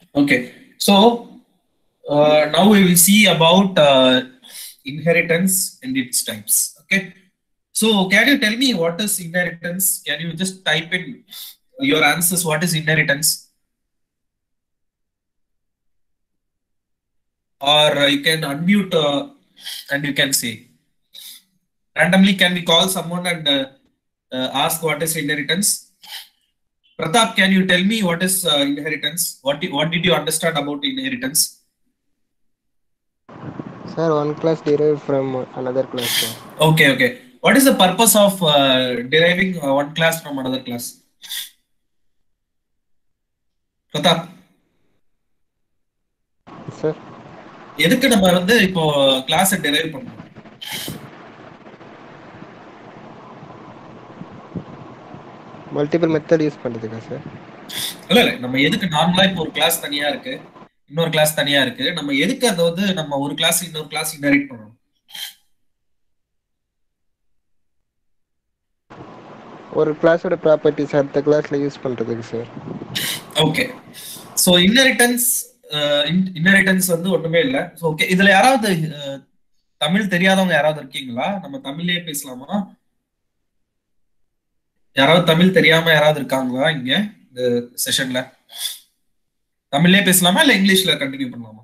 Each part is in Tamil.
Okay. So uh, now we will see about uh, inheritance and its types. Okay. So can you tell me what is inheritance? Can you just type in your answers? What is inheritance? Or uh, you can unmute uh, and you can say. Randomly, can we call someone and uh, uh, ask what is inheritance? Pratap, can you tell me what is uh, inheritance? What did, what did you understand about inheritance? Sir, one class derived from another class, sir. Okay, okay. What is the purpose of uh, deriving uh, one class from another class? Pratap, Sir, எதுக்கு நம்ம வந்து இப்போ கிளாஸ் டெரைவ் பண்றோம் மல்டிபிள் மெத்தட் யூஸ் பண்ணுறதுக்கா சார் இல்ல இல்ல நம்ம எதுக்கு நார்மலா இப்போ ஒரு கிளாஸ் தனியா இருக்கு இன்னொரு கிளாஸ் தனியா இருக்கு நம்ம எதுக்கு அதை வந்து நம்ம ஒரு கிளாஸ் இன்னொரு கிளாஸ் இன்ஹெரிட் பண்றோம் ஒரு கிளாஸோட ப்ராப்பர்ட்டிஸ் அடுத்த கிளாஸில் யூஸ் பண்ணுறதுக்கு sir okay so inheritance inheritance வந்து ஒண்ணுமே இல்ல ஸோ ஓகே இதுல யாராவது அஹ், தமிழ் தெரியாதவங்க யாராவது இருக்கீங்களா நம்ம தமிழ்லயே பேசலாமா யாராவது தமிழ் தெரியாம யாராவது இருக்காங்களா இங்க இந்த செஷன்ல தமிழ்லயே பேசலாமா இல்ல இங்கிலீஷ்ல கண்டினியூ பண்ணலாமா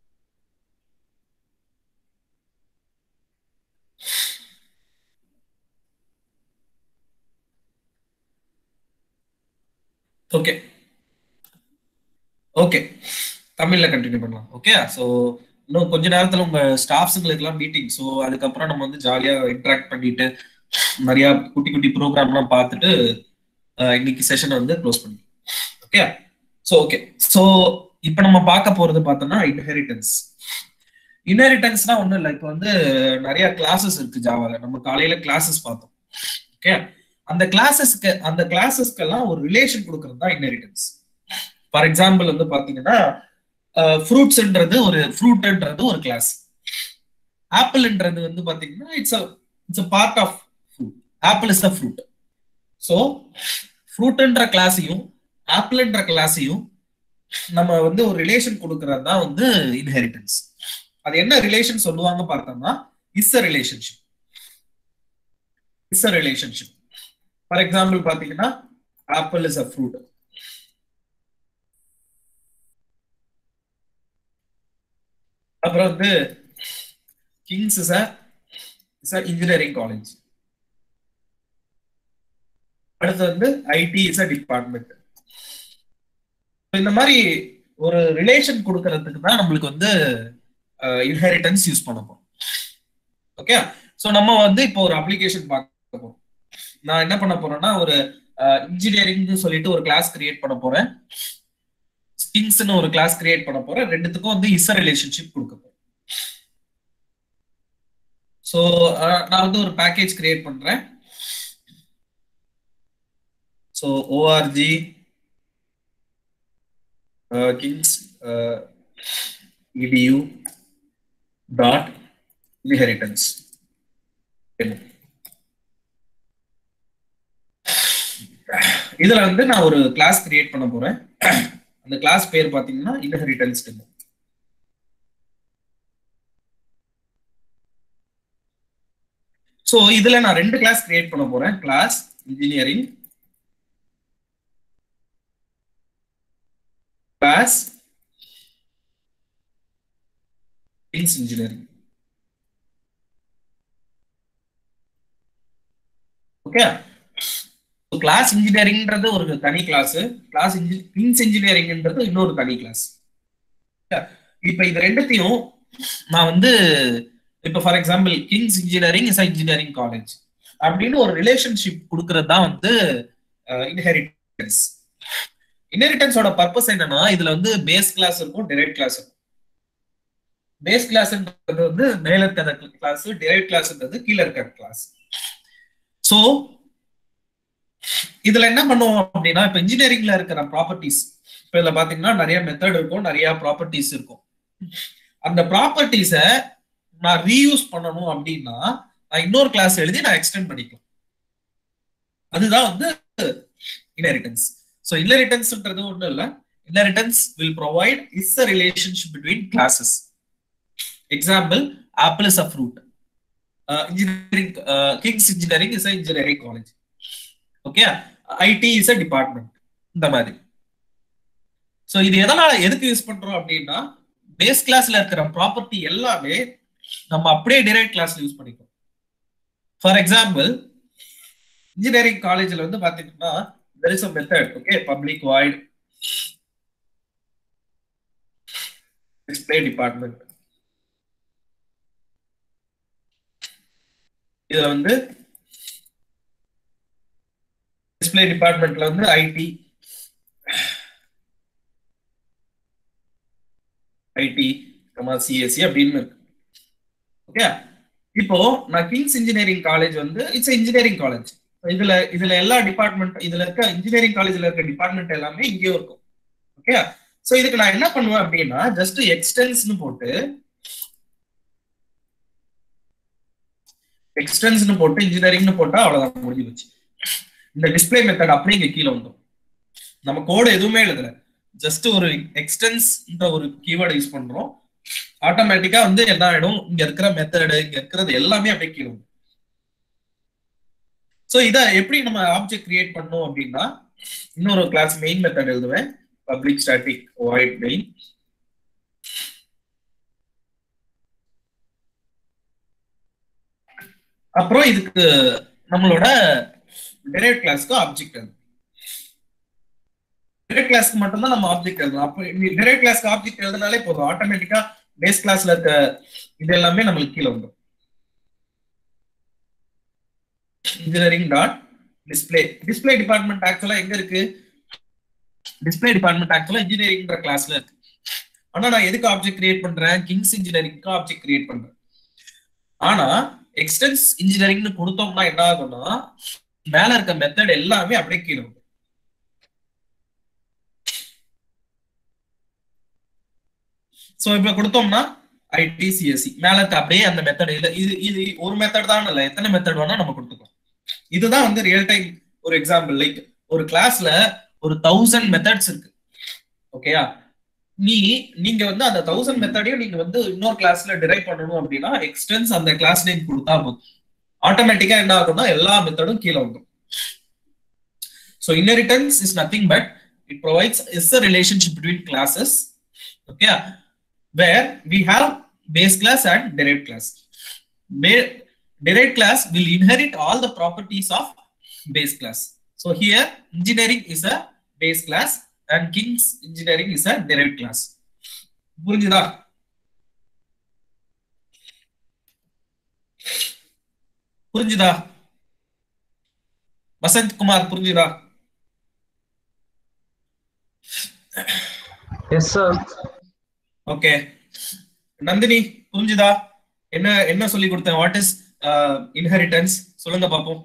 ஓகே ஓகே தமிழ்ல கண்டினியூ பண்ணலாம் ஓகே ஸோ இன்னும் கொஞ்ச நேரத்துல உங்க ஸ்டாஃப்ஸுங்களுக்குலாம் மீட்டிங் ஸோ அதுக்கப்புறம் நம்ம வந்து ஜாலியா இன்டராக்ட் பண்ணிட்டு நிறைய குட்டி குட்டி ப்ரோக்ராம்லாம் பார்த்துட்டு அஹ், இன்னைக்கு செஷனை வந்து க்ளோஸ் பண்ணி ஓகே ஸோ ஓகே ஸோ இப்போ நம்ம பார்க்க போறது பார்த்தோம்னா இன்ஹெரிட்டன்ஸ் இன்ஹெரிட்டன்ஸ்னா ஒன்றும் இல்லை இப்போ வந்து நிறைய கிளாஸஸ் இருக்கு ஜாவால நம்ம காலையில கிளாஸஸ் பார்த்தோம் ஓகே அந்த கிளாஸஸ்க்கு அந்த கிளாஸஸ்க்கெல்லாம் ஒரு ரிலேஷன் கொடுக்கறது தான் இன்ஹெரிட்டன்ஸ் ஃபார் எக்ஸாம்பிள் வந்து பாத்தீங்கன்னா ஃப்ரூட்ஸ்ன்றது ஒரு ஃப்ரூட்ன்றது ஒரு கிளாஸ் ஆப்பிள்ன்றது வந்து பாத்தீங்கன்னா it's it's a part of fruit apple is the fruit so ஃப்ரூட்ன்ற கிளாஸையும் ஆப்பிள்ன்ற கிளாஸையும் நம்ம வந்து ஒரு ரிலேஷன் கொடுக்கறது தான் வந்து இன்ஹெரிட்டன்ஸ் அது என்ன ரிலேஷன் சொல்லுவாங்க பார்த்தோம்னா is a relationship is a relationship for example பாத்தீங்கன்னா ஆப்பிள் இஸ் அ ஃப்ரூட் அப்புறம் வந்து Kings is is a engineering college அடுத்து வந்து ஐடி இஸ் அ டிபார்ட்மெண்ட் இந்த மாதிரி ஒரு ரிலேஷன் கொடுக்கறதுக்கு தான் நம்மளுக்கு வந்து இன்ஹெரிட்டன்ஸ் யூஸ் பண்ண போறோம் ஓகே ஸோ நம்ம வந்து இப்போ ஒரு அப்ளிகேஷன் பார்க்க போறோம் நான் என்ன பண்ண போறேன்னா ஒரு இன்ஜினியரிங் சொல்லிட்டு ஒரு கிளாஸ் கிரியேட் பண்ண போறேன் ஸ்கிங்ஸ்னு ஒரு கிளாஸ் கிரியேட் பண்ண போறேன் ரெண்டுத்துக்கும் வந்து இச ரிலேஷன்ஷிப் கொடுக்க போறேன் ஸோ நான் வந்து ஒரு பேக்கேஜ் கிரியேட் பண்றேன் so O R G kings edu dot inheritance இதுல வந்து நான் ஒரு கிளாஸ் கிரியேட் பண்ண போறேன் அந்த கிளாஸ் பேர் பாத்தீங்கன்னா இன்ஹெரிட்டன்ஸ் டெமோ சோ இதுல நான் ரெண்டு கிளாஸ் கிரியேட் பண்ண போறேன் class engineering class ins engineering okay class இன்ஜினியரிங்ன்றது ஒரு தனி கிளாஸ் கிளாஸ் இன்ஸ் இன்ஜினியரிங்ன்றது இன்னொரு தனி கிளாஸ் இப்ப இது ரெண்டுத்தையும் நான் வந்து இப்ப for example Kings engineering is engineering college அப்படின்னு ஒரு ரிலேஷன்ஷிப் கொடுக்கறது தான் வந்து இன்ஹெரிட்டன்ஸ் இன்ஹெரிட்டன்ஸோட பர்பஸ் என்னன்னா இதுல வந்து பேஸ் கிளாஸ் இருக்கும் டிரைவ் கிளாஸ் இருக்கும் பேஸ் கிளாஸ்ன்றது வந்து மேல இருக்கிற கிளாஸ் டிரைவ் கிளாஸ்ன்றது கீழே இருக்கிற கிளாஸ் சோ இதுல என்ன பண்ணுவோம் அப்படின்னா இப்ப இன்ஜினியரிங்ல இருக்கிற ப்ராப்பர்ட்டிஸ் இப்ப இதுல பாத்தீங்கன்னா நிறைய மெத்தட் இருக்கும் நிறைய ப்ராப்பர்ட்டிஸ் இருக்கும் அந்த ப்ராப்பர்ட்டிஸ நான் ரீயூஸ் பண்ணணும் அப்படின்னா நான் இன்னொரு கிளாஸ் எழுதி நான் எக்ஸ்டெண்ட் பண்ணிக்கலாம் அதுதான் வந்து இன்ஹெரிட்டன்ஸ் ஸோ இன்ஹெரிட்டன்ஸ்ன்றது ஒன்றும் இல்லை inheritance will provide is the relationship between classes example apple is a fruit uh, engineering uh, king's engineering is a engineering college okay it is a department இந்த மாதிரி சோ இது எதனால எதுக்கு யூஸ் பண்றோம் அப்படின்னா பேஸ் கிளாஸ்ல இருக்கிற ப்ராப்பர்ட்டி எல்லாமே நம்ம அப்படியே டிரைவ் கிளாஸ்ல யூஸ் பண்ணிக்கிறோம் ஃபார் எக்ஸாம்பிள் இன்ஜினியரிங் காலேஜ்ல வந்து பாத்தீங்கன்னா there is a method okay public void display department இதுல வந்து டிஸ்பிளே டிபார்ட்மெண்ட்ல வந்து ஐடி ஐடி சிஎஸ்சி அப்படின்னு இருக்கு ஓகே இப்போ நான் கிங்ஸ் இன்ஜினியரிங் காலேஜ் வந்து இட்ஸ் இன்ஜினியரிங் காலேஜ் இதுல இதுல எல்லா டிபார்ட்மெண்ட் இதுல இருக்க இன்ஜினியரிங் காலேஜ்ல இருக்க டிபார்ட்மெண்ட் எல்லாமே இங்கேயும் இருக்கும் ஓகே சோ இதுக்கு நான் என்ன பண்ணுவேன் அப்படின்னா ஜஸ்ட் எக்ஸ்டென்ஸ்னு போட்டு எக்ஸ்டென்ஸ்னு போட்டு இன்ஜினியரிங்னு போட்டா அவ்வளவுதான் முடிஞ்சு வச்சு இந்த டிஸ்பிளே மெத்தட் அப்படியே இங்க கீழே வந்துடும் நம்ம கோடு எதுவுமே எழுதல ஜஸ்ட் ஒரு எக்ஸ்டென்ஸ்ன்ற ஒரு கீவேர்டு யூஸ் பண்றோம் ஆட்டோமேட்டிக்கா வந்து என்ன ஆயிடும் இங்க இருக்கிற மெத்தடு இங்க இருக்கிறது எல்லாமே அப்படியே கீழே வந்துடும் சோ இத எப்படி நம்ம ஆப்ஜெக்ட் கிரியேட் பண்ணோம் அப்படின்னா இன்னொரு கிளாஸ் மெயின் மெத்தட் எழுதுவேன் பப்ளிக் ஸ்டாட்டிக் வாய்ட் மெயின் அப்புறம் இதுக்கு நம்மளோட டெரைவ் கிளாஸ்க்கு ஆப்ஜெக்ட் எழுதும் டெரைவ் கிளாஸ்க்கு மட்டும்தான் நம்ம ஆப்ஜெக்ட் எழுதணும் அப்போ டெரைவ் கிளாஸ்க்கு ஆப்ஜெக்ட் எழுதினாலே போதும் ஆட்டோமேட்டிக்கா பேஸ் கிளாஸ்ல இருக்க இது எல்லாமே நம்மளுக்கு கீழே வந்துடும் engineering dot display display department ஆக்சுவலா எங்க இருக்கு டிஸ்பிளே டிபார்ட்மெண்ட் ஆக்சுவலா இன்ஜினியரிங்ன்ற கிளாஸ்ல இருக்கு ஆனா நான் எதுக்கு ஆப்ஜெக்ட் கிரியேட் பண்றேன் கிங்ஸ் இன்ஜினியரிங்க்கு ஆப்ஜெக்ட் கிரியேட் பண்றேன் ஆனா எக்ஸ்டென்ஸ் இன்ஜினியரிங்னு கொடுத்தோம்னா என்ன ஆகும்னா மேல இருக்க மெத்தட் எல்லாமே அப்படியே கீழே வரும் சோ இப்ப கொடுத்தோம்னா ஐடி சிஎஸ்சி மேல இருக்க அப்படியே அந்த மெத்தட் இல்ல இது இது ஒரு மெத்தட் தான் இல்ல எத்தனை மெத்தட் வேணா நம்ம கொடுத்துக்கலாம் இதுதான் வந்து ரியல் டைம் ஒரு எக்ஸாம்பிள் லைக் ஒரு கிளாஸ்ல ஒரு தௌசண்ட் மெத்தட்ஸ் இருக்கு ஓகேயா நீ நீங்க வந்து அந்த தௌசண்ட் மெத்தடையும் நீங்க வந்து இன்னொரு கிளாஸ்ல டிரைவ் பண்ணணும் அப்படின்னா எக்ஸ்டென்ஸ் அந்த கிளாஸ் நேம் கொடுத்தா போதும் ஆட்டோமேட்டிக்கா என்ன ஆகும்னா எல்லா மெத்தடும் கீழே வந்துடும் so inheritance is nothing but it provides is a relationship between classes okay where we have base class and derived class derived class will inherit all the properties of base class so here engineering is a base class and king's engineering is a derived class புரிஞ்சுதா புரிஞ்சுதா வசந்த் குமார் புரிஞ்சுதா எஸ் சார் ஓகே நந்தினி புரிஞ்சுதா என்ன என்ன சொல்லி கொடுத்தேன் வாட் இஸ் இன்ஹெரிட்டன்ஸ் சொல்லுங்க பாப்போம்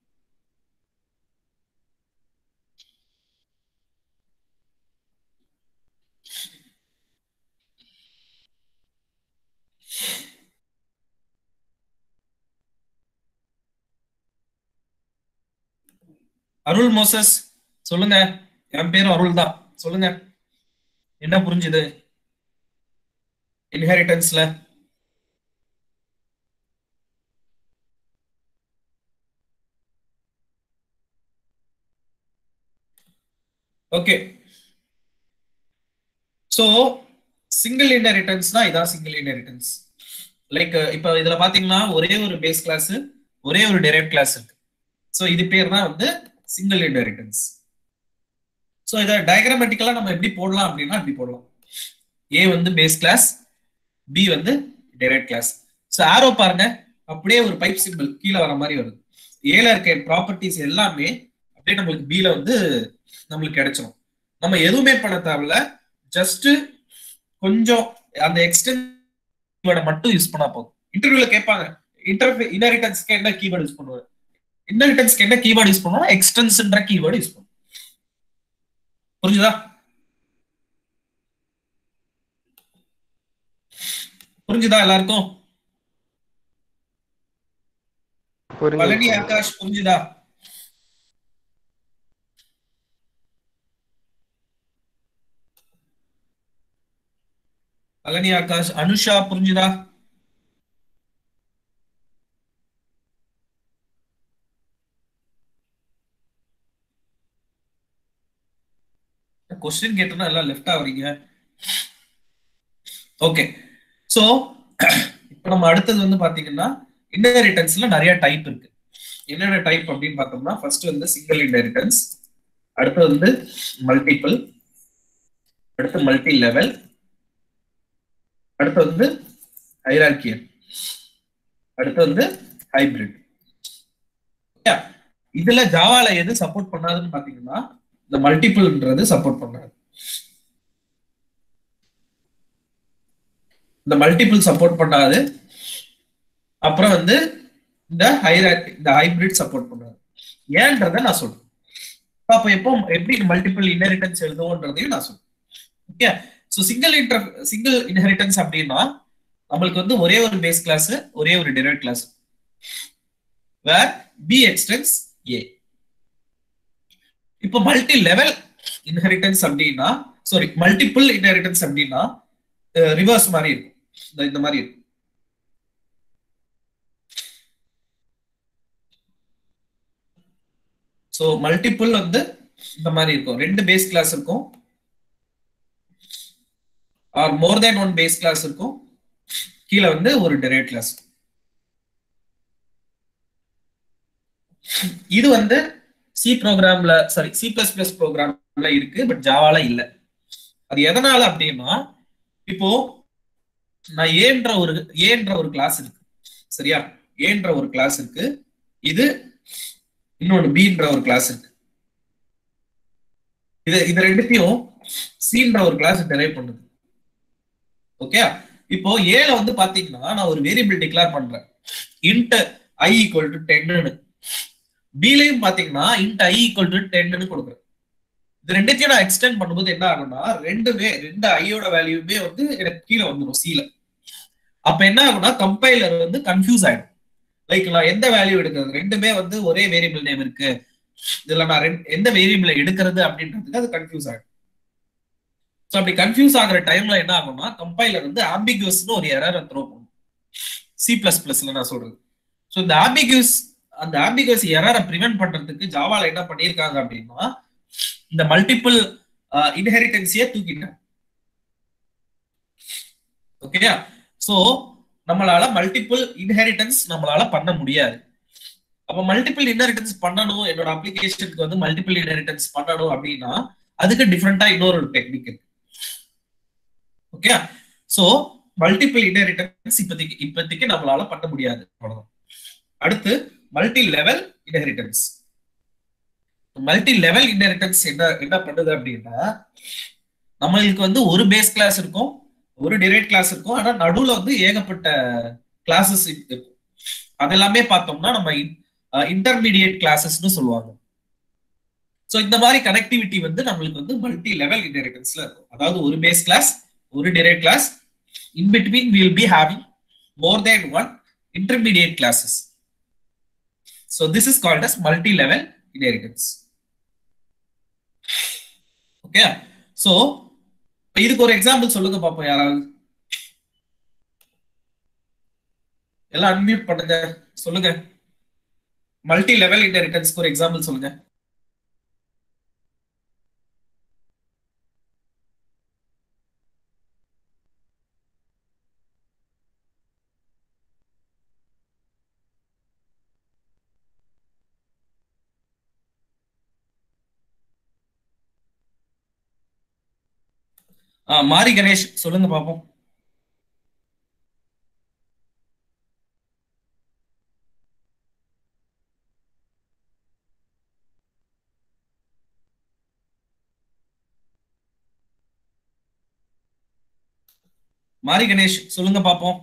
அருள் மோசஸ் சொல்லுங்க என் பேரும் அருள் தான் சொல்லுங்க என்ன புரிஞ்சுது இன்ஹெரிட்டன்ஸ்ல ஓகே சோ சிங்கிள் இன்ஹெரிட்டன்ஸ்னா இதான் சிங்கிள் இன்ஹெரிட்டன்ஸ் லைக் இப்போ இதுல பாத்தீங்கன்னா ஒரே ஒரு பேஸ் கிளாஸ் ஒரே ஒரு டெரைவ் கிளாஸ் இருக்கு சோ இது பேர் தான் வந்து சிங்கிள் இன்ஹெரிட்டன்ஸ் சோ இதை டயக்ராமேட்டிக்கலா நம்ம எப்படி போடலாம் அப்படின்னா இப்படி போடலாம் ஏ வந்து பேஸ் கிளாஸ் பி வந்து டெரைவ் கிளாஸ் ஸோ ஆரோ பாருங்க அப்படியே ஒரு பைப் சிம்பிள் கீழே வர மாதிரி வருது ஏல இருக்க ப்ராப்பர்ட்டிஸ் எல்லாமே அப்படியே நம்மளுக்கு பில வந்து நம்மளுக்கு கிடைச்சிரும் நம்ம எதுவுமே பண்ண தேவையில்ல ஜஸ்ட் கொஞ்சம் அந்த எக்ஸ்டென்ட் மட்டும் யூஸ் பண்ணா போதும் இன்டர்வியூல கேட்பாங்க இன்டர்ஃபே இன்ஹெரிட்டன்ஸ்க்கு என்ன கீவேர்டு யூஸ் பண்ணுவாங்க இன்ஹெரிட்டன்ஸ்க்கு என்ன கீவேர்டு யூஸ் பண்ணுவோம் எக்ஸ்டென்ஸ்ன்ற கீவேர்டு யூஸ் பண்ணுவோம் புரிஞ்சுதா புரிஞ்சுதா எல்லாருக்கும் பழனி புரிஞ்சு ஆகாஷ் புரிஞ்சுதா அகனி ஆகாஷ் அனுஷா புரிஞ்சுதா கொஸ்டின் கேட்டோம்னா எல்லாம் லெஃப்ட் ஆவறீங்க ஓகே சோ இப்போ நம்ம அடுத்தது வந்து பாத்தீங்கன்னா இன்ஹெரிட்டன்ஸ்ல நிறைய டைப் இருக்கு என்னென்ன டைப் அப்படின்னு பார்த்தோம்னா ஃபர்ஸ்ட் வந்து சிங்கிள் இன்ஹெரிட்டன்ஸ் அடுத்து வந்து மல்டிபிள் அடுத்து மல்டி லெவல் அடுத்து வந்து ஹைரார்கியல் அடுத்து வந்து ஹைபிரிட் இதுல ஜாவால எது சப்போர்ட் பண்ணாதுன்னு பாத்தீங்கன்னா இந்த மல்டிபிள்ன்றது சப்போர்ட் பண்ணாது இந்த மல்டிபிள் சப்போர்ட் பண்ணாது அப்புறம் வந்து இந்த ஹைராக் இந்த ஹைபிரிட் சப்போர்ட் பண்ணாது ஏன்றத நான் சொல்றேன் அப்ப எப்போ எப்படி மல்டிபிள் இன்ஹெரிட்டன்ஸ் எழுதுவோன்றதையும் நான் சொல்றேன் okay so single inter single inheritance அப்படின்னா நம்மளுக்கு வந்து ஒரே ஒரு பேஸ் கிளாஸ் ஒரே ஒரு derived class where B extends A இப்போ மல்டி லெவல் இன்ஹெரிட்டன்ஸ் அப்படின்னா சாரி மல்டிபிள் இன்ஹெரிட்டன்ஸ் அப்படின்னா ரிவர்ஸ் மாதிரி இருக்கும் இந்த மாதிரி இருக்கும் ஸோ மல்டிபிள் வந்து இந்த மாதிரி இருக்கும் ரெண்டு பேஸ் கிளாஸ் இருக்கும் or more than one base class இருக்கும் கீழே வந்து ஒரு டெரேட் கிளாஸ் இது வந்து சி ப்ரோக்ராம்ல சாரி சி பிளஸ் பிளஸ் ப்ரோக்ராம்ல இருக்கு பட் ஜாவால இல்ல அது எதனால அப்படின்னா இப்போ நான் ஏன்ற ஒரு ஏன்ற ஒரு கிளாஸ் இருக்கு சரியா ஏன்ற ஒரு கிளாஸ் இருக்கு இது இன்னொன்னு பின்ற ஒரு கிளாஸ் இருக்கு இது இது ரெண்டுத்தையும் சின்ற ஒரு கிளாஸ் டெரைவ் பண்ணுது ஓகே இப்போ ஏல வந்து பாத்தீங்கன்னா நான் ஒரு வேரியபிள் டிக்ளேர் பண்றேன் இன்ட் ஐ ஈக்குவல் டு டென்னு பிலையும் பாத்தீங்கன்னா இன்ட் ஐ ஈக்குவல் டு டென்னு கொடுக்குறேன் இது ரெண்டுத்தையும் நான் எக்ஸ்டெண்ட் பண்ணும்போது என்ன ஆகும்னா ரெண்டுமே ரெண்டு ஐயோட வேல்யூமே வந்து எனக்கு கீழே வந்துடும் சீல அப்ப என்ன ஆகும்னா கம்பைலர் வந்து கன்ஃபியூஸ் ஆயிடும் லைக் நான் எந்த வேல்யூ எடுக்கிறது ரெண்டுமே வந்து ஒரே வேரியபிள் நேம் இருக்கு இதுல நான் எந்த வேரியபிளை எடுக்கிறது அப்படின்றதுக்கு அது கன்ஃபியூஸ் ஆயிடும் ஸோ அப்படி கன்ஃபியூஸ் ஆகுற டைம்ல என்ன ஆகும்னா கம்பைலர் வந்து ஆம்பிகுவஸ்னு ஒரு எரர் த்ரோ பண்ணும் சி பிளஸ் பிளஸ்ல நான் சொல்றது ஸோ இந்த ஆம்பிகுவஸ் அந்த ஆம்பிகுவஸ் எரரை ப்ரிவென்ட் பண்றதுக்கு ஜாவால என்ன பண்ணியிருக்காங்க அப்படின்னா இந்த மல்டிபிள் இன்ஹெரிட்டன்ஸையே தூக்கிட்டாங்க ஓகேயா சோ நம்மளால மல்டிபிள் இன்ஹெரிட்டன்ஸ் நம்மளால பண்ண முடியாது அப்ப மல்டிபிள் இன்ஹெரிட்டன்ஸ் பண்ணணும் என்னோட அப்ளிகேஷனுக்கு வந்து மல்டிபிள் இன்ஹெரிட்டன்ஸ் பண்ணணும் அப்படின்னா அதுக்கு டிஃப்ரெண்டா இன்னொரு டெக்னிக் இருக்கு ஓகே சோ மல்டிபிள் இன்ஹெரிட்டன்ஸ் இப்போதைக்கு இப்போதைக்கு நம்மளால பண்ண முடியாது அவ்வளவுதான் அடுத்து multi level inheritance multi level inheritance என்ன என்ன பண்ணுது அப்படின்னா நம்மளுக்கு வந்து ஒரு பேஸ் கிளாஸ் இருக்கும் ஒரு டிரைட் கிளாஸ் இருக்கும் ஆனா நடுவுல வந்து ஏகப்பட்ட கிளாஸஸ் இருக்கும் அதெல்லாமே பார்த்தோம்னா நம்ம இன்டர்மீடியட் கிளாஸஸ்னு சொல்லுவாங்க ஸோ இந்த மாதிரி கனெக்டிவிட்டி வந்து நம்மளுக்கு வந்து மல்டி லெவல் இன்ஹெரிட்டன்ஸ்ல இருக்கும் அதாவது ஒரு பேஸ் கிளாஸ் ஒரு derived class in between will be having more than one intermediate classes so this is called as multi level inheritance okay so இதுக்கு ஒரு எக்ஸாம்பிள் சொல்லுங்க பாப்போம் யாராவது எல்லாம் அன்மியூட் பண்ணுங்க சொல்லுங்க மல்டி லெவல் இன்ஹெரிட்டன்ஸ்க்கு ஒரு எக்ஸாம்பிள் சொல்லுங்க மாரி கணேஷ் சொல்லுங்க பாப்போம் மாரி கணேஷ் சொல்லுங்க பாப்போம்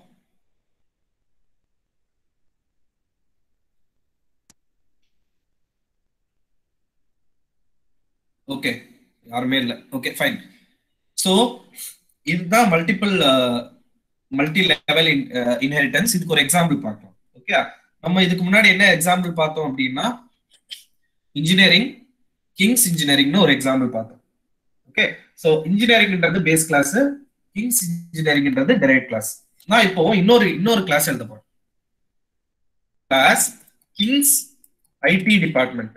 ஓகே யாருமே இல்லை ஓகே ஃபைன் ஸோ இதுதான் மல்டிபிள் மல்டி லெவல் இன்ஹெரிட்டன்ஸ் இதுக்கு ஒரு எக்ஸாம்பிள் பார்க்கலாம் ஓகே நம்ம இதுக்கு முன்னாடி என்ன எக்ஸாம்பிள் பார்த்தோம் அப்படின்னா இன்ஜினியரிங் கிங்ஸ் இன்ஜினியரிங்னு ஒரு எக்ஸாம்பிள் பார்த்தோம் ஓகே ஸோ இன்ஜினியரிங்ன்றது பேஸ் கிளாஸ் கிங்ஸ் இன்ஜினியரிங்ன்றது டெரைவ் கிளாஸ் நான் இப்போ இன்னொரு இன்னொரு கிளாஸ் எழுத போறேன் class Kings IT department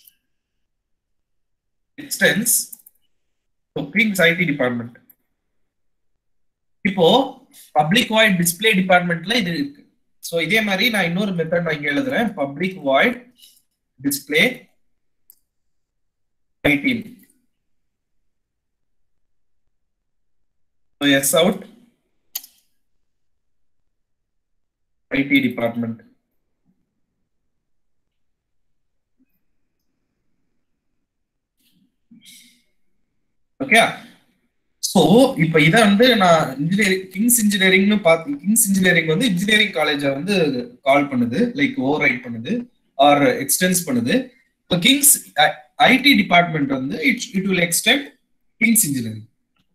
extends Kings IT department இப்போ பப்ளிக் வாய்ட் டிஸ்பிளே டிபார்ட்மெண்ட்ல இது இருக்கு ஸோ இதே மாதிரி நான் இன்னொரு மெத்தட் நான் இங்க எழுதுறேன் public void display IT So S out IT department. Okay so இப்போ இத வந்து நான் இன்ஜினியரிங் கிங்ஸ் இன்ஜினியரிங்னு பார்த்து கிங்ஸ் இன்ஜினியரிங் வந்து இன்ஜினியரிங் காலேஜ வந்து கால் பண்ணுது லைக் ஓவர் ரைட் பண்ணுது ஆர் எக்ஸ்டென்ஸ் பண்ணுது இப்போ கிங்ஸ் ஐடி டிபார்ட்மெண்ட் வந்து it it will extend Kings engineering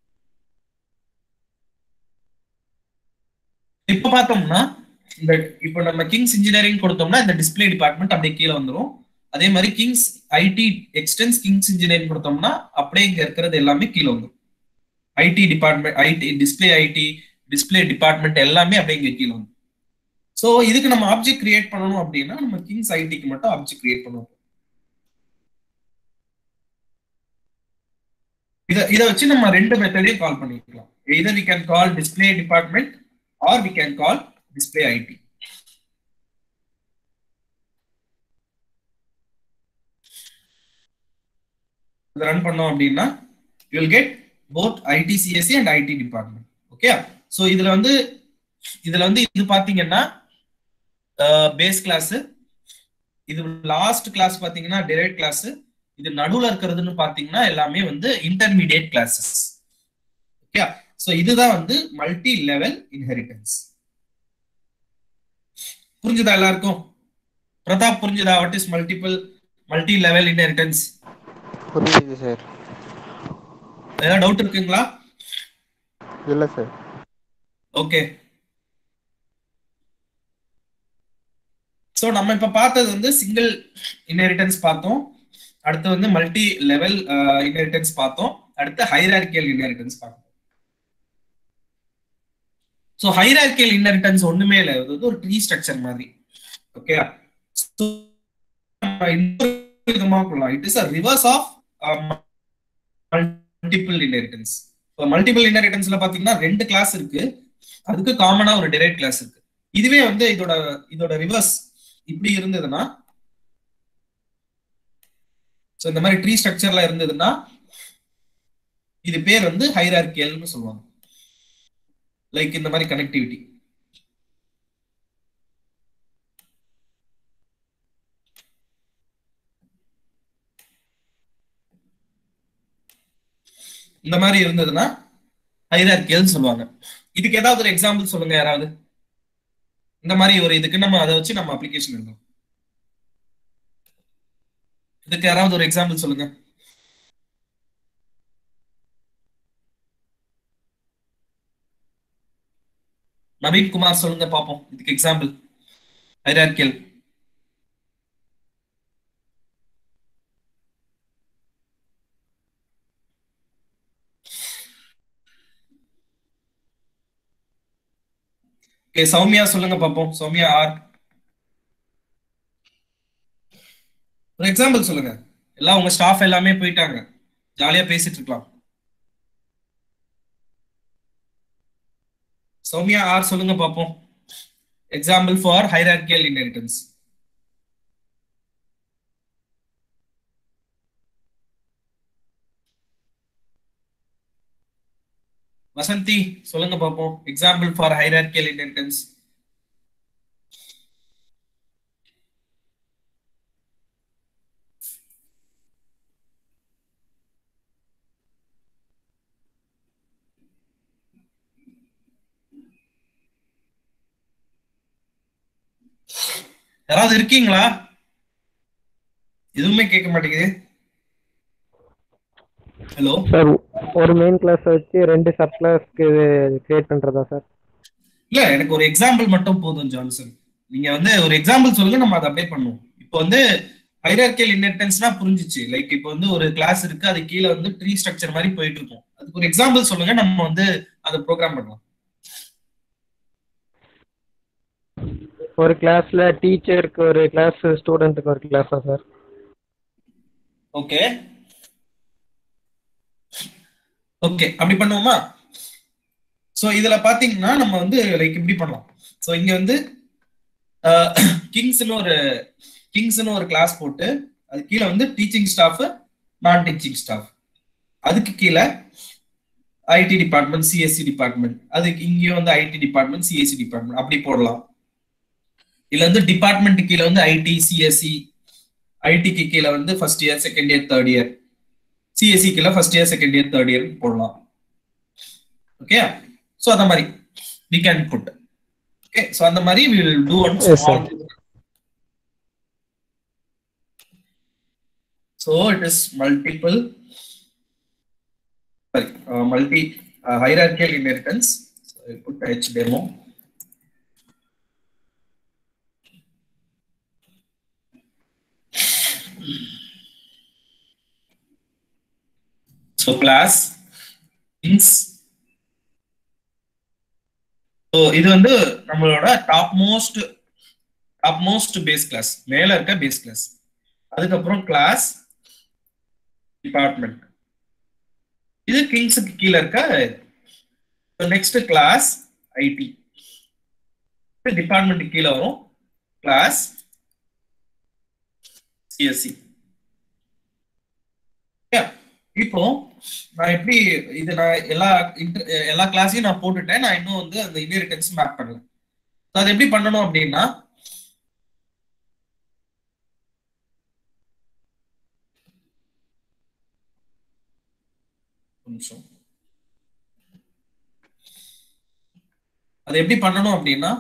இப்ப பார்த்தோம்னா இந்த இப்போ நம்ம கிங்ஸ் இன்ஜினியரிங் கொடுத்தோம்னா இந்த டிஸ்பிளே டிபார்ட்மெண்ட் அப்படியே கீழே வந்துரும் அதே மாதிரி Kings IT extends Kings engineering கொடுத்தோம்னா அப்படியே இங்க இருக்கிறது எல்லாமே கீழே வந்துரும் IT department IT display IT display department எல்லாமே அப்படியே இங்க கீழே வந்துரும் ஸோ இதுக்கு நம்ம ஆப்ஜெக்ட் கிரியேட் பண்ணணும் அப்படின்னா நம்ம கிங்ஸ் ஐடிக்கு மட்டும் ஆப்ஜெக்ட் கிரியேட் பண்ணுவோம் இத இதை வச்சு நம்ம ரெண்டு மெத்தடையும் கால் பண்ணிக்கலாம் either we can call display department or we can call display IT. இதை ரன் பண்ணோம் அப்படின்னா you will get both IT CSE and IT department okay so இதுல வந்து இதுல வந்து இது பாத்தீங்கன்னா பேஸ் கிளாஸ் இது லாஸ்ட் கிளாஸ் பாத்தீங்கன்னா டெரைவ் கிளாஸ் இது நடுவுல இருக்கிறதுன்னு பாத்தீங்கன்னா எல்லாமே வந்து இன்டர்மீடியட் கிளாஸஸ் ஓகே ஸோ இதுதான் வந்து மல்டி லெவல் இன்ஹெரிட்டன்ஸ் புரிஞ்சுதா எல்லாருக்கும் பிரதாப் புரிஞ்சுதா what is multiple multi level inheritance புரியுது சார் ஏதாவது டவுட் இருக்குங்களா இல்ல சார் ஓகே ஸோ நம்ம இப்ப பார்த்தது வந்து சிங்கிள் இன்ஹெரிட்டன்ஸ் பார்த்தோம் அடுத்து வந்து மல்டி லெவல் இன்ஹெரிட்டன்ஸ் பார்த்தோம் அடுத்து ஹைரார்கியல் இன்ஹெரிட்டன்ஸ் பார்த்தோம் ஸோ ஹைரார்கியல் இன்ஹெரிட்டன்ஸ் ஒண்ணுமே இல்லை இது வந்து ஒரு ட்ரீ ஸ்ட்ரக்சர் மாதிரி ஓகே விதமா கொள்ளலாம் it is a reverse of multiple inheritance இப்போ மல்டிபிள் இன்ஹெரிட்டன்ஸ்ல பாத்தீங்கன்னா ரெண்டு கிளாஸ் இருக்கு அதுக்கு காமனா ஒரு டிரைவ் கிளாஸ் இருக்கு இதுவே வந்து இதோட இதோட ரிவர்ஸ் இப்படி இருந்ததுன்னா ஸோ இந்த மாதிரி ட்ரீ ஸ்ட்ரக்சர்ல இருந்ததுன்னா இது பேர் வந்து ஹைரார்கியல்னு சொல்லுவாங்க லைக் இந்த மாதிரி கனெக்டிவிட்டி இந்த மாதிரி இருந்ததுன்னா ஹைரார்கியல் சொல்லுவாங்க இதுக்கு ஏதாவது ஒரு எக்ஸாம்பிள் சொல்லுங்க யாராவது இந்த மாதிரி ஒரு இதுக்கு நம்ம அதை வச்சு நம்ம அப்ளிகேஷன் எழுதணும் இதுக்கு யாராவது ஒரு எக்ஸாம்பிள் சொல்லுங்க நவீன் குமார் சொல்லுங்க பாப்போம் இதுக்கு எக்ஸாம்பிள் ஹைரார்கியல் ஓகே சௌமியா சொல்லுங்க பாப்போம் சௌமியா ஆர் ஒரு எக்ஸாம்பிள் சொல்லுங்க எல்லாம் உங்க ஸ்டாஃப் எல்லாமே போயிட்டாங்க ஜாலியா பேசிட்டு இருக்கலாம் சௌமியா ஆர் சொல்லுங்க பாப்போம் example for hierarchical inheritance Vasanthi சொல்லுங்க பாப்போம் எக்ஸாம்பிள் ஃபார் ஹைரார்கியல் இன்ஹெரிட்டன்ஸ் யாராவது இருக்கீங்களா எதுவுமே கேட்க மாட்டேங்குது ஹலோ சார் ஒரு மெயின் கிளாஸ் வச்சு ரெண்டு சப் கிளாஸ்க்கு கிரியேட் பண்றதா சார் இல்ல எனக்கு ஒரு எக்ஸாம்பிள் மட்டும் போதும் ஜான்சன் நீங்க வந்து ஒரு எக்ஸாம்பிள் சொல்லுங்க நம்ம அதை அப்டேட் பண்ணுவோம் இப்போ வந்து ஹைரார்கியல் இன்ஹெரிட்டன்ஸ்னா புரிஞ்சிச்சு லைக் இப்போ வந்து ஒரு கிளாஸ் இருக்கு அது கீழே வந்து ட்ரீ ஸ்ட்ரக்சர் மாதிரி போயிட்டு இருக்கும் அதுக்கு ஒரு எக்ஸாம்பிள் சொல்லுங்க நம்ம வந்து அதை ப்ரோக்ராம் பண்ணலாம் ஒரு கிளாஸ்ல டீச்சருக்கு ஒரு கிளாஸ் ஸ்டூடெண்ட்டுக்கு ஒரு கிளாஸா சார் ஓகே ஓகே அப்படி பண்ணுவோமா சோ இதுல பாத்தீங்கன்னா நம்ம வந்து லைக் இப்படி பண்ணலாம் சோ இங்க வந்து கிங்ஸ்னு ஒரு கிங்ஸ்னு ஒரு கிளாஸ் போட்டு அது கீழே வந்து டீச்சிங் ஸ்டாஃப் நான் டீச்சிங் ஸ்டாஃப் அதுக்கு கீழே ஐடி டிபார்ட்மெண்ட் சிஎஸ்சி டிபார்ட்மெண்ட் அதுக்கு இங்கேயும் வந்து ஐடி டிபார்ட்மெண்ட் சிஎஸ்சி டிபார்ட்மெண்ட் அப்படி போடலாம் இல்ல வந்து டிபார்ட்மெண்ட் கீழே வந்து ஐடி சிஎஸ்சி ஐடிக்கு கீழே வந்து first year second year third year CSE கீழே first year second year third year போடலாம் ஓகே ஸோ அந்த மாதிரி we can put okay so அந்த மாதிரி we will do one Yes, sir. So it is multiple sorry multi hierarchical inheritance put H demo so class இன்ஸ் ஸோ இது வந்து நம்மளோட top most top most base class மேல இருக்க பேஸ் கிளாஸ் அதுக்கப்புறம் கிளாஸ் டிபார்ட்மெண்ட் இது கிங்ஸுக்கு கீழே இருக்க நெக்ஸ்ட் கிளாஸ் ஐடி டிபார்ட்மெண்ட் கீழே வரும் கிளாஸ் சிஎஸ்சி இப்போ நான் எப்படி இது நான் எல்லா inter- எல்லா கிளாஸையும் நான் போட்டுட்டேன் நான் இன்னும் வந்து அந்த இன்ஹெரிட்டன்ஸ் மேப் பண்ணல So அது எப்படி பண்ணணும் அப்படின்னா ஒரு நிமிஷம் அது எப்படி பண்ணணும் அப்படின்னா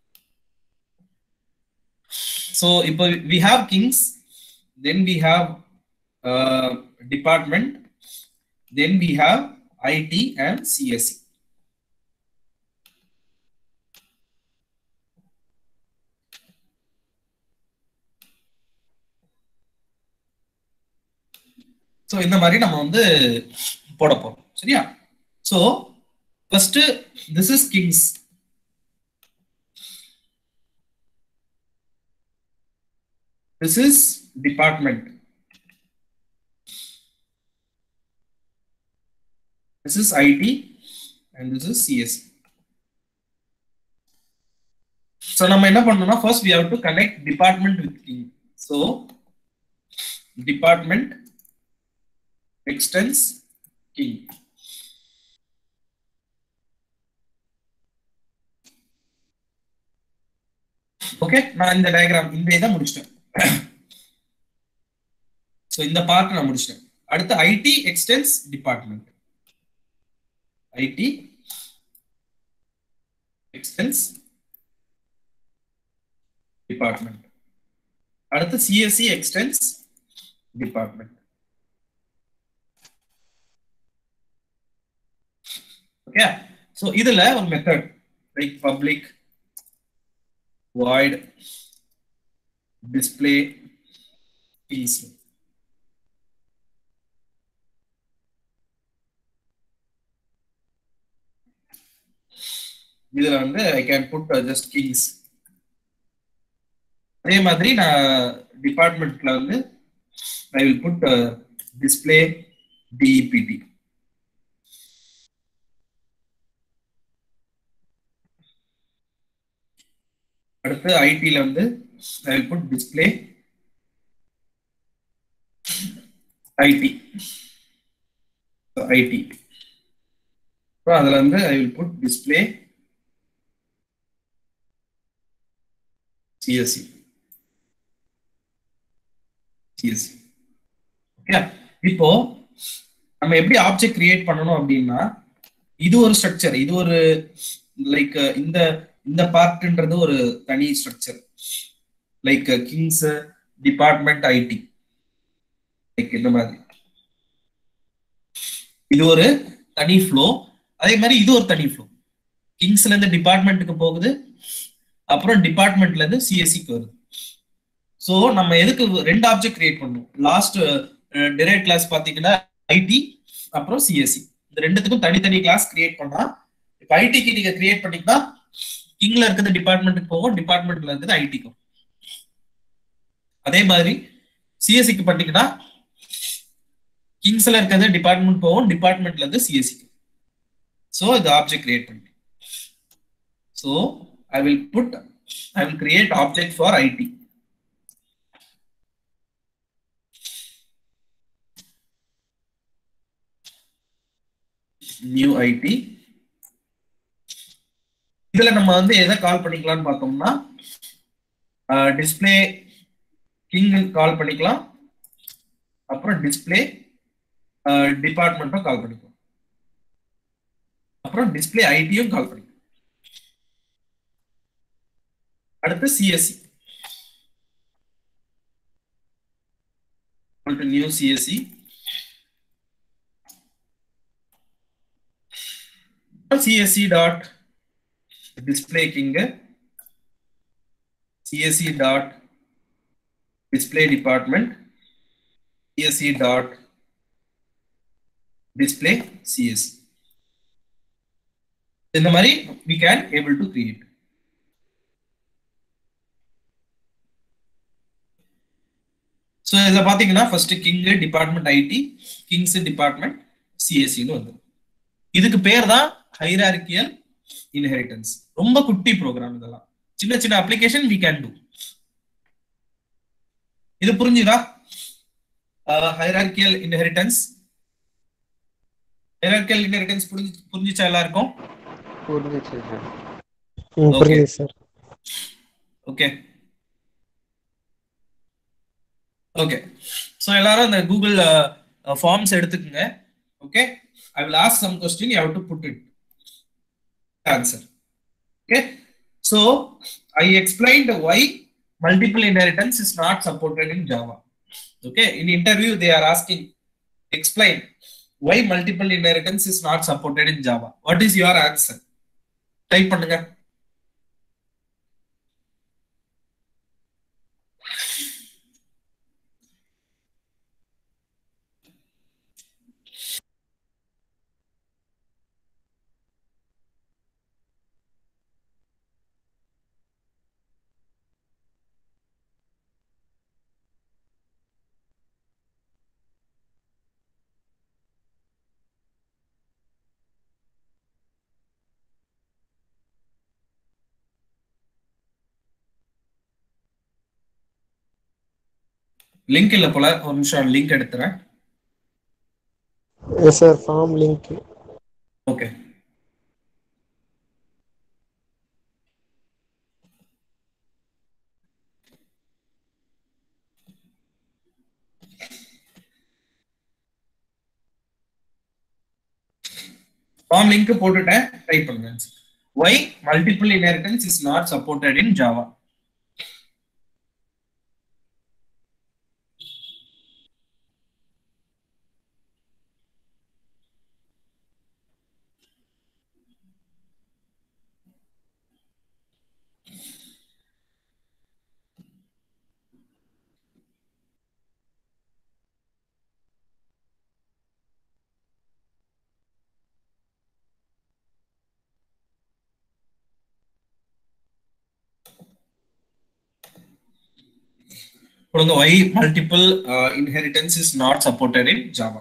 so இப்போ we have kings then we have uh, department then we have IT and CSE so இந்த மாதிரி நம்ம வந்து போட போறோம் சரியா so first this is kings this is department this is IT and this is CSE so நம்ம என்ன பண்ணணும்னா first we have to connect department with king so department extends king. Okay நான் இந்த டயக்ராம் இந்த இதை முடிச்சிட்டேன் ஸோ இந்த பார்ட் நான் முடிச்சிட்டேன் அடுத்து IT extends department IT extends department அடுத்து CSE extends department okay so இதுல ஒரு method like public void display keys இதுல வந்து I can put just keys அதே மாதிரி நான் டிபார்ட்மெண்ட்ல வந்து I will put display DEPT அடுத்து ஐடில வந்து I will put display IT IT அதுல வந்து I will put display CSE CSE okay இப்போ நம்ம எப்படி ஆப்ஜெக்ட் கிரியேட் பண்ணணும் அப்படின்னா இது ஒரு ஸ்ட்ரக்சர் இது ஒரு லைக் இந்த இந்த பார்ட்ன்றது ஒரு தனி structure like kings department IT like இந்த மாதிரி இது ஒரு தனி ஃப்ளோ அதே மாதிரி இது ஒரு தனி ஃப்ளோ கிங்ஸ்ல இருந்து டிபார்ட்மெண்ட்டுக்கு போகுது அப்புறம் டிபார்ட்மெண்ட்ல இருந்து சிஎஸ்சிக்கு வருது ஸோ நம்ம எதுக்கு ரெண்டு ஆப்ஜெக்ட் கிரியேட் பண்ணணும் லாஸ்ட் டிரைவ் கிளாஸ் பாத்தீங்கன்னா ஐடி அப்புறம் சிஎஸ்சி இந்த ரெண்டுத்துக்கும் தனித்தனி கிளாஸ் கிரியேட் பண்ணா இப்போ ஐடிக்கு நீங்க கிரியேட் பண்ணீங்கன்னா கிங்ல இருக்கிறது டிபார்ட்மெண்ட்டுக்கு போகும் டிபார்ட்மெண்ட்ல இருக்கிறது ஐடிக்கும் அதே மாதிரி சிஎஸ்சிக்கு பண்ணீங்கன்னா கிங்ஸ்ல இருக்கிறது டிபார்ட்மெண்ட் போகும் டிபார்ட்மெண்ட்ல இருந்து சிஎஸ்சிக்கு ஸோ இது ஆப்ஜெக்ட் கிரியேட் பண்ணி so I will put I will create object for IT new IT இதுல நம்ம வந்து எதை கால் பண்ணிக்கலாம்னு பார்த்தோம்னா டிஸ்பிளே கிங் கால் பண்ணிக்கலாம் அப்புறம் டிஸ்பிளே டிபார்ட்மெண்ட்டும் கால் பண்ணிக்கலாம் அப்புறம் டிஸ்பிளே ஐடியும் கால் பண்ணிக்கலாம் அடுத்து CSE new CSE csc dot display king csc dot display department csc dot display cs இந்த மாதிரி we can able to create so இதில் பார்த்தீங்கன்னா first king department IT kings department சிஎஸ்சின்னு வந்து இதுக்கு பேர் தான் ஹைரார்கியல் இன்ஹெரிட்டன்ஸ் ரொம்ப குட்டி ப்ரோக்ராம் இதெல்லாம் சின்ன சின்ன அப்ளிகேஷன் வி கேன் டூ இது புரிஞ்சுதா ஹைரார்கியல் இன்ஹெரிட்டன்ஸ் ஹைரார்கியல் இன்ஹெரிட்டன்ஸ் புரிஞ்சு புரிஞ்சுச்சா எல்லாருக்கும் புரிஞ்சிச்சு சார் ம், புரியுது சார் ஓகே ஓகே ஸோ எல்லாரும் அந்த கூகுள் ஃபார்ம்ஸ் எடுத்துக்கோங்க okay I will ask some question you have to put it answer okay so I explained why multiple inheritance is not supported in Java okay in interview they are asking explain why multiple inheritance is not supported in Java what is your answer type பண்ணுங்க லிங்க் இல்ல போல ஒரு நிமிஷம் லிங்க் எடுத்துறேன் yes sir form link okay form link போட்டுட்டேன் டைப் பண்ணுங்க Y multiple inheritance is not supported in Java கொடுங்க why multiple inheritance is not supported in Java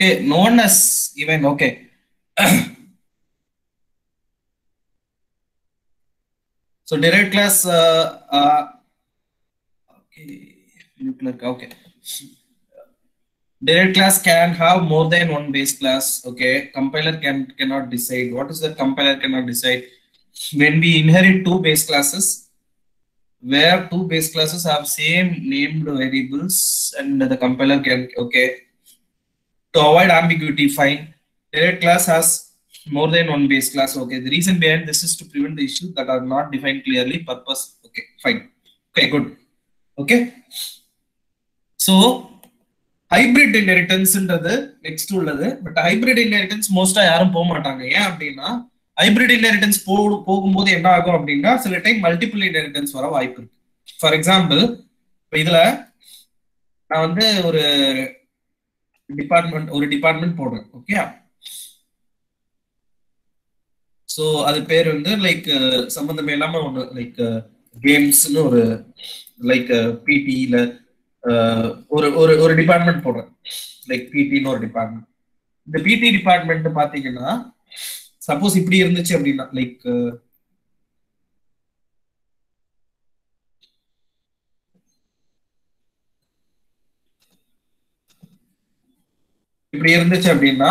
okay known as event ஓகே so derived class uh, uh, okay nuclear okay derived class can have more than one base class okay compiler can cannot decide what is the compiler cannot decide when we inherit two base classes where two base classes have same named variables and the compiler can okay to avoid ambiguity fine derived class has more than one base class okay the reason behind this is to prevent the issues that are not defined clearly purpose okay fine okay good okay so hybrid இன்ஹெரிட்டன்ஸ்ன்றது நெக்ஸ்ட் உள்ளது பட் ஹைபிரிட் இன்ஹெரிட்டன்ஸ் மோஸ்டா யாரும் போக மாட்டாங்க ஏன் அப்படின்னா ஹைபிரிட் இன்ஹெரிட்டன்ஸ் போ போகும்போது என்ன ஆகும் அப்படின்னா சில டைம் மல்டிபிள் இன்ஹெரிட்டன்ஸ் வர வாய்ப்பு இருக்கு ஃபார் எக்ஸாம்பிள் இப்போ இதுல நான் வந்து ஒரு டிபார்ட்மெண்ட் ஒரு டிபார்ட்மெண்ட் போடுறேன் ஓகே ஸோ அது பேர் வந்து லைக் சம்பந்தமே இல்லாம ஒன்று லைக் கேம்ஸ்னு ஒரு லைக் பிடியில ஒரு ஒரு ஒரு டிபார்ட்மெண்ட் போடுறேன் லைக் பிடின்னு ஒரு டிபார்ட்மெண்ட் இந்த பிடி டிபார்ட்மெண்ட் பாத்தீங்கன்னா சப்போஸ் இப்படி இருந்துச்சு அப்படின்னா லைக் இப்படி இருந்துச்சு அப்படின்னா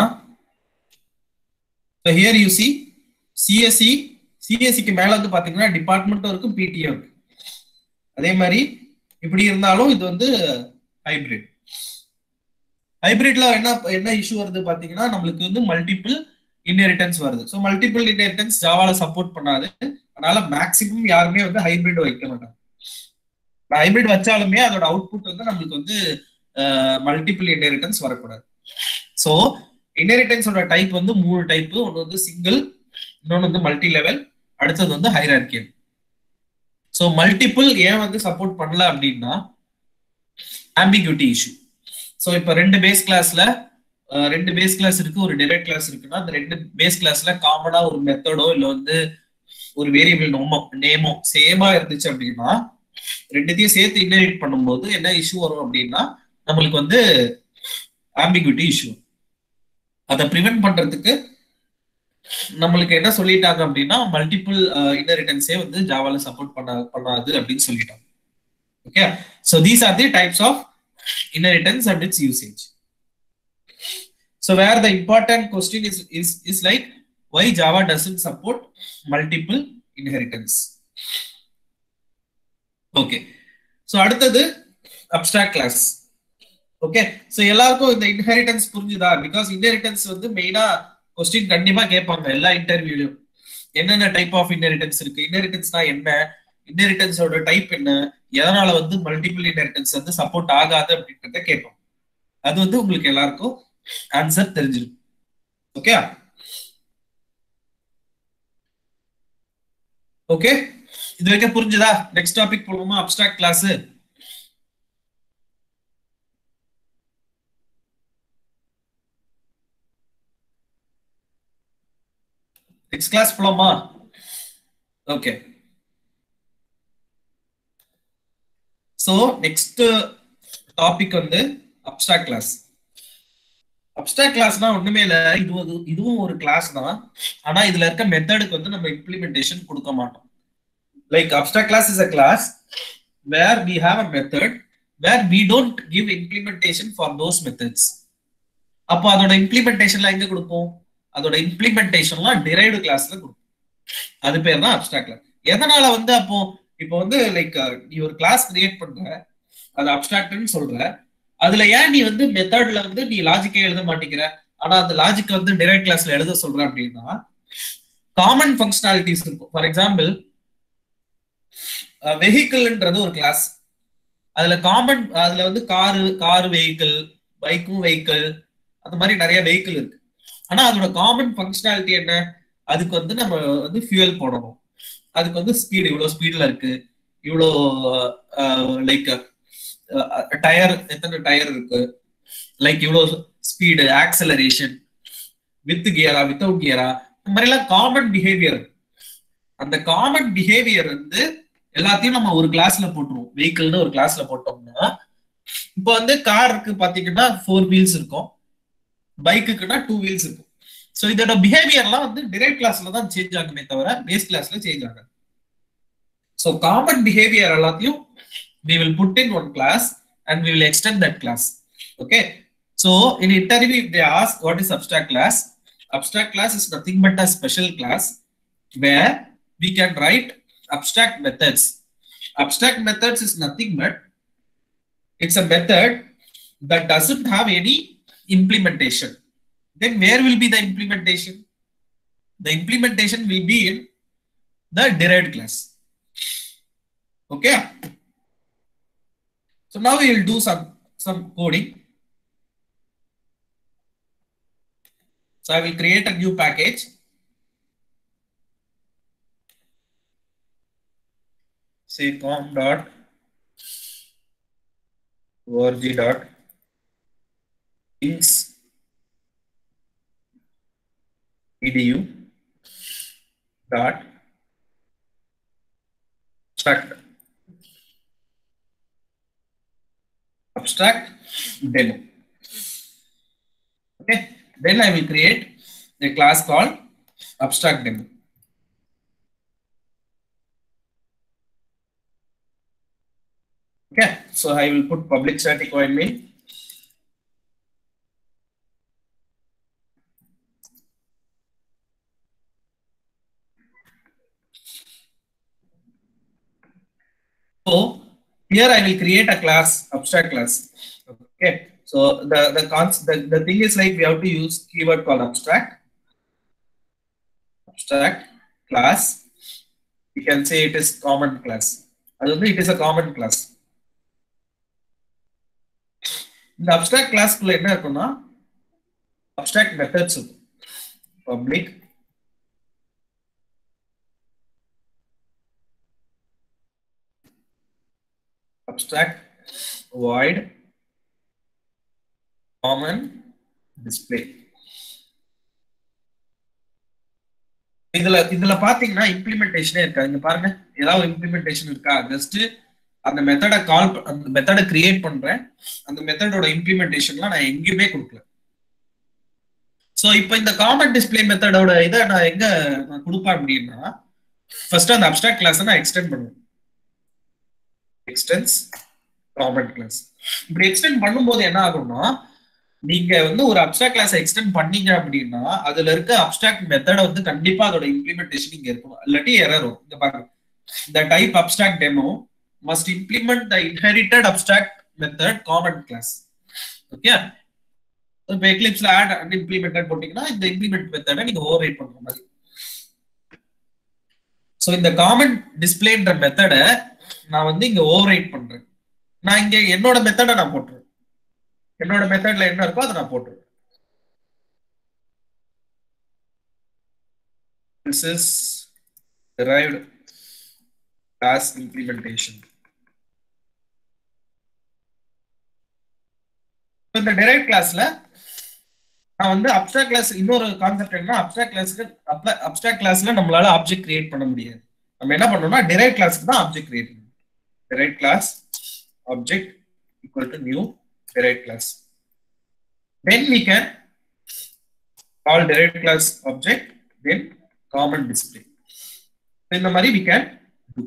ஹியர் யூ சி சிஎஸ்சி சிஎஸ்சிக்கு மேல வந்து பாத்தீங்கன்னா டிபார்ட்மெண்ட்டும் இருக்கும் பிடியும் இருக்கு அதே மாதிரி இப்படி இருந்தாலும் இது வந்து ஹைபிரிட் ஹைபிரிட்ல என்ன என்ன இஷ்யூ வருது பாத்தீங்கன்னா நம்மளுக்கு வந்து மல்டிபிள் இன்ஹெரிட்டன்ஸ் வருது ஸோ மல்டிபிள் இன்ஹெரிட்டன்ஸ் ஜாவால சப்போர்ட் பண்ணாது அதனால மேக்சிமம் யாருமே வந்து ஹைபிரிட் வைக்க மாட்டாங்க ஹைபிரிட் வச்சாலுமே அதோட அவுட்புட் வந்து நம்மளுக்கு வந்து மல்டிபிள் இன்ஹெரிட்டன்ஸ் வரக்கூடாது ஸோ இன்ஹெரிட்டன்ஸோட டைப் வந்து மூணு டைப் ஒன்று வந்து சிங்கிள் இன்னொன்று வந்து மல்டி லெவல் அடுத்தது வந்து ஹைரார்கியல் ஸோ மல்டிபிள் ஏன் வந்து சப்போர்ட் பண்ணல அப்படின்னா ஆம்பிகியூட்டி இஷ்யூ ஸோ இப்போ ரெண்டு பேஸ் கிளாஸ்ல ரெண்டு பேஸ் கிளாஸ் இருக்கு ஒரு டிரெக்ட் கிளாஸ் இருக்குன்னா அந்த ரெண்டு பேஸ் கிளாஸ்ல காமனா ஒரு மெத்தடோ இல்லை வந்து ஒரு வேரியபிள் நோமோ நேமோ சேமா இருந்துச்சு அப்படின்னா ரெண்டுத்தையும் சேர்த்து இன்டெரேட் பண்ணும்போது என்ன இஷ்யூ வரும் அப்படின்னா நம்மளுக்கு வந்து ஆம்பிகியூட்டி இஷ்யூ அதை ப்ரிவென்ட் பண்றதுக்கு நம்மளுக்கு என்ன சொல்லிட்டாங்க அப்படின்னா மல்டிபிள் இன்ஹெரிட்டன்ஸே வந்து ஜாவால சப்போர்ட் பண்ண பண்ணாது அப்படின்னு சொல்லிட்டாங்க okay so these are the types of inheritance and its usage. So where the important question is is is like why Java doesn't support multiple inheritance. Okay. So அடுத்தது abstract class. ஓகே ஸோ எல்லாருக்கும் இந்த இன்ஹெரிட்டன்ஸ் புரிஞ்சுதா பிகாஸ் இன்ஹெரிட்டன்ஸ் வந்து மெயினா கொஸ்டின் கண்டிப்பா கேட்பாங்க எல்லா இன்டர்வியூலையும் என்னென்ன டைப் ஆஃப் இன்ஹெரிட்டன்ஸ் இருக்கு இன்ஹெரிட்டன்ஸ்னா என்ன இன்ஹெரிட்டன்ஸோட டைப் என்ன எதனால வந்து மல்டிபிள் இன்ஹெரிட்டன்ஸ் வந்து சப்போர்ட் ஆகாது அப்படின்றத கேட்போம் அது வந்து உங்களுக்கு எல்லாருக்கும் ஆன்சர் தெரிஞ்சிடும் ஓகே ஓகே இது வரைக்கும் புரிஞ்சுதா நெக்ஸ்ட் டாபிக் போடுவோமா அப்டிராக்ட் கிளாஸ் நெக்ஸ்ட் கிளாஸ் போலாமா ஓகே ஸோ நெக்ஸ்ட் டாபிக் வந்து அப்டிராக்ட் கிளாஸ் அப்டிராக்ட் கிளாஸ்னா ஒண்ணுமே இல்ல இது ஒரு இதுவும் ஒரு கிளாஸ் தான் ஆனா இதுல இருக்க மெத்தடுக்கு வந்து நம்ம இம்ப்ளிமெண்டேஷன் கொடுக்க மாட்டோம் like abstract class is a class where we have a method where we don't give implementation for those methods அப்போ அதோட இம்ப்ளிமெண்டேஷன்லாம் எங்க கொடுப்போம் அதோட இம்ப்ளிமெண்டேஷன்லாம் டிரைவ்டு கிளாஸ்ல கொடுப்போம் அது பேர் தான் அப்டிராக்ட் கிளாஸ் எதனால வந்து அப்போ இப்போ வந்து லைக் நீ ஒரு கிளாஸ் கிரியேட் பண்ற அது அப்டிராக்ட்னு சொல்ற அதுல ஏன் நீ வந்து மெத்தட்ல வந்து நீ லாஜிக்கே எழுத மாட்டேங்கிற ஆனா அந்த லாஜிக் வந்து டிரைவ் கிளாஸ்ல எழுத சொல்ற அப்படின்னா காமன் ஃபங்க்ஷனாலிட்டிஸ் இருக்கும் ஃபார் எக்ஸாம்பிள் வெஹிக்கிள்ன்றது ஒரு கிளாஸ் அதுல காமன் அதுல வந்து காரு காரு வெஹிக்கிள் பைக்கும் வெஹிக்கிள் அந்த மாதிரி நிறைய வெஹிக்கிள் இருக்கு ஆனா அதோட காமன் ஃபங்க்ஷனாலிட்டி என்ன அதுக்கு வந்து நம்ம வந்து ஃபியூயல் போடணும் அதுக்கு வந்து ஸ்பீடு இவ்வளவு ஸ்பீட்ல இருக்கு இவ்வளோ லைக் டயர் எத்தனை டயர் இருக்கு லைக் இவ்வளவு ஸ்பீடு ஆக்சலரேஷன் வித் கியரா வித்தவுட் கியரா இந்த மாதிரி எல்லாம் காமன் பிஹேவியர் அந்த காமன் பிஹேவியர் வந்து எல்லாத்தையும் நம்ம ஒரு கிளாஸ்ல போட்டுருவோம் வெஹிக்கிள்னு ஒரு கிளாஸ்ல போட்டோம்னா இப்போ வந்து காருக்கு பாத்தீங்கன்னா ஃபோர் வீல்ஸ் இருக்கும் பைக்குக்குன்னா டூ வீல்ஸ் இருக்கும் ஸோ இதோட பிஹேவியர்லாம் வந்து டிரைவ் கிளாஸ்ல தான் சேஞ்ச் ஆகுமே தவிர பேஸ் கிளாஸ்ல சேஞ்ச் ஆகாது ஸோ காமன் பிஹேவியர் எல்லாத்தையும் we will put in one class and we will extend that class okay so in interview if they ask what is abstract class abstract class is nothing but a special class where we can write abstract methods abstract methods is nothing but it's a method that doesn't have any implementation then where will be the implementation the implementation will be in the derived class okay so now we will do some some coding so i will create a new package say com dot org dot links edu dot struct abstract demo okay then i will create a class called abstract demo okay so i will put public static void main So here I will create a class, abstract class. Okay. So the the concept the, the thing is like we have to use keyword called abstract. Abstract class. You can say it is common class. அது வந்து it is a common class. இந்த abstract கிளாஸ்க்குள்ள என்ன இருக்கும்னா abstract methods இருக்கும் public abstract void common display இதுல இதுல பாத்தீங்கன்னா இம்ப்ளிமெண்டேஷனே இருக்கா இங்க பாருங்க ஏதாவது இம்ப்ளிமெண்டேஷன் இருக்கா ஜஸ்ட் அந்த மெத்தடை கால் அந்த மெத்தடை கிரியேட் பண்றேன் அந்த மெத்தடோட இம்ப்ளிமெண்டேஷன்லாம் நான் எங்கேயுமே கொடுக்கல சோ இப்போ இந்த காமன் டிஸ்பிளே மெத்தடோட இதை நான் எங்க நான் கொடுப்பேன் அப்படின்னா ஃபர்ஸ்ட் அந்த அப்டாக்ட் கிளாஸை நான் எக்ஸ்டெண்ட் பண்ணுவேன் எக்ஸ்டென்ஸ் காமன் கிளாஸ் இப்படி எக்ஸ்டெண்ட் பண்ணும்போது என்ன ஆகும்னா நீங்க வந்து ஒரு அப்டாக்ட் கிளாஸ் எக்ஸ்டெண்ட் பண்ணீங்க அப்படின்னா அதுல இருக்க அப்டாக்ட் மெத்தட வந்து கண்டிப்பா அதோட இம்ப்ளிமெண்டேஷன் இங்க இருக்கும் இல்லாட்டி எரர் வரும் இந்த பாருங்க the type abstract demo must implement the inherited abstract method common class okay இப்போ எக்லிப்ஸ்ல ஆட் அன்இம்ப்ளிமெண்டட் போட்டீங்கன்னா இந்த இம்ப்ளிமெண்ட் மெத்தடை நீங்க ஓவர் ரைட் பண்ற மாதிரி ஸோ இந்த காமன் டிஸ்பிளேன்ற மெத்தடை நான் வந்து இங்க ஓவர் ரைட் பண்றேன் நான் இங்க என்னோட மெத்தடை நான் போட்டுருவேன் என்னோட மெத்தட்ல என்ன இருக்கோ அதை நான் போட்டுருவேன் this is derived class implementation இந்த derived கிளாஸ்ல நான் வந்து அப்டாக் கிளாஸ் இன்னொரு கான்செப்ட் என்ன அப்டாக் கிளாஸ்க்கு அப்டாக் கிளாஸ்ல நம்மளால ஆப்ஜெக்ட் கிரியேட் பண்ண முடியாது நம்ம என்ன பண்ணணும்னா derived கிளாஸ்க்கு தான் ஆப்ஜெக்ட் கிரியேட் பண்ணணும் derived class object equal to new derived class then we can call derived class object then common display இந்த மாதிரி we can do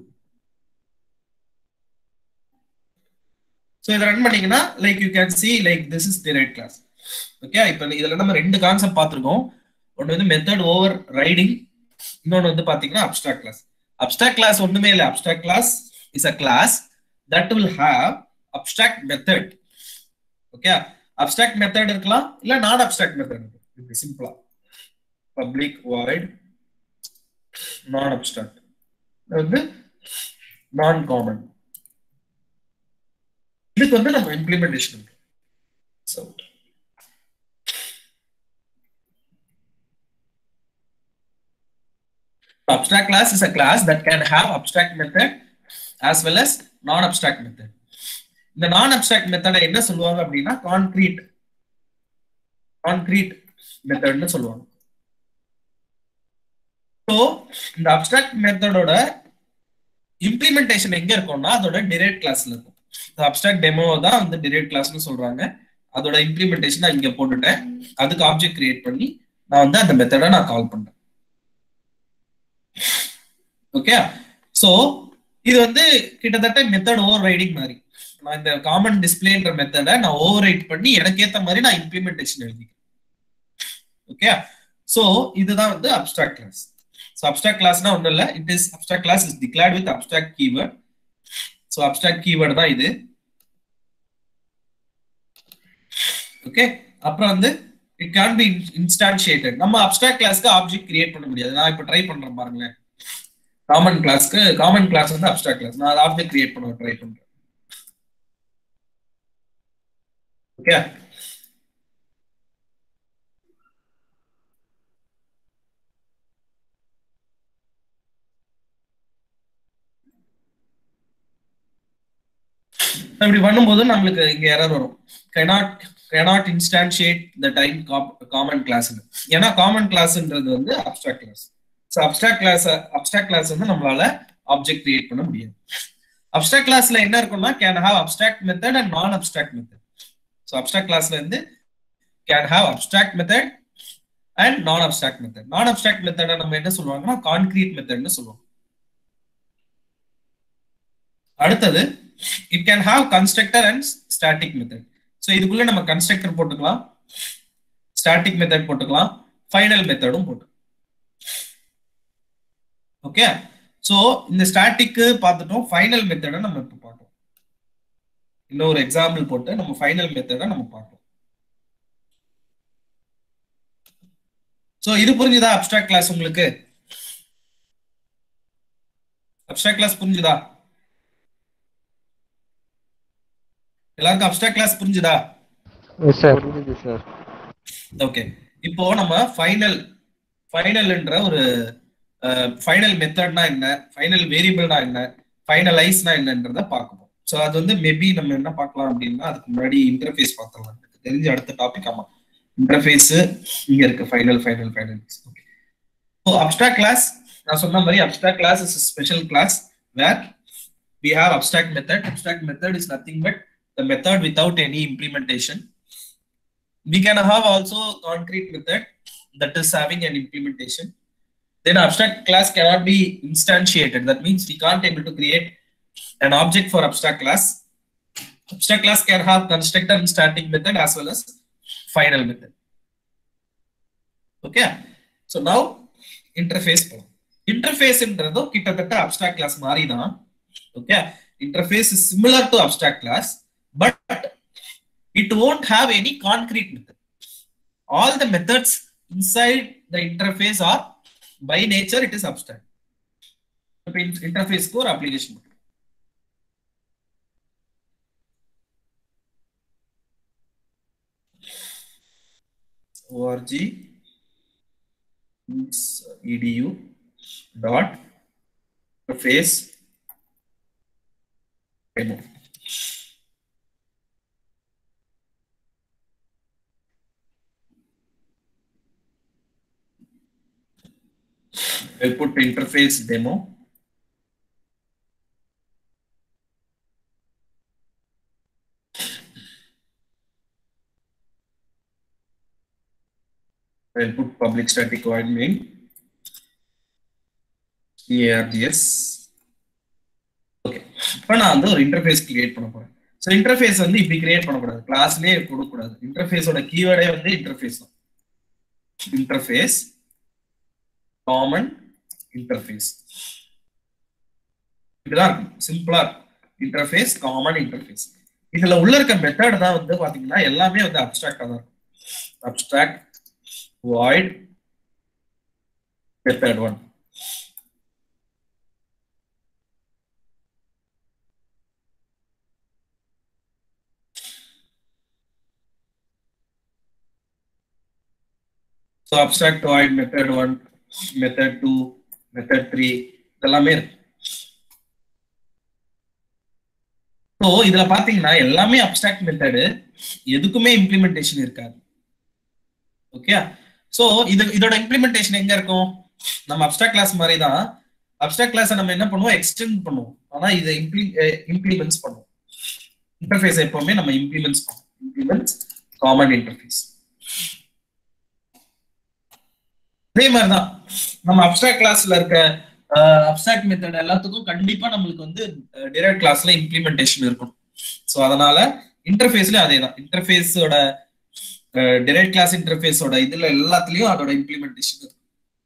so இதை ரன் பண்ணீங்கன்னா like you can see like this is derived class okay இப்போ இதுல நம்ம ரெண்டு கான்செப்ட் பார்த்திருக்கோம் ஒன்னு வந்து மெத்தட் ஓவர் ரைடிங் இன்னொன்னு வந்து பாத்தீங்கன்னா அப்டாக் கிளாஸ் அப்டாக் கிளாஸ் ஒண்ணுமே இல்லை abstract class is a class that will have abstract method okay abstract method இருக்கலாம் இல்ல நான் அப்டாக்ட் மெத்தட் இப்படி சிம்பிளா பப்ளிக் வாய்ட் நான் அப்டாக்ட் வந்து நான் காமன் இதுக்கு வந்து நம்ம implementation so abstract class is a class that can have abstract method as well as non-abstract method. இந்த நான் அப்டிராக்ட் மெத்தடை என்ன சொல்லுவாங்க அப்படின்னா கான்கிரீட் கான்கிரீட் மெத்தட்னு சொல்லுவாங்க ஸோ இந்த அப்டிராக்ட் மெத்தடோட இம்ப்ளிமெண்டேஷன் எங்க இருக்கும்னா அதோட டிரைவ் கிளாஸ்ல இருக்கும் இந்த அப்டிராக்ட் டெமோ தான் வந்து டிரைவ் கிளாஸ்னு சொல்றாங்க அதோட இம்ப்ளிமெண்டேஷன் நான் இங்க போட்டுட்டேன் அதுக்கு ஆப்ஜெக்ட் கிரியேட் பண்ணி நான் வந்து அந்த மெத்தடை நான் கால் பண்றேன் ஓகே சோ இது வந்து கிட்டத்தட்ட மெத்தட் ஓவர் ரைடிங் மாதிரி நான் இந்த காமன் டிஸ்பிளேன்ற மெத்தடை நான் ஓவர் ரைட் பண்ணி எனக்கு ஏத்த மாதிரி நான் இம்ப்ளிமெண்டேஷன் எழுதிக்கிறேன் ஓகே சோ இதுதான் வந்து அப்டிராக்ட் கிளாஸ் ஸோ அப்டிராக்ட் கிளாஸ்னா ஒன்றும் இல்லை it is abstract class is declared with abstract keyword so abstract keyword தான் இது ஓகே அப்புறம் வந்து இட் கேன் பி இன்ஸ்டான்ஷியேட்டட் நம்ம அப்டிராக்ட் கிளாஸ்க்கு ஆப்ஜெக்ட் கிரியேட் பண்ண முடியாது நான் இப்போ ட்ரை பண்றேன் பாருங்களேன் காமன் கிளாஸ்க்கு காமன் கிளாஸ் வந்து அப்டிராக்ட் கிளாஸ் நான் ஆப்ஜெக்ட் கிரியேட் பண்ண ட்ரை பண்றேன் ஓகே இப்படி பண்ணும்போது நம்மளுக்கு இங்க எரர் வரும் cannot cannot instantiate the type common class ஏன்னா காமன் கிளாஸ்ன்றது வந்து abstract class so abstract class abstract class வந்து நம்மளால ஆப்ஜெக்ட் கிரியேட் பண்ண முடியாது அப்டிராக்ட் கிளாஸ்ல என்ன இருக்கும்னா can have abstract method and non abstract method so abstract கிளாஸ்ல இருந்து can have abstract method and non abstract method non abstract மெத்தடை நம்ம என்ன சொல்லுவாங்கன்னா கான்கிரீட் மெத்தட்னு சொல்லுவோம் அடுத்தது it can have constructor and static method so இதுக்குள்ள நம்ம கன்ஸ்ட்ரக்டர் போட்டுக்கலாம் ஸ்டாட்டிக் மெத்தட் போட்டுக்கலாம் ஃபைனல் மெத்தடும் போட்டு ஓகே ஸோ இந்த ஸ்டாட்டிக்கு பார்த்துட்டோம் ஃபைனல் மெத்தடை நம்ம இப்போ பார்க்கலாம் இன்னொரு எக்ஸாம்பிள் போட்டு நம்ம ஃபைனல் மெத்தடை நம்ம பார்க்கலாம் ஸோ இது புரிஞ்சுதா அப்டிராக்ட் கிளாஸ் உங்களுக்கு அப்டிராக்ட் கிளாஸ் புரிஞ்சுதா எல்லாருக்கும் அப்டிராக்ட் கிளாஸ் புரிஞ்சுதா எஸ் சார் புரிஞ்சுது சார் ஓகே இப்போ நம்ம ஃபைனல் ஃபைனல்ன்ற ஒரு ஃபைனல் மெத்தட்னா என்ன ஃபைனல் வேரியபிள்னா என்ன ஃபைனலைஸ்னா என்னன்றத பார்க்கணும் ஸோ அது வந்து மேபி நம்ம என்ன பார்க்கலாம் அப்படின்னா அதுக்கு முன்னாடி இன்டர்ஃபேஸ் பார்த்தலாம் எனக்கு தெரிஞ்ச அடுத்த டாபிக் ஆமா இன்டர்ஃபேஸ் இங்க இருக்கு final final final okay so abstract class நான் சொன்ன மாதிரி abstract class is special class where we have abstract method abstract method is nothing but the method without any implementation we can have also concrete method that is having an implementation then abstract class cannot be instantiated that means we can't able to create an object for abstract class abstract class can have constructor and static method as well as final method okay so now interface போலாம். interface என்றதும் கிட்டத்தட்ட abstract class மாதிரி தான் okay interface is similar to abstract class but it won't have any concrete method all the methods inside the interface are by nature it is abstract இப்ப in- interface க்கு ஒரு application இருக்கு. org edu dot interface demo I'll put interface demo. I'll put public static void main. ARGS. Okay இப்போ நான் வந்து ஒரு இன்டர்ஃபேஸ் கிரியேட் பண்ண போறேன் ஸோ இன்டர்ஃபேஸ் வந்து இப்படி கிரியேட் பண்ணக்கூடாது கிளாஸ்லேயே கொடுக்கக்கூடாது இன்டர்ஃபேஸோட கீவேர்டே வந்து இன்டர்ஃபேஸ் தான் இன்டர்ஃபேஸ் காமன் இன்டர்ஃபேஸ் இப்படிதான் இருக்கும் சிம்பிளா இன்டர்ஃபேஸ் காமன் இன்டர்ஃபேஸ் இதுல உள்ள இருக்க மெத்தட் தான் வந்து பாத்தீங்கன்னா எல்லாமே வந்து அப்டிராக்டா தான் இருக்கும் abstract void method one so abstract void method one method two method three இதெல்லாமே இருக்கு ஸோ இதுல பாத்தீங்கன்னா எல்லாமே அப்டிராக்ட் மெத்தடு எதுக்குமே இம்ப்ளிமெண்டேஷன் இருக்காது ஓகே ஸோ இது இதோட இம்ப்ளிமெண்டேஷன் எங்க இருக்கும் நம்ம அப்டிராக்ட் கிளாஸ் மாதிரி தான் அப்டிராக்ட் கிளாஸ் நம்ம என்ன பண்ணுவோம் எக்ஸ்டெண்ட் பண்ணுவோம் ஆனா இதை இம்ப்ளி இம்ப்ளிமெண்ட்ஸ் பண்ணுவோம் இன்டர்ஃபேஸ் எப்பவுமே நம்ம இம்ப்ளிமெண்ட்ஸ் பண்ணுவோம் இம்ப்ளிமெண்ட்ஸ் காமன் இன்டர்ஃபேஸ் அதே மாதிரிதான் நம்ம அப்டிராக்ட் கிளாஸ்ல இருக்க அப்டிராக்ட் மெத்தட் எல்லாத்துக்கும் கண்டிப்பா நம்மளுக்கு வந்து டிரைவ் கிளாஸ்ல இம்ப்ளிமெண்டேஷன் இருக்கணும் ஸோ அதனால இன்டர்ஃபேஸ்ல அதே தான் இன்டர்ஃபேஸோட டிரைவ் கிளாஸ் இன்டர்ஃபேஸோட இதுல எல்லாத்துலயும் அதோட இம்ப்ளிமெண்டேஷன் இருக்கும்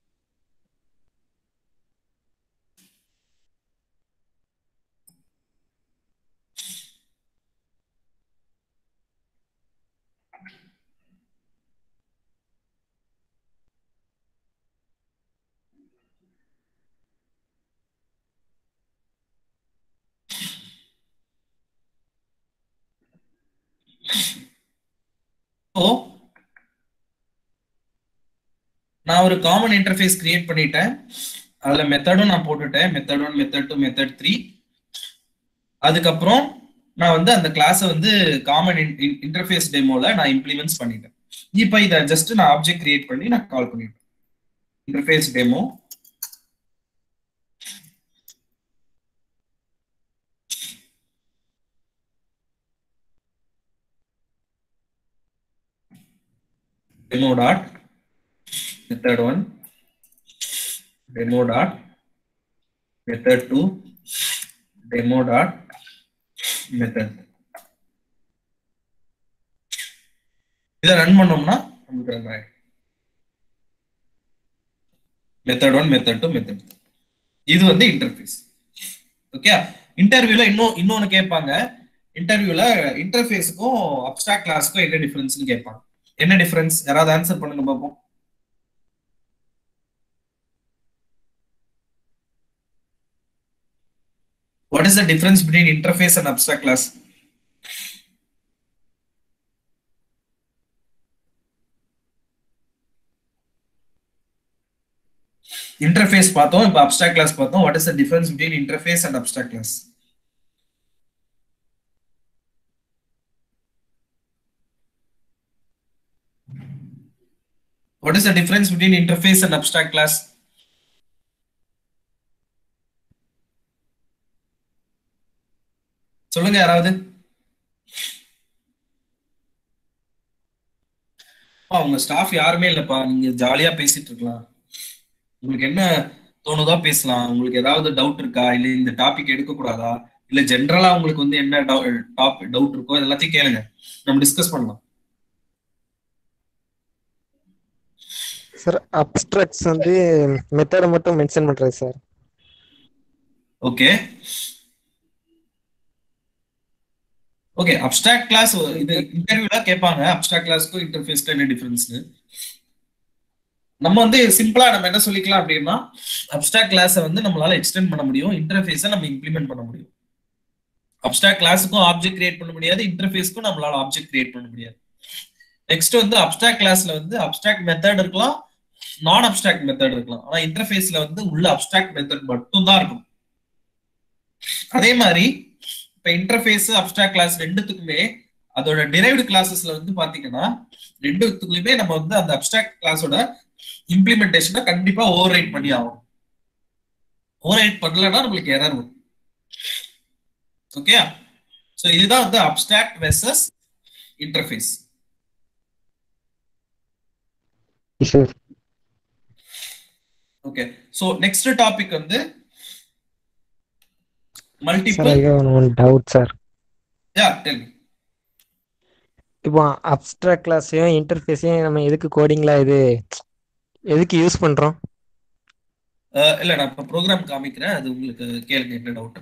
ஸோ நான் ஒரு காமன் இன்டர்ஃபேஸ் கிரியேட் பண்ணிட்டேன் அதுல மெத்தடும் நான் போட்டுட்டேன் method one method two method three அதுக்கப்புறம் நான் வந்து அந்த கிளாஸை வந்து காமன் இன்டர்ஃபேஸ் டெமோல நான் இம்ப்ளிமெண்ட்ஸ் பண்ணிட்டேன் இப்போ இதை ஜஸ்ட் நான் ஆப்ஜெக்ட் கிரியேட் பண்ணி நான் கால் பண்ணிட்டேன் interface demo demo dot method one demo dot method two demo dot method இதை ரன் பண்ணோம்னா நமக்கு ரன் ஆயிடும் method one method two method இது வந்து இன்டர்ஃபேஸ் ஓகே இன்டர்வியூல இன்னும் இன்னொன்னு கேட்பாங்க இன்டர்வியூல இன்டர்ஃபேஸுக்கும் அப்டிராக்ட் கிளாஸுக்கும் என்ன டிஃபரன்ஸ்னு கேட்பாங்க என்ன டிஃபரன்ஸ் யாராவது ஆன்சர் பண்ணுங்க பார்ப்போம் What is the difference between interface and abstract class? Interface பார்த்தோம் இப்போ அப்டிராக்ட் கிளாஸ் பார்த்தோம் what is the difference between interface and abstract class What is the difference between interface and abstract class? சொல்லுங்க யாராவது உங்க ஸ்டாஃப் யாருமே இல்லப்பா நீங்க ஜாலியா பேசிட்டு இருக்கலாம் உங்களுக்கு என்ன தோணுதோ பேசலாம் உங்களுக்கு ஏதாவது டவுட் இருக்கா இல்ல இந்த டாபிக் எடுக்க கூடாதா இல்ல ஜென்ரலா உங்களுக்கு வந்து என்ன டாப் டவுட் இருக்கோ எல்லாத்தையும் கேளுங்க நம்ம டிஸ்கஸ் பண்ணலாம் சார் அப்ஸ்ட்ரக்ட்ஸ் வந்து மெத்தடை மட்டும் மென்ஷன் பண்றது sir okay okay abstract class இது இன்டர்வியூல கேட்பாங்க அப்டிராக்ட் கிளாஸ்க்கும் இன்டர்ஃபேஸ்க்கு என்ன டிஃபரன்ஸ்னு நம்ம வந்து சிம்பிளா நம்ம என்ன சொல்லிக்கலாம் அப்படின்னா அப்டிராக்ட் கிளாஸை வந்து நம்மளால எக்ஸ்டெண்ட் பண்ண முடியும் இன்டர்ஃபேஸை நம்ம இம்ப்ளிமெண்ட் பண்ண முடியும் அப்டிராக்ட் கிளாஸுக்கும் ஆப்ஜெக்ட் கிரியேட் பண்ண முடியாது இன்டர்ஃபேஸ்க்கும் நம்மளால ஆப்ஜெக்ட் கிரியேட் பண்ண முடியாது நெக்ஸ்ட் வந்து அப்டிராக்ட் கிளாஸ்ல வந்து அப்டிராக்ட் மெத்தட் இருக்கலாம் நான் அப்டிராக்ட் மெத்தட் இருக்கலாம் ஆனா இன்டர்ஃபேஸ்ல வந்து உள்ள அப்டிராக்ட் மெத்தட் மட்டும் தான் இருக்கும் அதே மாதிரி இப்ப இன்டர்ஃபேஸ் அப்டிராக்ட் கிளாஸ் ரெண்டுத்துக்குமே அதோட டிரைவ்டு கிளாஸஸ்ல வந்து பாத்தீங்கன்னா ரெண்டுத்துக்குமே நம்ம வந்து அந்த அப்டிராக்ட் கிளாஸோட இம்ப்ளிமெண்டேஷனை கண்டிப்பா ஓவர் ரைட் பண்ணி ஆகும் ஓவர் ரைட் பண்ணலன்னா நம்மளுக்கு எரர் வரும் ஓகே சோ இதுதான் வந்து abstract versus interface sir okay so next topic வந்து சார் மல்டிபிள் ஐயோ one doubt sir ya tell இப்போ அப்ஸ்ட்ராக்ட் கிளாஸையும் இன்டர்ஃபேஸையும் நம்ம எதுக்கு கோடிங்ல இது எதுக்கு யூஸ் பண்றோம் இல்ல நான் இப்ப ப்ரோக்ராம் காமிக்கிறேன் அது உங்களுக்கு கேளுங்க என்ன டவுட்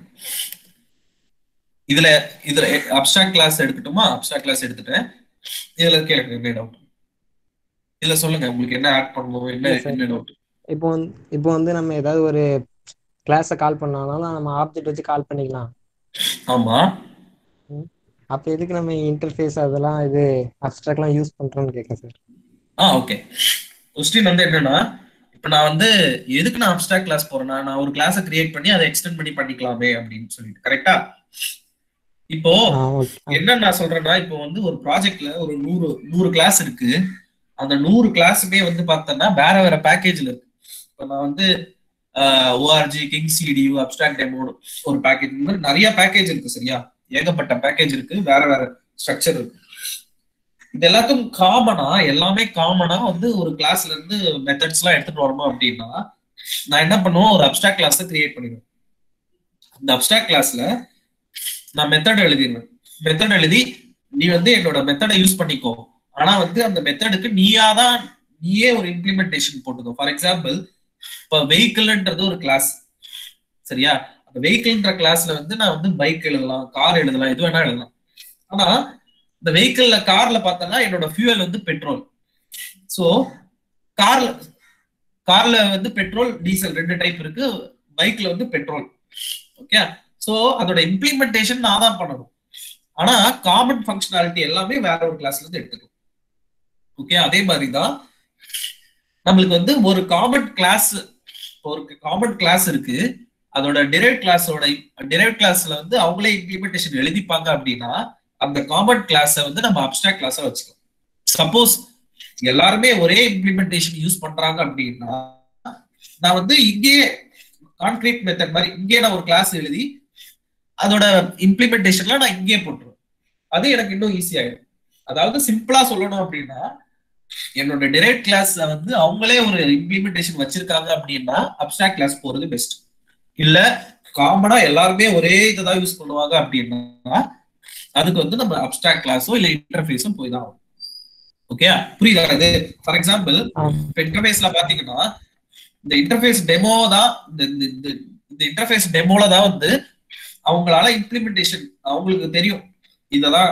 இதுல இதுல அப்டிராக்ட் கிளாஸ் எடுக்கட்டுமா அப்டிராக்ட் கிளாஸ் எடுத்துட்டேன் இதுல கேளுங்க என்ன டவுட் இதுல சொல்லுங்க உங்களுக்கு என்ன ஆட் பண்ணணும் என்ன Yes, sir. என்ன டவுட் இப்போ வந்து இப்போ வந்து நம்ம ஏதாவது ஒரு கிளாஸை கால் பண்ணாலும் நம்ம ஆப்ஜெக்ட் வச்சு கால் பண்ணிக்கலாம் ஆமா அப்ப எதுக்கு நம்ம இன்டர்ஃபேஸ் அதெல்லாம் இது அப்ஸ்ட்ராக்ட்லாம் யூஸ் பண்றோம்னு கேட்கேன் சார் ஆ ஓகே கொஸ்டின் வந்து என்னன்னா இப்ப நான் வந்து எதுக்கு நான் அப்டிராக்ட் கிளாஸ் போறேன்னா நான் ஒரு கிளாஸை கிரியேட் பண்ணி அதை எக்ஸ்டெண்ட் பண்ணி பண்ணிக்கலாமே அப்படின்னு சொல்லிட்டு கரெக்டா இப்போ ஆ ஓகே என்ன நான் சொல்றேன்னா இப்போ வந்து ஒரு ப்ராஜெக்ட்ல ஒரு நூறு நூறு கிளாஸ் இருக்கு அந்த நூறு கிளாஸுமே வந்து பார்த்தோன்னா வேற வேற பேக்கேஜ்ல இருக்கு இப்போ நான் வந்து ORG king CDU abstract demo ஒரு பேக்கேஜ் இந்த மாதிரி நிறைய பேக்கேஜ் இருக்கு சரியா ஏகப்பட்ட பேக்கேஜ் இருக்கு வேற வேற ஸ்ட்ரக்சர் இருக்கு இது எல்லாத்துக்கும் காமனா எல்லாமே காமனா வந்து ஒரு கிளாஸ்ல இருந்து மெத்தட்ஸ் எல்லாம் எடுத்துட்டு வரணும் அப்படின்னா நான் என்ன பண்ணுவேன் ஒரு அப்டாக் கிளாஸ் கிரியேட் பண்ணிடுவேன் அந்த அப்டாக் கிளாஸ்ல நான் மெத்தட் எழுதிடுவேன் மெத்தட் எழுதி நீ வந்து என்னோட மெத்தடை யூஸ் பண்ணிக்கோ ஆனா வந்து அந்த மெத்தடுக்கு நீயா தான் நீயே ஒரு இம்ப்ளிமெண்டேஷன் போட்டுக்கோ ஃபார் எக்ஸாம்பிள் இப்ப வெஹிக்கிள்ன்றது ஒரு கிளாஸ் சரியா அந்த வெஹிக்கிள்ன்ற கிளாஸ்ல வந்து நான் வந்து பைக் எழுதலாம் கார் எழுதலாம் எது வேணா எழுதலாம் ஆனா இந்த வெஹிக்கிள்ல கார்ல பார்த்தோம்னா என்னோட ஃபியூவல் வந்து பெட்ரோல் சோ கார்ல கார்ல வந்து பெட்ரோல் டீசல் ரெண்டு டைப் இருக்கு பைக்ல வந்து பெட்ரோல் ஓகே சோ அதோட இம்ப்ளிமெண்டேஷன் நான் தான் பண்ணணும் ஆனா காமன் ஃபங்க்ஷனாலிட்டி எல்லாமே வேற ஒரு கிளாஸ்ல இருந்து எடுத்துக்கணும் ஓகே அதே மாதிரி தான் நம்மளுக்கு வந்து ஒரு காமன் கிளாஸ் ஒரு காமன் கிளாஸ் இருக்கு அதோட டிரைவ் கிளாஸோட டிரைவ் கிளாஸ்ல வந்து அவங்களே இம்ப்ளிமெண்டேஷன் எழுதிப்பாங்க அப்படின்னா அந்த காமன் கிளாஸை வந்து நம்ம அப்டாக் கிளாஸா வச்சுக்கலாம் சப்போஸ் எல்லாருமே ஒரே இம்ப்ளிமெண்டேஷன் யூஸ் பண்றாங்க அப்படின்னா நான் வந்து இங்கேயே கான்கிரீட் மெத்தட் மாதிரி இங்கே நான் ஒரு கிளாஸ் எழுதி அதோட இம்ப்ளிமெண்டேஷன்ல நான் இங்கேயே போட்டுருவேன் அது எனக்கு இன்னும் ஈஸி ஆயிடும் அதாவது சிம்பிளா சொல்லணும் அப்படின்னா என்னோட டிரைவ் கிளாஸ்ல வந்து அவங்களே ஒரு இம்ப்ளிமெண்டேஷன் வச்சிருக்காங்க அப்படின்னா அப்டாக் கிளாஸ் போறது பெஸ்ட் இல்ல காமனா எல்லாருமே ஒரே இதை யூஸ் பண்ணுவாங்க அப்படின்னா அதுக்கு வந்து நம்ம அப்டாக் கிளாஸோ இல்ல இன்டர்ஃபேஸும் போய் தான் ஆகும் ஓகே புரியுதா இது ஃபார் எக்ஸாம்பிள் இப்ப இன்டர்ஃபேஸ்ல பாத்தீங்கன்னா இந்த இன்டர்ஃபேஸ் டெமோ தான் இந்த இந்த இன்டர்ஃபேஸ் டெமோல தான் வந்து அவங்களால இம்ப்ளிமெண்டேஷன் அவங்களுக்கு தெரியும் இதெல்லாம்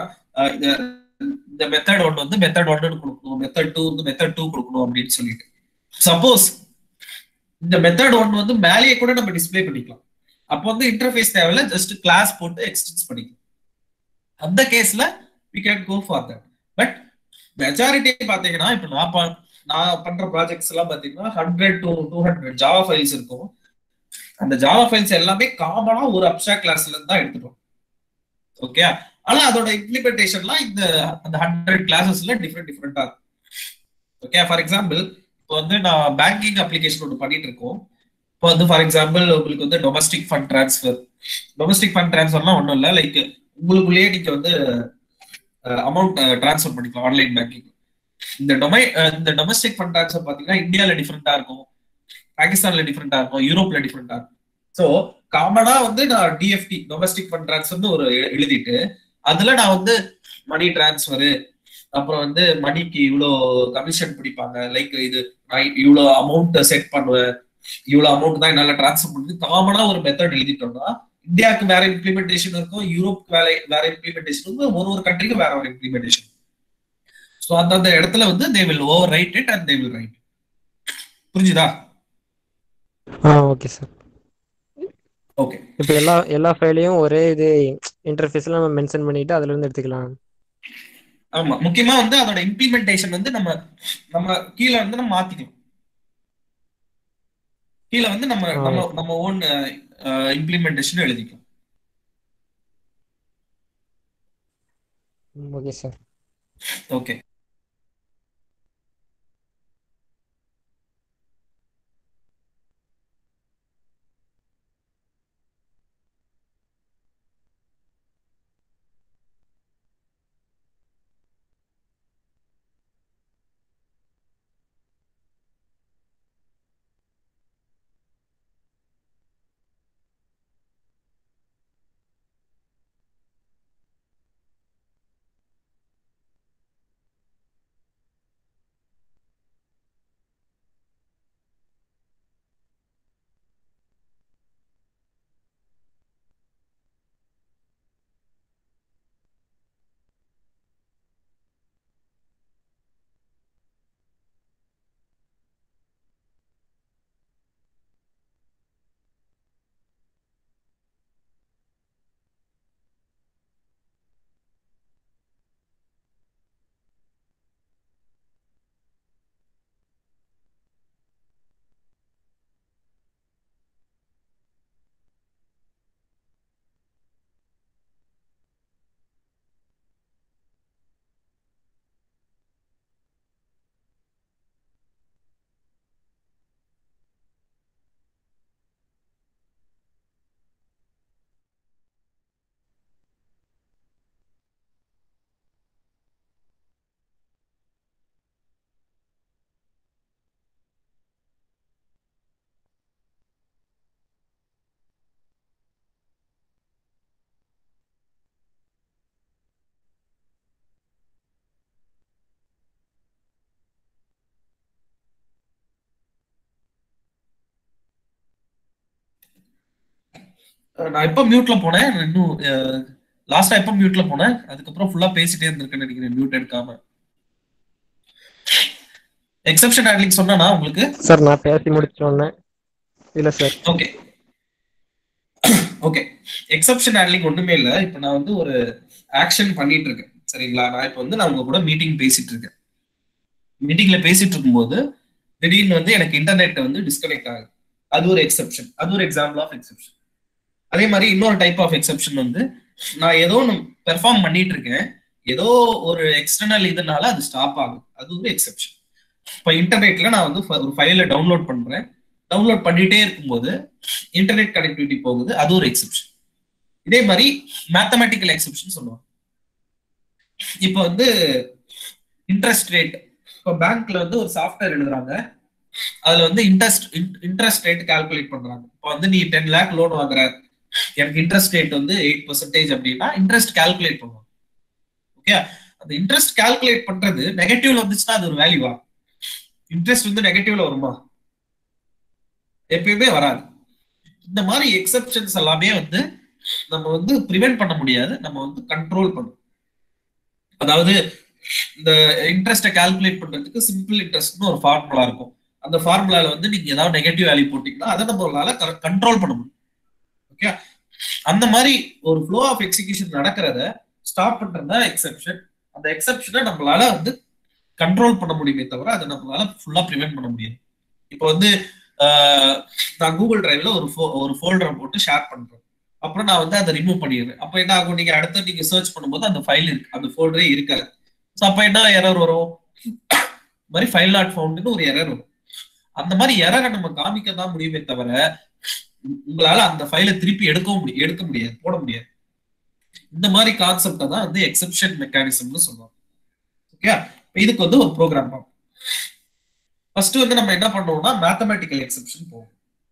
இந்த மெத்தட் ஒன் வந்து மெத்தட் ஒன்னு கொடுக்கணும் மெத்தட் டூ வந்து மெத்தட் டூ கொடுக்கணும் அப்படின்னு சொல்லிட்டு சப்போஸ் இந்த மெத்தட் ஒன் வந்து மேலேயே கூட நம்ம டிஸ்பிளே பண்ணிக்கலாம் அப்போ வந்து இன்டர்ஃபேஸ் தேவையில்ல ஜஸ்ட் கிளாஸ் போட்டு எக்ஸ்டென்ஸ் பண்ணிக்கலாம் அந்த கேஸ்ல we can go for that but majority பாத்தீங்கன்னா இப்ப நான் நான் பண்ற ப்ராஜெக்ட்ஸ் எல்லாம் பாத்தீங்கன்னா hundred to two hundred Java files இருக்கும் அந்த ஜாவா ஃபைல்ஸ் எல்லாமே காமனா ஒரு அப்சாக் கிளாஸ்ல இருந்து தான் எடுத்துட்டோம் ஓகே ஆனா அதோட இம்ப்ளிமெண்டேஷன்லாம் இந்த அந்த ஹண்ட்ரட் கிளாஸஸ்ல டிஃப்ரெண்ட் டிஃப்ரெண்டா இருக்கும் ஓகே ஃபார் எக்ஸாம்பிள் இப்போ வந்து நான் பேங்கிங் அப்ளிகேஷன் ஒன்று பண்ணிட்டு இருக்கோம் இப்போ வந்து ஃபார் எக்ஸாம்பிள் உங்களுக்கு வந்து domestic fund transfer domestic fund டிரான்ஸ்ஃபர்லாம் ஒன்றும் இல்லை லைக் உங்களுக்குள்ளேயே நீங்க வந்து அமௌண்ட் டிரான்ஸ்ஃபர் பண்ணிக்கலாம் ஆன்லைன் பேங்கிங் இந்த டொமை இந்த டொமஸ்டிக் ஃபண்ட் டிரான்ஸ்ஃபர் பாத்தீங்கன்னா இந்தியால டிஃப்ரெண்டா இருக்கும் பாகிஸ்தான்ல டிஃப்ரெண்டா இருக்கும் யூரோப்ல டிஃப்ரெண்டா இருக்கும் ஸோ காமனா வந்து நான் டிஎஃப்டி டொமஸ்டிக் ஃபண்ட் டிரான்ஸ்ஃபர்னு ஒரு எழுதிட்டு அதுல நான் வந்து மணி டிரான்ஸ்ஃபரு அப்புறம் வந்து மணிக்கு இவ்வளோ கமிஷன் பிடிப்பாங்க லைக் இது நான் இவ்வளோ அமௌண்ட் செட் பண்ணுவேன் இவ்வளோ அமௌண்ட் தான் என்னால டிரான்ஸ்ஃபர் பண்ணுறது காமனா ஒரு மெத்தட் எழுதிட்டோம்னா இந்தியாவுக்கு வேற இம்ப்ளிமெண்டேஷன் இருக்கும் யூரோப்க்கு வேற வேற இம்ப்ளிமெண்டேஷன் இருக்கும் ஒரு ஒரு கண்ட்ரிக்கு வேற ஒரு இம்ப்ளிமெண்டேஷன் ஸோ அந்தந்த இடத்துல வந்து they will override it and they will write புரிஞ்சுதா ஆ ஓகே சார் ஓகே இப்போ எல்லா எல்லா ஃபைலையும் ஒரே இது இன்டர்ஃபேஸ்ல நம்ம மென்ஷன் பண்ணிட்டு அதுல இருந்து எடுத்துக்கலாம் ஆமா முக்கியமா வந்து அதோட இம்ப்ளிமெண்டேஷன் வந்து நம்ம நம்ம கீழே வந்து நம்ம மாத்திக்கலாம் கீழே வந்து நம்ம நம்ம நம்ம ஓன் இம்ப்ளிமெண்டேஷன் எழுதிக்கலாம் ஓகே சார் ஓகே அஹ் நான் எப்ப மியூட்ல போனேன் நான் இன்னும் லாஸ்டா எப்ப மியூட்ல போனேன் அதுக்கப்புறம் ஃபுல்லா பேசிட்டே இருந்திருக்கேன்னு நினைக்கிறேன் மியூட் எடுக்காம எக்ஸப்ஷன் ஹேண்ட்லிங் சொன்னா உங்களுக்கு சார் நான் பேசி முடிச்சோன்னே இல்ல sir okay okay exception handling ஒண்ணுமே இல்ல இப்போ நான் வந்து ஒரு ஆக்ஷன் பண்ணிட்டு இருக்கேன் சரிங்களா நான் இப்போ வந்து நான் உங்க கூட மீட்டிங் பேசிட்டு இருக்கேன் மீட்டிங்ல பேசிட்டு இருக்கும்போது திடீர்னு வந்து எனக்கு இன்டர்நெட் வந்து டிஸ்கனெக்ட் ஆகுது அது ஒரு எக்ஸப்ஷன் அது ஒரு எக்ஸாம்பிள் ஆஃப் எக்ஸப்ஷன் அதே மாதிரி இன்னொரு டைப் ஆஃப் எக்ஸப்ஷன் வந்து நான் ஏதோ ஒன்று பெர்ஃபார்ம் பண்ணிட்டு இருக்கேன் ஏதோ ஒரு எக்ஸ்டர்னல் இதனால அது ஸ்டாப் ஆகுது அது ஒரு எக்ஸப்ஷன் இப்போ இன்டர்நெட்ல நான் வந்து ஒரு ஃபைலை டவுன்லோட் பண்றேன் டவுன்லோட் பண்ணிட்டே இருக்கும்போது இன்டர்நெட் கனெக்டிவிட்டி போகுது அது ஒரு எக்ஸப்ஷன் இதே மாதிரி மேத்தமெட்டிக்கல் எக்ஸப்ஷன் சொல்லுவாங்க இப்போ வந்து இன்ட்ரெஸ்ட் ரேட் இப்போ பேங்க்ல வந்து ஒரு சாஃப்ட்வேர் எழுதுறாங்க அதுல வந்து இன்ட்ரெஸ்ட் இன்ட்ரெஸ்ட் ரேட் கால்குலேட் பண்றாங்க இப்போ வந்து நீ டென் லேக் லோன் வாங்குற எனக்கு இன்ட்ரெஸ்ட் ரேட் வந்து எயிட் பர்சன்டேஜ் அப்படின்னா இன்ட்ரெஸ்ட் கால்குலேட் பண்ணுவாங்க ஓகே அந்த இன்ட்ரெஸ்ட் கால்குலேட் பண்றது நெகட்டிவ்ல வந்துச்சுன்னா அது ஒரு வேல்யூவா இன்ட்ரெஸ்ட் வந்து நெகட்டிவ்ல வருமா எப்பயுமே வராது இந்த மாதிரி எக்ஸப்ஷன்ஸ் எல்லாமே வந்து நம்ம வந்து ப்ரிவென்ட் பண்ண முடியாது நம்ம வந்து கண்ட்ரோல் பண்ணணும் அதாவது இந்த இன்ட்ரெஸ்ட்டை கால்குலேட் பண்றதுக்கு சிம்பிள் இன்ட்ரெஸ்ட்னு ஒரு ஃபார்முலா இருக்கும் அந்த ஃபார்முலால வந்து நீங்க ஏதாவது நெகட்டிவ் வேல்யூ போட்டீங்கன்னா அதை நம்மளால கண்ட்ரோல் பண்ண முடியும் ஓகே அந்த மாதிரி ஒரு ஃப்ளோ ஆஃப் எக்ஸிகியூஷன் நடக்கிறத ஸ்டாப் பண்றது தான் எக்ஸப்ஷன் அந்த எக்ஸப்ஷனை நம்மளால வந்து கண்ட்ரோல் பண்ண முடியுமே தவிர அதை நம்மளால ஃபுல்லா ப்ரிவென்ட் பண்ண முடியாது இப்போ வந்து நான் கூகுள் டிரைவ்ல ஒரு ஒரு ஃபோல்டரை போட்டு ஷேர் பண்றேன் அப்புறம் நான் வந்து அதை ரிமூவ் பண்ணிடுறேன் அப்போ என்ன ஆகும் நீங்க அடுத்து நீங்க சர்ச் பண்ணும்போது அந்த ஃபைல் இருக்கு அந்த ஃபோல்டரே இருக்காது ஸோ அப்போ என்ன எரர் வரும் இந்த மாதிரி ஃபைல் நாட் ஃபவுண்ட்னு ஒரு எரர் வரும் அந்த மாதிரி எரரை நம்ம காமிக்க தான் முடியுமே தவிர உங்களால அந்த ஃபைலை திருப்பி எடுக்கவும் முடியும் எடுக்க முடியாது போட முடியாது இந்த மாதிரி கான்செப்டை தான் வந்து எக்ஸப்ஷன் மெக்கானிசம்னு சொல்லுவாங்க ஓகே இதுக்கு வந்து ஒரு ப்ரோக்ராம் பார்ப்போம் ஃபர்ஸ்ட் வந்து நம்ம என்ன பண்ணுவோம்னா மேத்தமெட்டிக்கல் எக்ஸப்ஷன் போவோம்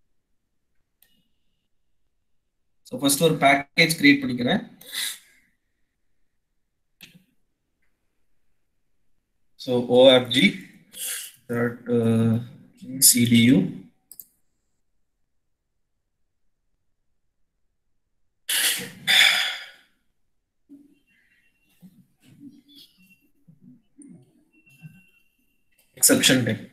ஸோ ஃபர்ஸ்ட் ஒரு பேக்கேஜ் கிரியேட் பண்ணிக்கிறேன் so ORG dot CDU exception type.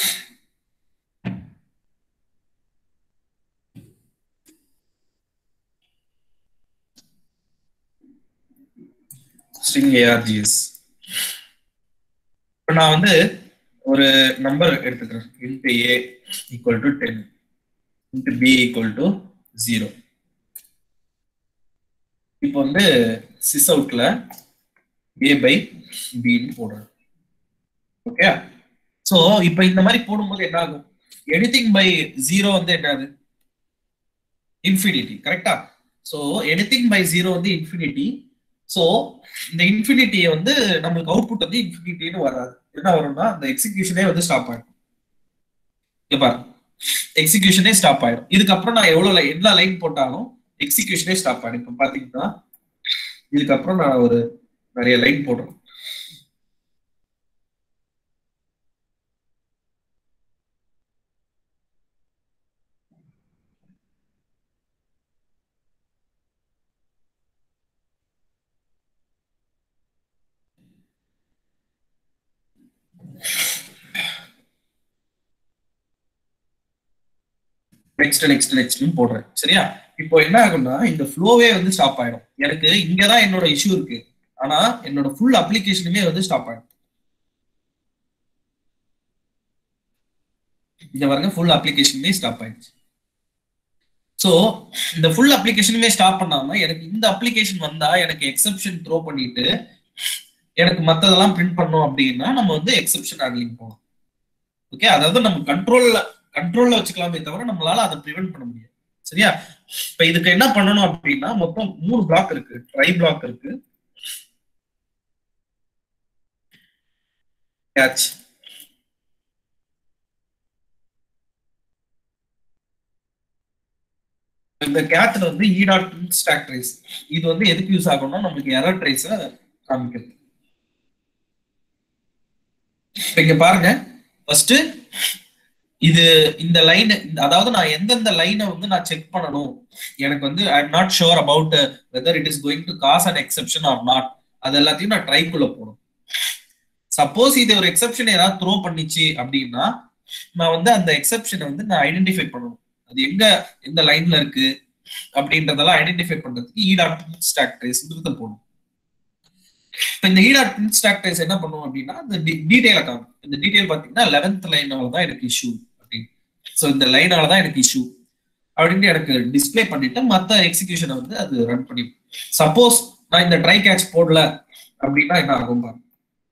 string args இப்போ நான் வந்து ஒரு நம்பர் எடுத்துக்கிறேன் int a equal to 10 int b equal to 0 இப்போ வந்து சிஸ் அவுட்ல a பை பின்னு போடுறேன் ஓகே சோ இப்போ இந்த மாதிரி போடும்போது என்ன ஆகும் எனிதிங் பை ஜீரோ வந்து என்னது இன்ஃபினிட்டி கரெக்டா சோ எனிதிங் பை ஜீரோ வந்து இன்ஃபினிட்டி சோ இந்த இன்ஃபினிட்டியை வந்து நம்மளுக்கு அவுட்புட் வந்து இன்ஃபினிட்டின்னு வராது என்ன வரும்னா அந்த எக்ஸிகியூஷனே வந்து ஸ்டாப் ஆயிடும் இங்க பாரு எக்ஸிகியூஷனே ஸ்டாப் ஆயிடும் இதுக்கப்புறம் நான் எவ்வளவு line- என்ன லைன் போட்டாலும் எக்ஸிகியூஷனே ஸ்டாப் ஆயிடும் இப்போ பாத்தீங்கன்னா இதுக்கப்புறம் நான் ஒரு நிறைய லைன் போடுறேன் நெக்ஸ்ட் நெக்ஸ்ட் நெக்ஸ்ட்னு போடுறேன் சரியா இப்போ என்ன ஆகும்னா இந்த ஃப்ளோவே வந்து ஸ்டாப் ஆயிடும் எனக்கு இங்கதான் என்னோட இஷ்யூ இருக்கு ஆனா என்னோட ஃபுல் அப்ளிகேஷனுமே வந்து ஸ்டாப் ஆயிடும் இங்க பாருங்க ஃபுல் அப்ளிகேஷனுமே ஸ்டாப் ஆயிடுச்சு சோ இந்த ஃபுல் அப்ளிகேஷனுமே ஸ்டாப் பண்ணாம எனக்கு இந்த அப்ளிகேஷன் வந்தா எனக்கு எக்ஸெப்ஷன் த்ரோ பண்ணிட்டு எனக்கு மத்ததெல்லாம் பிரிண்ட் பண்ணோம் அப்படின்னா நம்ம வந்து எக்ஸெப்ஷன் ஹேண்ட்லிங் போகணும் ஓகே அதாவது நம்ம கண்ட்ரோல்ல கண்ட்ரோல்ல வச்சுக்கலாமே தவிர நம்மளால அதை ப்ரிவென்ட் பண்ண முடியாது சரியா இப்ப இதுக்கு என்ன பண்ணணும் அப்படின்னா மொத்தம் மூணு பிளாக் இருக்கு ட்ரை பிளாக் இருக்கு கேட்ச் இந்த கேட்ல வந்து இ டாட் ஸ்டாக் ட்ரேஸ் இது வந்து எதுக்கு யூஸ் ஆகும்னா நம்மளுக்கு எரர் ட்ரேஸ காமிக்கிறது இப்ப இங்க பாருங்க ஃபர்ஸ்ட் இது இந்த லைன் அதாவது நான் எந்தெந்த லைனை வந்து நான் செக் பண்ணணும் எனக்கு வந்து I am not sure about whether it is going to cause an exception or not அது எல்லாத்தையும் நான் ட்ரைக்குள்ள போகணும் சப்போஸ் இது ஒரு எக்ஸெப்ஷன் ஏதாவது த்ரோ பண்ணிச்சு அப்படின்னா நான் வந்து அந்த எக்ஸெப்ஷனை வந்து நான் ஐடென்டிஃபை பண்ணணும் அது எங்க எந்த லைன்ல இருக்கு அப்படின்றதெல்லாம் ஐடென்டிஃபை பண்றதுக்கு ஈடாட் ஸ்டாக் ட்ரேஸ் போகணும் இப்போ இந்த ஈடாட் பிரிண்ட் ஸ்டாக் ட்ரேஸ் என்ன பண்ணுவோம் அப்படின்னா இந்த டீடைல காணும் இந்த டீடைல் பாத்தீங்கன்னா லெவன்த் லைனால தான் எனக்கு இஷ்யூ அப்படின்னு ஸோ இந்த லைனால தான் எனக்கு இஷ்யூ அப்படின்னு எனக்கு டிஸ்ப்ளே பண்ணிட்டு மத்த எக்ஸிகியூஷனை வந்து அது ரன் பண்ணி சப்போஸ் நான் இந்த ட்ரை கேட்ச் போடல அப்படின்னா என்ன ஆகும் பாருங்க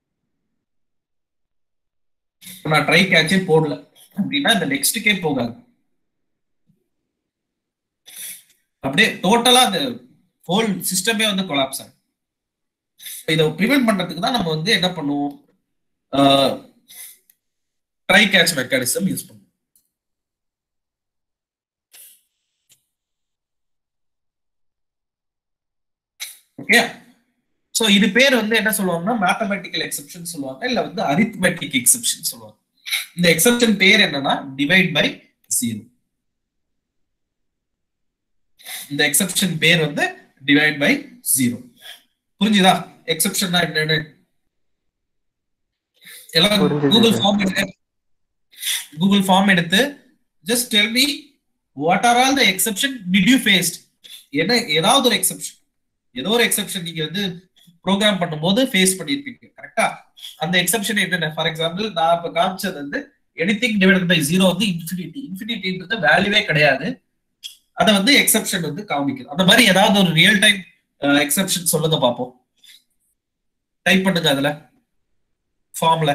நான் ட்ரை கேட்சே போடல அப்படின்னா இந்த நெக்ஸ்ட்டுக்கே போகாது அப்படியே டோட்டலா அந்த ஹோல் சிஸ்டமே வந்து கொலாப்ஸ் ஆகும் இதை ப்ரிவென்ட் பண்றதுக்கு தான் நம்ம வந்து என்ன பண்ணுவோம் ட்ரை கேட்ச் மெக்கானிசம் யூஸ் பண்ணுவோம் ஓகே சோ இது பேர் வந்து என்ன சொல்லுவாங்கன்னா மேத்தமெட்டிக்கல் எக்ஸெப்ஷன் சொல்லுவாங்க இல்ல வந்து அரித்மெட்டிக் எக்ஸெப்ஷன் சொல்லுவாங்க இந்த எக்ஸெப்ஷன் பேர் என்னன்னா டிவைட் பை ஜீரோ இந்த எக்ஸெப்ஷன் பேர் வந்து டிவைட் பை ஜீரோ புரிஞ்சுதா எக்ஸெப்ஷன்னா என்னன்னு எல்லாம் கூகுள் ஃபார்ம் எடுத்து கூகுள் ஃபார்ம் எடுத்து just tell me what are all the exception did you faced என்ன ஏதாவது ஒரு எக்ஸெப்ஷன் ஏதோ ஒரு எக்ஸெப்ஷன் நீங்க வந்து ப்ரோக்ராம் பண்ணும்போது ஃபேஸ் பண்ணிருப்பீங்க கரெக்டா அந்த எக்ஸெப்ஷன் என்னென்ன ஃபார் எக்ஸாம்பிள் நான் இப்ப காமிச்சது வந்து எனிதிங் டிவைடட் பை ஜீரோ வந்து இன்ஃபினிட்டி இன்ஃபினிட்டின்றது வேல்யூவே கிடையாது அதை வந்து எக்ஸெப்ஷன் வந்து காமிக்குது அந்த மாதிரி ஏதாவது ஒரு ரியல் டைம் எக்ஸெப்ஷன் சொல்லுங்க பார்ப்போம் டைப் பண்ணுங்க அதுல ஃபார்ம்ல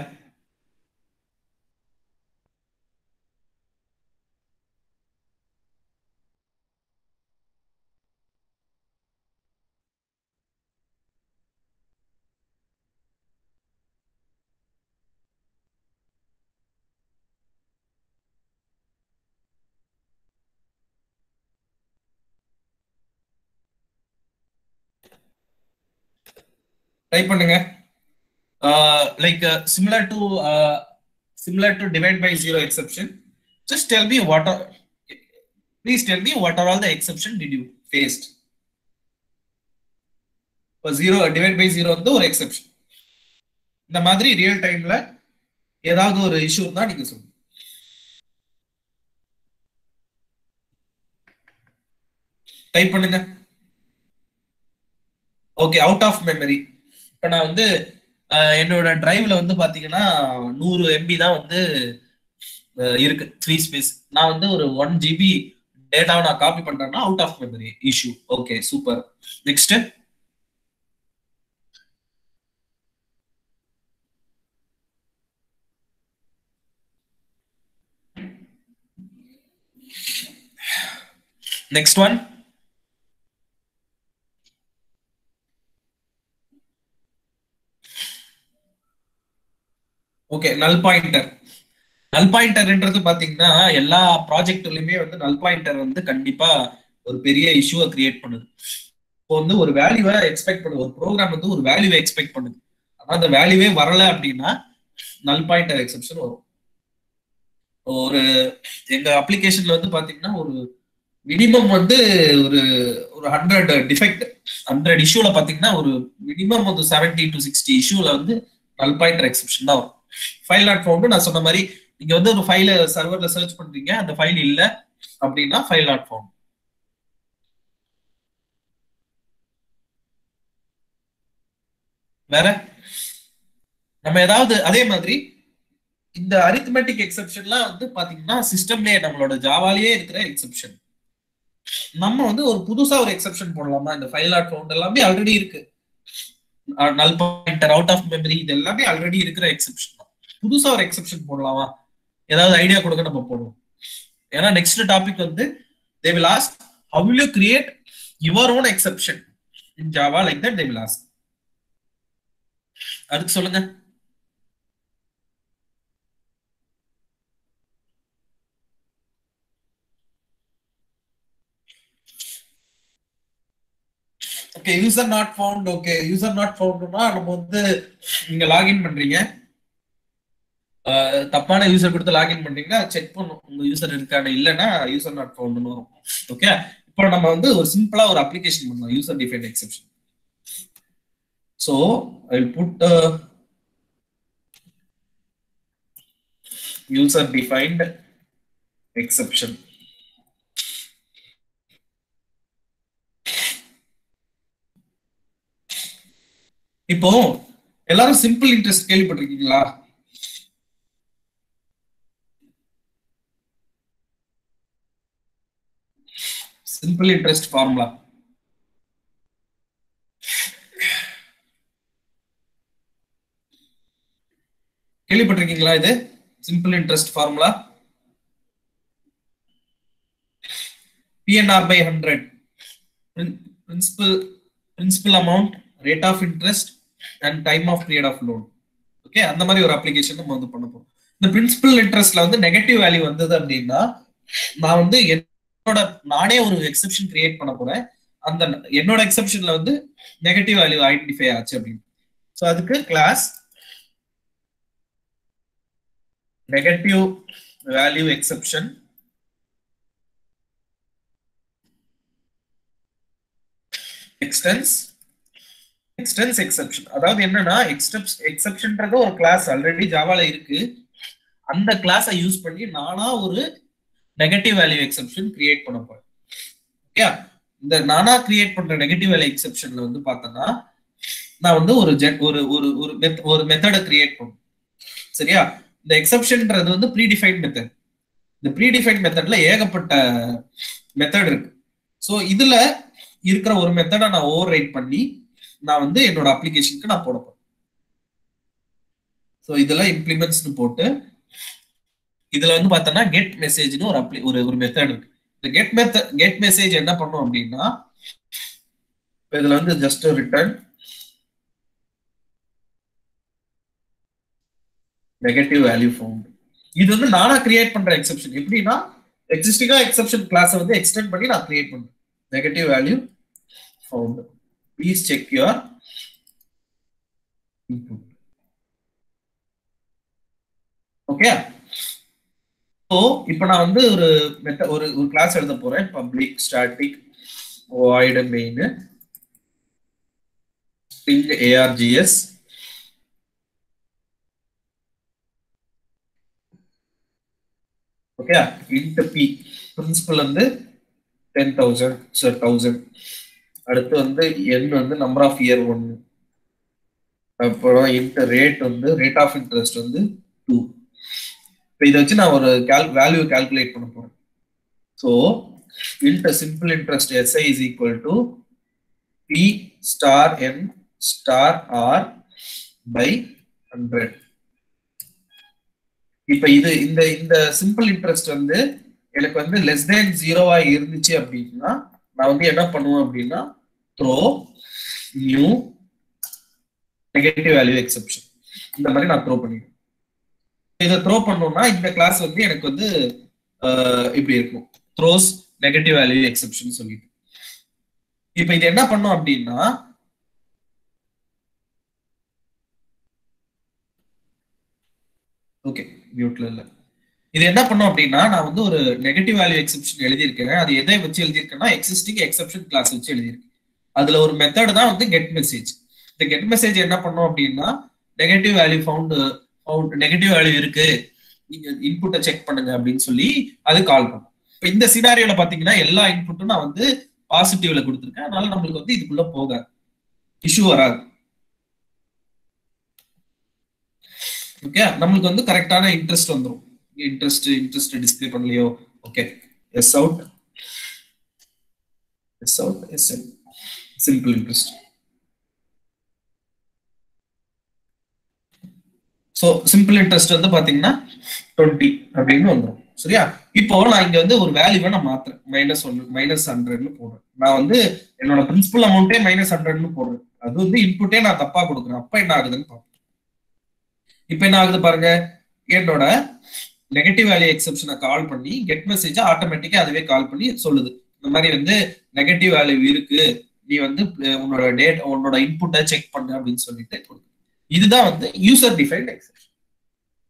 டைப் பண்ணுங்க like similar to similar to divide by zero exception just tell me what are please tell me what are all the exception did you faced இப்போ ஜீரோ டிவைட் பை ஜீரோ வந்து ஒரு எக்ஸெப்ஷன் இந்த மாதிரி ரியல் டைம்ல ஏதாவது ஒரு இஷ்யூ இருந்தா நீங்க சொல்லுங்க டைப் பண்ணுங்க ஓகே அவுட் ஆஃப் மெமரி இப்போ நான் வந்து என்னோட டிரைவ்ல வந்து பாத்தீங்கன்னா நூறு எம்பி தான் வந்து இருக்கு ஃப்ரீ ஸ்பேஸ் நான் வந்து ஒரு ஒன் ஜிபி டேட்டாவை நான் காப்பி பண்றேன்னா out of memory issue okay super next next one okay null pointer null பாயிண்டர்ன்றது பாத்தீங்கன்னா எல்லா ப்ராஜெக்ட்லயுமே வந்து நல் பாயிண்டர் வந்து கண்டிப்பா ஒரு பெரிய இஷ்யூவை கிரியேட் பண்ணுது இப்போ வந்து ஒரு வேல்யூவை எக்ஸ்பெக்ட் பண்ணுது ஒரு ப்ரோக்ராம் வந்து ஒரு வேல்யூவை எக்ஸ்பெக்ட் பண்ணுது ஆனா அந்த வேல்யூவே வரல அப்படின்னா நல் பாயிண்டர் எக்ஸெப்ஷன் வரும் ஒரு எங்க அப்ளிகேஷன்ல வந்து பாத்தீங்கன்னா ஒரு மினிமம் வந்து ஒரு ஒரு ஹண்ட்ரட் டிஃபெக்ட் ஹண்ட்ரட் இஷ்யூல பாத்தீங்கன்னா ஒரு மினிமம் வந்து செவன்டி டு சிக்ஸ்டி இஷ்யூல வந்து நல் பாயிண்டர் எக்ஸெப்ஷன் தான் வரும் ஃபைல் நாட் ஃபவுண்ட் நான் சொன்ன மாதிரி நீங்க வந்து ஒரு ஃபைல சர்வர்ல சர்ச் பண்றீங்க அந்த ஃபைல் இல்ல அப்படின்னா ஃபைல் நாட் ஃபவுண்ட் வேற நம்ம ஏதாவது அதே மாதிரி இந்த அரித்மெட்டிக் எக்ஸெப்ஷன்லாம் வந்து பாத்தீங்கன்னா சிஸ்டம்லயே நம்மளோட ஜாவாலேயே இருக்கிற எக்ஸெப்ஷன் நம்ம வந்து ஒரு புதுசா ஒரு எக்ஸெப்ஷன் போடலாமா இந்த ஃபைல் நாட் ஃபவுண்ட் எல்லாமே ஆல்ரெடி இருக்கு null pointer out of memory இது எல்லாமே ஆல்ரெடி இருக்கிற எக்ஸெப்ஷன் தான் புதுசா ஒரு எக்ஸெப்ஷன் போடலாமா ஏதாவது ஐடியா கொடுக்க நம்ம போடுவோம் ஏன்னா நெக்ஸ்ட் டாபிக் வந்து they will ask how will you create your own exception in Java like that they will ask அதுக்கு சொல்லுங்க okay user not found okay user not ஃபவுண்ட்னா நம்ம வந்து நீங்க லாகின் பண்றீங்க அஹ், தப்பான யூசர் கொடுத்து லாகின் பண்றீங்கன்னா செக் பண்ணும் உங்க யூசர் இருக்கான இல்லைன்னா யூசர் நாட் ஃபவுண்ட்னு வரும் ஓகே இப்போ நம்ம வந்து ஒரு சிம்பிளா ஒரு அப்ளிகேஷன் பண்ணலாம் user define exception so I put user defined exception இப்போ எல்லாரும் சிம்பிள் இன்ட்ரெஸ்ட் கேள்விப்பட்டிருக்கீங்களா சிம்பிள் இன்ட்ரெஸ்ட் ஃபார்முலா கேள்விப்பட்டிருக்கீங்களா இது simple interest formula PNR by hundred principal principal amount rate of interest and time of period of loan okay அந்த மாதிரி ஒரு அப்ளிகேஷன் நம்ம வந்து பண்ண போறோம் இந்த பிரின்சிபல் இன்ட்ரெஸ்ட்ல வந்து நெகட்டிவ் வேல்யூ வந்தது அப்படின்னா நான் வந்து என்னோட நானே ஒரு எக்ஸெப்ஷன் கிரியேட் பண்ண போறேன் அந்த என்னோட எக்ஸெப்ஷன்ல வந்து நெகட்டிவ் வேல்யூ ஐடென்டிஃபை ஆச்சு அப்படின்னு ஸோ அதுக்கு class negative value exception extends extends exception அதாவது என்னன்னா எக்ஸ்டெப்ஸ் எக்ஸெப்ஷன்ன்றது ஒரு கிளாஸ் ஆல்ரெடி ஜாவால இருக்கு அந்த கிளாஸை யூஸ் பண்ணி நானா ஒரு நெகட்டிவ் வேல்யூ எக்ஸெப்ஷன் கிரியேட் பண்ண போறேன் ஓகே இந்த நானா கிரியேட் பண்ற நெகட்டிவ் வேல்யூ எக்ஸெப்ஷன்ல வந்து பார்த்தோன்னா நான் வந்து ஒரு ஜெட் ஒரு ஒரு ஒரு meth- ஒரு மெத்தடை கிரியேட் பண்ணும் சரியா இந்த எக்ஸெப்ஷன்ன்றது வந்து ப்ரீடிஃபைன் மெத்தட் இந்த ப்ரீடிஃபைன் மெத்தட்ல ஏகப்பட்ட மெத்தட் இருக்கு ஸோ இதுல இருக்கிற ஒரு மெத்தடை நான் ஓவர் ரைட் பண்ணி நான் வந்து என்னோட அப்ளிகேஷனுக்கு நான் போட போறேன் ஸோ இதெல்லாம் இம்ப்ளிமெண்ட்ஸ்னு போட்டு இதுல வந்து பார்த்தோன்னா கெட் மெசேஜ்னு ஒரு அப்ளி ஒரு ஒரு மெத்தட் இருக்கு இந்த கெட் மெத்தட் கெட் மெசேஜ் என்ன பண்ணும் அப்படின்னா இப்ப இதுல வந்து just return negative value found இது வந்து நானா கிரியேட் பண்ற எக்ஸெப்ஷன் எப்படின்னா எக்ஸிஸ்டிங்கா எக்ஸெப்ஷன் கிளாஸை வந்து எக்ஸ்டெண்ட் பண்ணி நான் கிரியேட் பண்றேன் negative value found please check your okay so இப்போ நான் வந்து ஒரு மெத்த ஒரு ஒரு கிளாஸ் எழுத போறேன் public static void main string ARGS okay int P principal வந்து டென் தௌசண்ட் சார் தௌசண்ட் அடுத்து வந்து என் வந்து நம்பர் ஆஃப் இயர் ஒன்று அப்புறம் இன்ட் ரேட் வந்து ரேட் ஆஃப் இன்ட்ரெஸ்ட் வந்து டூ இப்போ இதை வச்சு நான் ஒரு கேல் வேல்யூ கால்குலேட் பண்ண போறேன் so int simple interest SI is equal to P star N star R by hundred இப்ப இது இந்த இந்த சிம்பிள் இன்ட்ரெஸ்ட் வந்து எனக்கு வந்து லெஸ் தேன் ஜீரோவா இருந்துச்சு அப்படின்னா நான் வந்து என்ன பண்ணுவேன் அப்படின்னா throw new negative value exception இந்த மாதிரி நான் த்ரோ பண்ணிடுவேன் இதை த்ரோ பண்ணோம்னா இந்த கிளாஸ் வந்து எனக்கு வந்து ஆஹ், இப்படி இருக்கும் த்ரோஸ் நெகட்டிவ் வேல்யூ எக்ஸெப்ஷன் சொல்லிட்டு இப்ப இது என்ன பண்ணும் அப்படின்னா ஓகே மியூட்ல இல்ல இது என்ன பண்ணும் அப்படின்னா நான் வந்து ஒரு நெகட்டிவ் வேல்யூ எக்ஸெப்ஷன் எழுதியிருக்கேன் அது எதை வச்சு எழுதியிருக்கேன்னா எக்ஸிஸ்டிங் எக்ஸெப்ஷன் கிளாஸ் வச்சு எழுதியிருக்கேன் அதுல ஒரு மெத்தட் தான் வந்து கெட் மெசேஜ் இந்த கெட் மெசேஜ் என்ன பண்ணும் அப்படின்னா negative value found found negative value இருக்கு நீங்க இன்புட்டை செக் பண்ணுங்க அப்படின்னு சொல்லி அது கால் பண்ணும் இப்போ இந்த சினாரியோல பாத்தீங்கன்னா எல்லா இன்புட்டும் நான் வந்து பாசிட்டிவ்ல கொடுத்துருக்கேன் அதனால நம்மளுக்கு வந்து இதுக்குள்ள போகாது இஷ்யூ வராது ஓகே நம்மளுக்கு வந்து கரெக்டான இன்ட்ரெஸ்ட் வந்துரும் இன்ட்ரெஸ்ட் இன்ட்ரெஸ்ட் டிஸ்பிளே பண்ணலையோ okay S out S out S simple interest so simple interest வந்து பாத்தீங்கன்னா டுவெண்ட்டி அப்படின்னு வந்துடும் சரியா இப்போ நான் இங்க வந்து ஒரு வேல்யூவை நான் மாத்துறேன் மைனஸ் ஒன் மைனஸ் ஹண்ட்ரட்னு போடுறேன் நான் வந்து என்னோட பிரின்சிபல் அமௌண்ட்டே மைனஸ் ஹண்ட்ரட்னு போடுறேன் அது வந்து இன்புட்டே நான் தப்பா கொடுக்குறேன் அப்ப என்ன ஆகுதுன்னு பார்ப்போம் இப்போ என்ன ஆகுது பாருங்க என்னோட நெகட்டிவ் வேல்யூ எக்ஸெப்ஷனை கால் பண்ணி கெட் மெசேஜ் ஆட்டோமேட்டிக்கா அதுவே கால் பண்ணி சொல்லுது இந்த மாதிரி வந்து நெகட்டிவ் வேல்யூ இருக்கு நீ வந்து அஹ், உன்னோட டேட் உன்னோட இன்புட்டை செக் பண்ணு அப்படின்னு சொல்லிட்டு கொடுக்குது இதுதான் வந்து user defined exception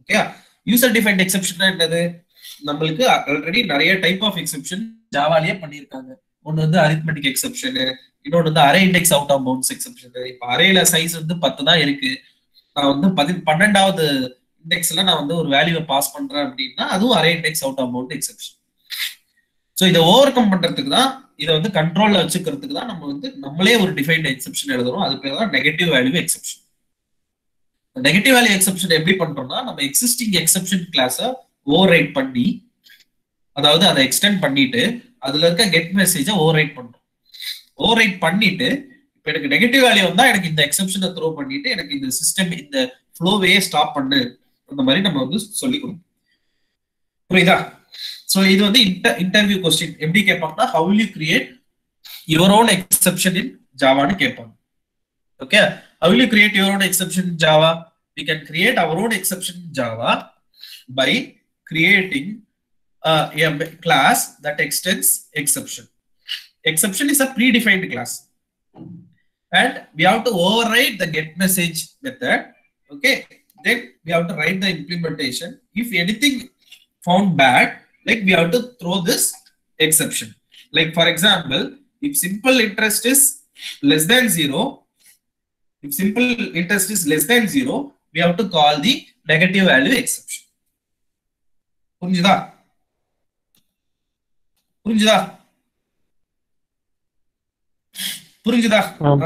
okay user defined exception என்னது நம்மளுக்கு ஆல்ரெடி நிறைய டைப் ஆஃப் எக்ஸெப்ஷன் ஜாவாலேயே பண்ணியிருக்காங்க ஒன்னு வந்து அரித்மெட்டிக் எக்ஸெப்ஷன் இன்னொன்று வந்து array index out of bounds exception இப்போ அரேல சைஸ் வந்து பத்து தான் இருக்கு நான் வந்து பதி பன்னெண்டாவது இண்டெக்ஸ்ல நான் வந்து ஒரு வேல்யூவை பாஸ் பண்றேன் அப்படின்னா அதுவும் array index out of bound exception so இதை ஓவர் கம் பண்றதுக்கு தான் இதை வந்து கண்ட்ரோல்ல வச்சுக்கிறதுக்கு தான் நம்ம வந்து நம்மளே ஒரு டிஃபைன்ட் எக்ஸெப்ஷன் எழுதுறோம் அது பேர் தான் negative value exception negative value exception எப்படி பண்றோம்னா நம்ம எக்ஸிஸ்டிங் எக்ஸெப்ஷன் கிளாஸை ஓவர் ரைட் பண்ணி அதாவது அதை எக்ஸ்டெண்ட் பண்ணிட்டு அதுல இருக்க கெட் மெசேஜை ஓவர் ரைட் பண்றோம் ஓவர் ரைட் பண்ணிட்டு இப்போ எனக்கு நெகட்டிவ் வேல்யூ வந்தா எனக்கு இந்த எக்ஸெப்ஷனை த்ரோ பண்ணிட்டு எனக்கு இந்த சிஸ்டம் இந்த ஃப்ளோவே ஸ்டாப் பண்ணு அந்த மாதிரி நம்ம வந்து சொல்லி கொடுப்போம் புரியுதா சோ இது வந்து இன்டர்வியூ கொஸ்டின் எப்படி கேட்பாங்கன்னா how you create your own exception in ஜாவான்னு கேட்பாங்க okay how you create your own exception in Java we can create our own exception in Java by creating a class that extends exception exception is a predefined class and we have to override the get message method okay then we have to write the implementation if anything found bad like we have to throw this exception like for example if simple interest is less than zero if simple interest is less than zero we have to call the negative value exception புரிஞ்சுதா புரிஞ்சுதா புரிஞ்சுதா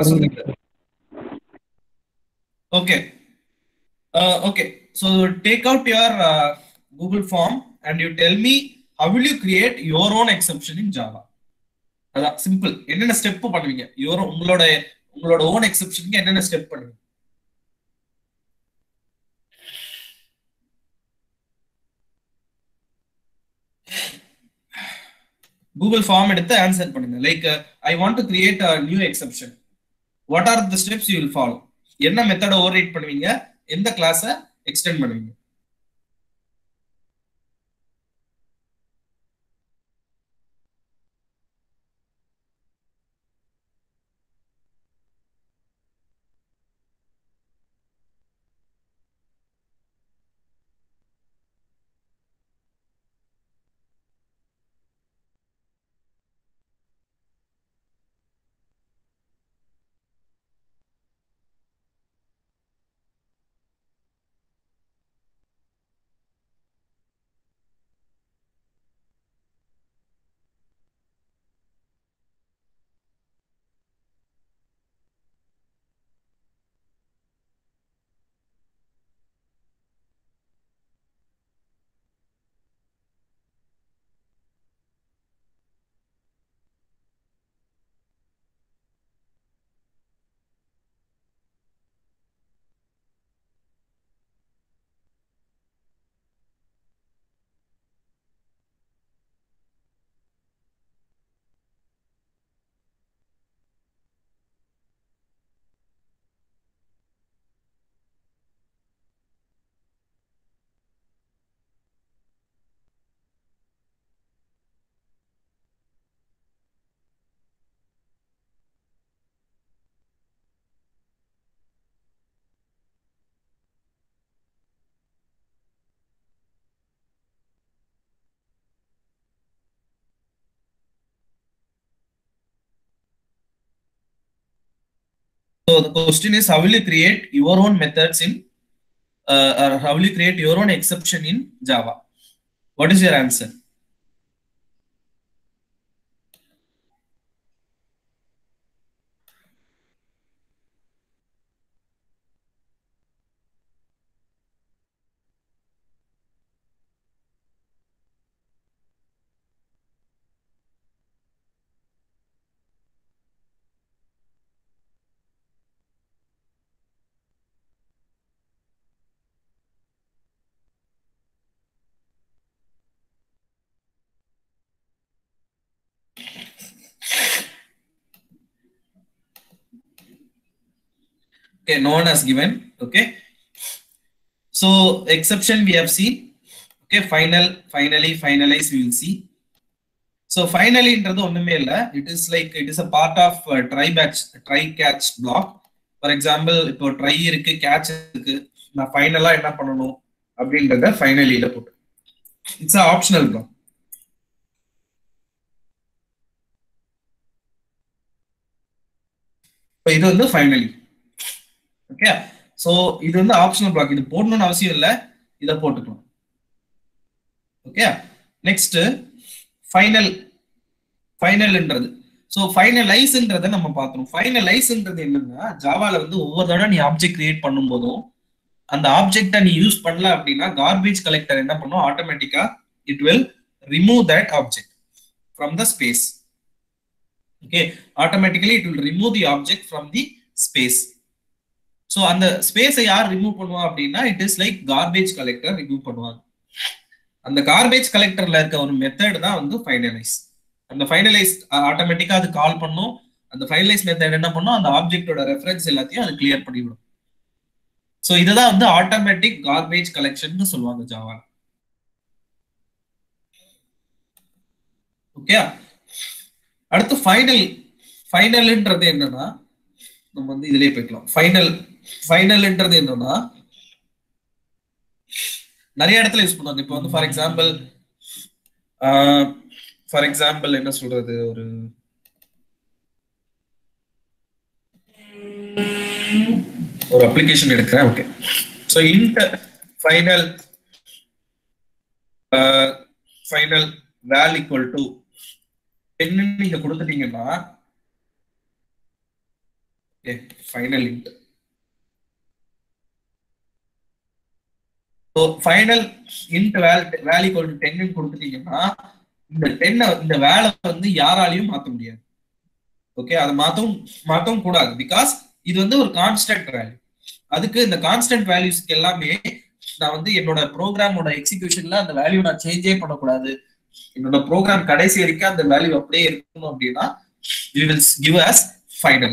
okay okay so take out your Google form and you tell me how will you create your own exception in Java அதான் சிம்பிள் என்னென்ன ஸ்டெப் பண்ணுவீங்க யுவர் உங்களோட உங்களோட ஓன் எக்ஸப்ஷனுக்கு என்னென்ன ஸ்டெப் பண்ணுவீங்க கூகுள் ஃபார்ம் எடுத்து ஆன்சர் பண்ணுங்க like I want to create a new exception what are the steps you will follow என்ன மெத்தட ஓவர் ரைட் பண்ணுவீங்க எந்த கிளாஸை எக்ஸ்டெண்ட் பண்ணுவீங்க So the question is how will you create your own methods in uh, or how will you create your own exception in Java? What is your answer? Okay, no one has given. Okay. So exception we have seen. Okay, final, finally, finalize we will see. So finallyன்றது ஒண்ணுமே இல்ல it is like it is a part of try patch try catch block for example இப்போ ட்ரை இருக்கு கேட்ச் இருக்கு நான் ஃபைனலா என்ன பண்ணணும் அப்படின்றத ஃபைனலியில போட்டு இட்ஸ் ஆப்ஷனல் பிளாக் இப்போ இது வந்து ஃபைனலி ஓகே ஸோ இது வந்து ஆப்ஷனல் பிளாக் இது போடணும்னு அவசியம் இல்லை இதை போட்டுக்கலாம் ஓகே நெக்ஸ்ட் ஃபைனல் ஃபைனல்ன்றது ஸோ ஃபைனலைஸ்ன்றதை நம்ம பார்த்தோம் ஃபைனலைஸ்ன்றது என்னன்னா ஜாவால வந்து ஒவ்வொரு தடவை நீ ஆப்ஜெக்ட் கிரியேட் பண்ணும்போதும் அந்த ஆப்ஜெக்டை நீ யூஸ் பண்ணல அப்படின்னா கார்பேஜ் கலெக்டர் என்ன பண்ணும் ஆட்டோமேட்டிக்கா it will remove that object from the space okay automatically it will remove the object from the space so அந்த ஸ்பேஸை யார் ரிமூவ் பண்ணுவா அப்படின்னா it is like garbage collector remove பண்ணுவாங்க அந்த கார்பேஜ் கலெக்டர்ல இருக்க ஒரு மெத்தட் தான் வந்து ஃபைனலைஸ் அந்த ஃபைனலைஸ் ஆட்டோமேட்டிக்கா அது கால் பண்ணும் அந்த ஃபைனலைஸ் மெத்தட் என்ன பண்ணும் அந்த ஆப்ஜெக்டோட ரெஃபரன்ஸ் எல்லாத்தையும் அது கிளியர் பண்ணிவிடும் ஸோ இதுதான் வந்து ஆட்டோமேட்டிக் கார்பேஜ் கலெக்ஷன் சொல்லுவாங்க ஜாவா ஓகே அடுத்து ஃபைனல் ஃபைனல்ன்றது என்னன்னா நம்ம வந்து இதுலயே போய்க்கலாம் ஃபைனல் ஃபைனல்ன்றது என்னன்னா நிறைய இடத்துல யூஸ் பண்ணுவாங்க இப்போ வந்து ஃபார் எக்ஸாம்பிள் ஃபார் எக்ஸாம்பிள் என்ன சொல்றது ஒரு ஒரு அப்ளிகேஷன் எடுக்கிறேன் okay so int final final val equal to டென்னு நீங்க கொடுத்துட்டீங்கன்னா okay final int so final int val val equal to டென்னு கொடுத்துட்டீங்கன்னா இந்த டென்னை இந்த வேலை வந்து யாராலையும் மாற்ற முடியாது ஓகே அதை மாற்றவும் மாற்றவும் கூடாது பிகாஸ் இது வந்து ஒரு கான்ஸ்டன்ட் வேல்யூ அதுக்கு இந்த கான்ஸ்டன்ட் வேல்யூஸ்க்கு எல்லாமே நான் வந்து என்னோட ப்ரோக்ராமோட எக்ஸிகியூஷன்ல அந்த வேல்யூ நான் சேஞ்சே பண்ணக்கூடாது என்னோட ப்ரோக்ராம் கடைசி வரைக்கும் அந்த வேல்யூ அப்படியே இருக்கணும் அப்படின்னா we will give us final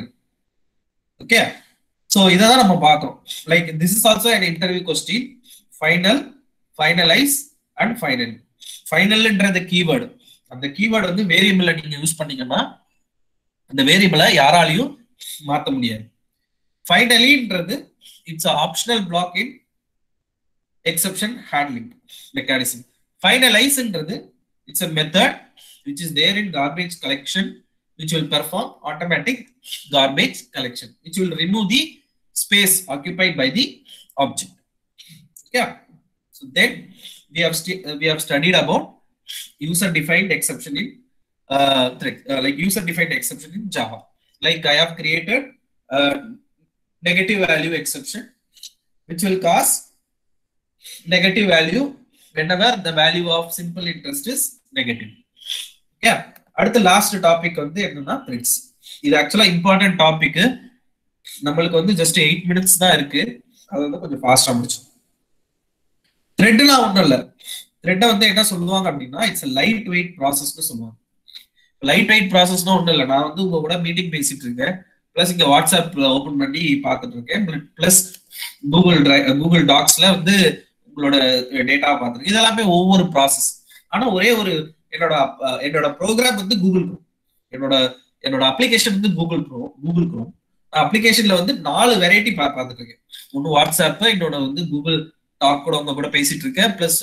okay so இதை தான் நம்ம பார்க்கறோம் like this is also an interview question final finalize and final ஃபைனல்ன்றது கீவேர்டு அந்த கீவேர்டு வந்து வேரியபிள நீங்க யூஸ் பண்ணீங்கன்னா அந்த வேரியபிளை யாராலையும் மாற்ற முடியாது ஃபைனலின்றது it's optional block in exception handling mechanism ஃபைனலைஸ்ன்றது it's a method which is there in garbage collection which will perform automatic garbage collection, which will remove the space occupied by the object. Yeah. So then we have st- uh, we have studied about user-defined exception in uh, thread, uh, like user-defined exception in Java. Like I have created a negative value exception, which will cause negative value whenever the value of simple interest is negative. Yeah. அடுத்த லாஸ்ட் டாபிக் வந்து என்னன்னா த்ரெட்ஸ் இது ஆக்சுவலா இம்பார்ட்டன்ட் டாபிக் நம்மளுக்கு வந்து ஜஸ்ட் எயிட் மினிட்ஸ் தான் இருக்கு அது வந்து கொஞ்சம் ஃபாஸ்டா முடிச்சோம் த்ரெட்லாம் ஒன்றும் இல்லை த்ரெட்டை வந்து என்ன சொல்லுவாங்க அப்படின்னா இட்ஸ் லைட் வெயிட் ப்ராசஸ்னு சொல்லுவாங்க லைட் வெயிட் ப்ராசஸ்னா ஒன்றும் இல்லை நான் வந்து உங்க கூட மீட்டிங் பேசிட்டு இருக்கேன் பிளஸ் இங்க வாட்ஸ்அப் ஓபன் பண்ணி பார்த்துட்டு இருக்கேன் பிளஸ் கூகுள் டிரைவ் கூகுள் டாக்ஸ்ல வந்து உங்களோட டேட்டா பார்த்துருக்கேன் இதெல்லாமே ஒவ்வொரு ப்ராசஸ் ஆனா ஒரே ஒரு என்னோட என்னோட ப்ரோக்ராம் வந்து கூகுள் க்ரோம் என்னோட என்னோட அப்ளிகேஷன் வந்து கூகுள் ப்ரோ கூகுள் க்ரோம் அப்ளிகேஷன்ல வந்து நாலு வெரைட்டி பா பார்த்துட்டு இருக்கேன் ஒன்று வாட்ஸ்அப் இன்னொன்று வந்து கூகுள் டாக் கூட உங்க கூட பேசிட்டு இருக்கேன் பிளஸ்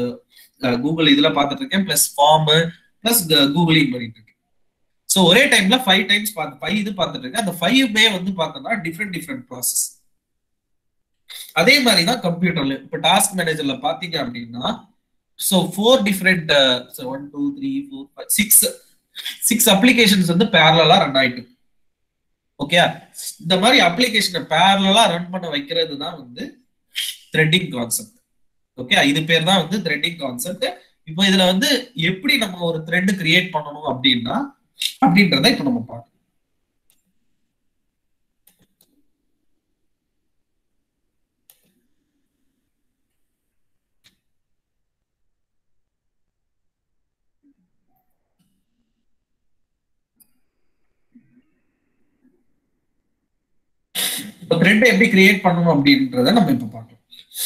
கூகுள் இதுல பார்த்துட்டு இருக்கேன் பிளஸ் ஃபார்ம் பிளஸ் கூகுளிங் பண்ணிட்டு இருக்கேன் ஸோ ஒரே டைம்ல ஃபைவ் டைம்ஸ் பார்த்து ஃபைவ் இது பார்த்துட்டு இருக்கேன் அந்த ஃபைவ்மே வந்து பார்த்தோம்னா டிஃப்ரெண்ட் டிஃப்ரெண்ட் ப்ராசஸ் அதே மாதிரி தான் கம்ப்யூட்டர்ல இப்போ டாஸ்க் மேனேஜர்ல பாத்தீங்க அப்படின்னா so four different one two three four five six six applications வந்து பேரலா ரன் ஆயிட்டு ஓகே இந்த மாதிரி அப்ளிகேஷனை பேரலா ரன் பண்ண வைக்கிறது தான் வந்து த்ரெட்டிங் கான்செப்ட் ஓகே இது பேர் தான் வந்து த்ரெட்டிங் கான்செப்ட் இப்போ இதுல வந்து எப்படி நம்ம ஒரு த்ரெட் கிரியேட் பண்ணணும் அப்படின்னா அப்படின்றத இப்போ நம்ம பார்க்கணும் இப்போ த்ரெட் எப்படி கிரியேட் பண்ணணும் அப்படின்றத நம்ம இப்போ பார்க்கலாம்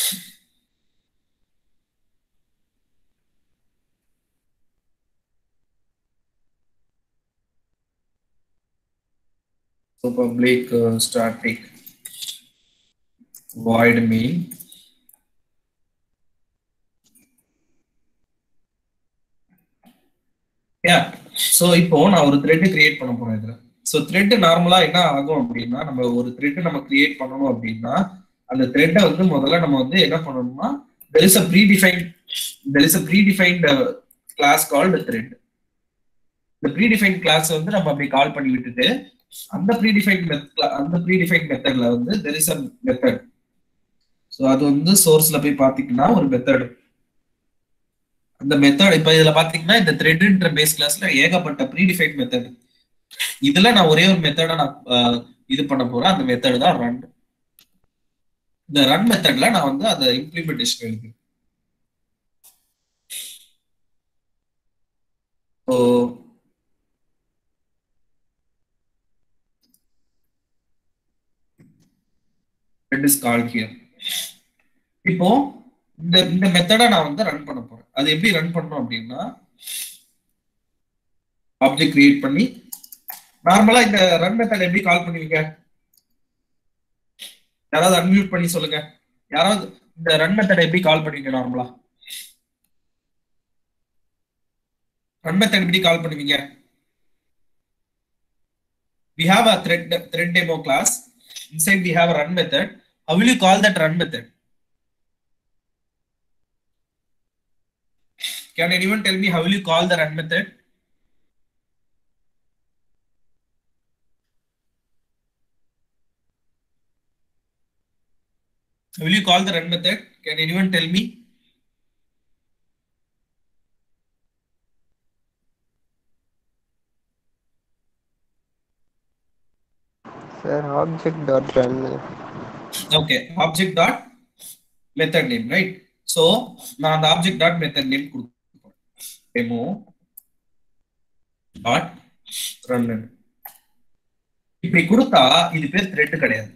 So public uh, static void main yeah so இப்போ நான் ஒரு த்ரெட் கிரியேட் பண்ண போறேன் இதுல சோ த்ரெட் நார்மலா என்ன ஆகும் அப்படின்னா நம்ம ஒரு த்ரெட் நம்ம கிரியேட் பண்ணணும் அப்படின்னா அந்த த்ரெட்டை வந்து முதல்ல நம்ம வந்து என்ன பண்ணணும்னா there is a predefined there is a predefined class called thread இந்த ப்ரீ டிஃபைன்ட் கிளாஸ் வந்து நம்ம அப்படி கால் பண்ணி விட்டுட்டு அந்த ப்ரீ டிஃபைன்ட் அந்த ப்ரீ டிஃபைன்ட் மெத்தட்ல வந்து there is a method so அது வந்து சோர்ஸ்ல போய் பாத்தீங்கன்னா ஒரு மெத்தட் அந்த மெத்தட் இப்ப இதுல பாத்தீங்கன்னா இந்த த்ரெட்ன்ற பேஸ் கிளாஸ்ல ஏகப்பட்ட ப்ரீ டிஃபைன்ட் மெத்தட் இதுல நான் ஒரே ஒரு மெத்தட நான் அஹ், இது பண்ண போறேன் அந்த மெத்தட் தான் ரன் இந்த ரன் மெத்தட்ல நான் வந்து அந்த இம்ப்ளிமெண்டேஷன் எழுது so it is called here இப்போ இந்த இந்த மெத்தடை நான் வந்து ரன் பண்ண போறேன் அது எப்படி ரன் பண்ணணும் அப்படின்னா ஆப்ஜெக்ட் கிரியேட் பண்ணி நார்மலா இந்த ரன் மெத்தட் எப்படி கால் பண்ணுவீங்க யாராவது அன்மியூட் பண்ணி சொல்லுங்க யாராவது இந்த ரன் மெத்தட் எப்படி கால் பண்ணுவீங்க நார்மலா ரன் மெத்தட் எப்படி கால் பண்ணுவீங்க we have a thread thread demo class inside we have a run method how will you call that run method can anyone tell me how will you call the run method How will you call the run method can anyone tell me sir object dot run okay object dot method name right so நான் அந்த object dot method name கொடுப்பேன் demo dot run இப்படி கொடுத்தா இது பேர் த்ரெட் கிடையாது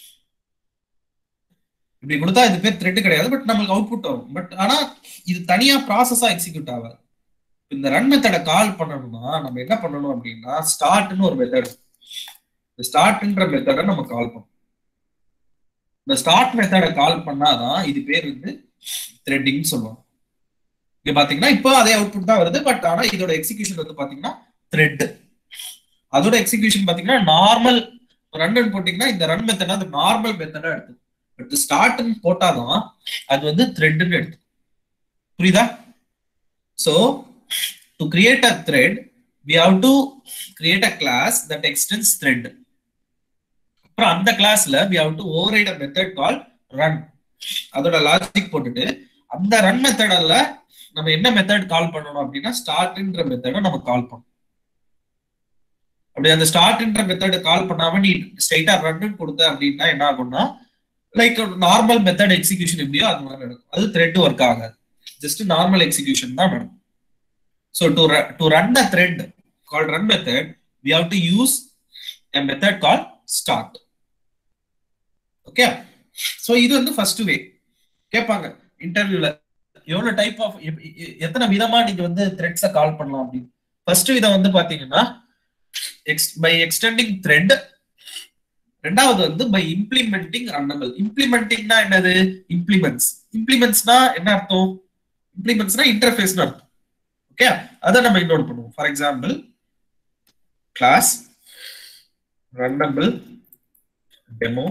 இப்படி கொடுத்தா இது பேர் த்ரெட் கிடையாது பட் நம்மளுக்கு அவுட்புட் வரும் பட் ஆனா இது தனியா ப்ராசஸா எக்ஸிக்யூட் ஆகாது இந்த ரன் மெத்தடை கால் பண்ணணும்னா நம்ம என்ன பண்ணணும் அப்படின்னா ஸ்டார்ட்னு ஒரு மெத்தட் இந்த ஸ்டார்ட்ன்ற மெத்தடை நம்ம கால் பண்ணணும் இந்த ஸ்டார்ட் மெத்தடை கால் பண்ணாதான் இது பேர் வந்து த்ரெட்டிங் சொல்லுவாங்க இங்க பாத்தீங்கன்னா இப்போ அதே அவுட்புட் தான் வருது பட் ஆனா இதோட எக்ஸிகியூஷன் வந்து பாத்தீங்கன்னா த்ரெட் அதோட எக்ஸிகியூஷன் பாத்தீங்கன்னா நார்மல் ரன் போட்டீங்கன்னா இந்த ரன் மெத்தட் அந்த நார்மல் மெத்தடா எடுத்து பட் ஸ்டார்ட்னு போட்டாதான் அது வந்து த்ரெட்னு எடுத்து புரியுதா so to create a thread we have to create a class that extends thread அப்புறம் அந்த கிளாஸ்ல we have to override a method called run அதோட லாஜிக் போட்டுட்டு அந்த ரன் மெத்தட்ல நம்ம என்ன மெத்தட் கால் பண்ணணும் அப்படின்னா ஸ்டார்ட்ன்ற மெத்தடை நம்ம கால் பண்ணணும் அப்படி அந்த ஸ்டார்ட்ன்ற மெத்தட் கால் பண்ணாம நீ ஸ்ட்ரைட்டா ரன் கொடுத்த அப்படின்னா என்ன ஆகும்னா லைக் நார்மல் மெத்தட் எக்ஸிகியூஷன் எப்படியோ அது மாதிரி நடக்கும் அது த்ரெட் ஒர்க் ஆகாது ஜஸ்ட் நார்மல் எக்ஸிகியூஷன் தான் நடக்கும் so to to run the thread call run method we have to use a method called start okay so இது வந்து ஃபர்ஸ்ட் வே கேட்பாங்க இன்டர்வியூல எவ்வளவு டைப் ஆஃப் எத்தனை விதமா நீங்க வந்து த்ரெட்ஸ கால் பண்ணலாம் அப்படின்னு ஃபர்ஸ்ட் விதம் வந்து பாத்தீங்கன்னா பை எக்ஸ்டெண்டிங் த்ரெட் ரெண்டாவது வந்து பை இம்ப்ளிமெண்டிங் ரன்னபிள் இம்ப்ளிமெண்டிங்னா என்னது இம்ப்ளிமெண்ட்ஸ் இம்ப்ளிமெண்ட்ஸ்னா என்ன அர்த்தம் இம்ப்ளிமெண்ட்ஸ்னா இன்டர்ஃபேஸ்னு அர்த்தம் ஓகே அதை நம்ம இன்க்ளூட் பண்ணுவோம் for example class runnable demo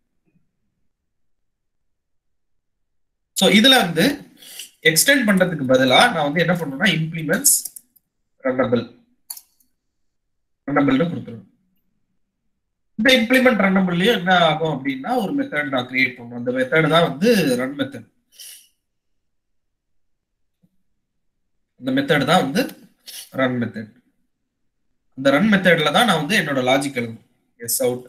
so இதுல வந்து எக்ஸ்டெண்ட் பண்றதுக்கு பதிலா நான் வந்து என்ன பண்ணுவேன்னா இம்ப்ளிமெண்ட்ஸ் ரன்னபிள் ரன்னபிள்னு கொடுத்துருவேன் இந்த இம்ப்ளிமெண்ட் ரன்னபிள்லயும் என்ன ஆகும் அப்படின்னா ஒரு மெத்தட் நான் கிரியேட் பண்ணுவேன் அந்த மெத்தட் தான் வந்து ரன் மெத்தட் இந்த மெத்தட் தான் வந்து ரன் மெத்தட் அந்த ரன் மெத்தட்ல தான் நான் வந்து என்னோட லாஜிக் எழுதும் S out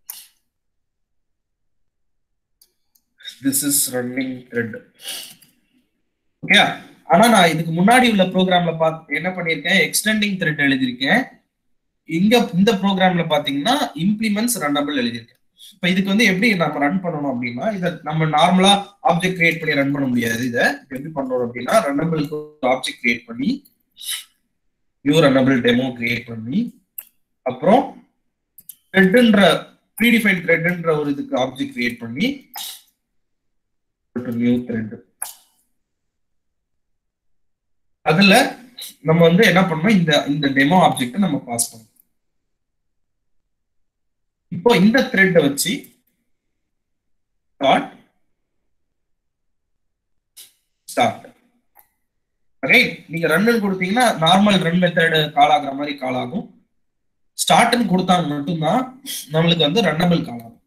this is running thread okay ஆனா நான் இதுக்கு முன்னாடி உள்ள ப்ரோக்ராம்ல பார்த்து என்ன பண்ணிருக்கேன் எக்ஸ்டெண்டிங் த்ரெட் எழுதியிருக்கேன் இங்க இந்த ப்ரோக்ராம்ல பாத்தீங்கன்னா இம்ப்ளிமெண்ட்ஸ் ரன்னபிள் எழுதியிருக்கேன் இப்ப இதுக்கு வந்து எப்படி நம்ம ரன் பண்ணணும் அப்படின்னா இதை நம்ம நார்மலா ஆப்ஜெக்ட் கிரியேட் பண்ணி ரன் பண்ண முடியாது இதை எப்படி பண்ணணும் அப்படின்னா ரன்னபிளுக்கு ஆப்ஜெக்ட் கிரியேட் பண்ணி நியூ ரன்னபிள் டெமோ கிரியேட் பண்ணி அப்புறம் த்ரெட்ன்ற ப்ரீடிஃபைன் த்ரெட்ன்ற ஒரு இதுக்கு ஆப்ஜெக்ட் கிரியேட் பண்ணி நியூ த்ரெட் அதுல நம்ம வந்து என்ன பண்ணோம் இந்த இந்த டெமோ ஆப்ஜெக்ட் நம்ம பாஸ் பண்ணோம் இப்போ இந்த த்ரெட்டை வச்சு டாட் ஸ்டார்ட் ரைட் நீங்க ரன் கொடுத்தீங்கன்னா நார்மல் ரன் மெத்தட் கால் ஆகுற மாதிரி கால் ஆகும் ஸ்டார்ட்னு கொடுத்தாங்க மட்டும்தான் நம்மளுக்கு வந்து ரன்னபிள் கால் ஆகும்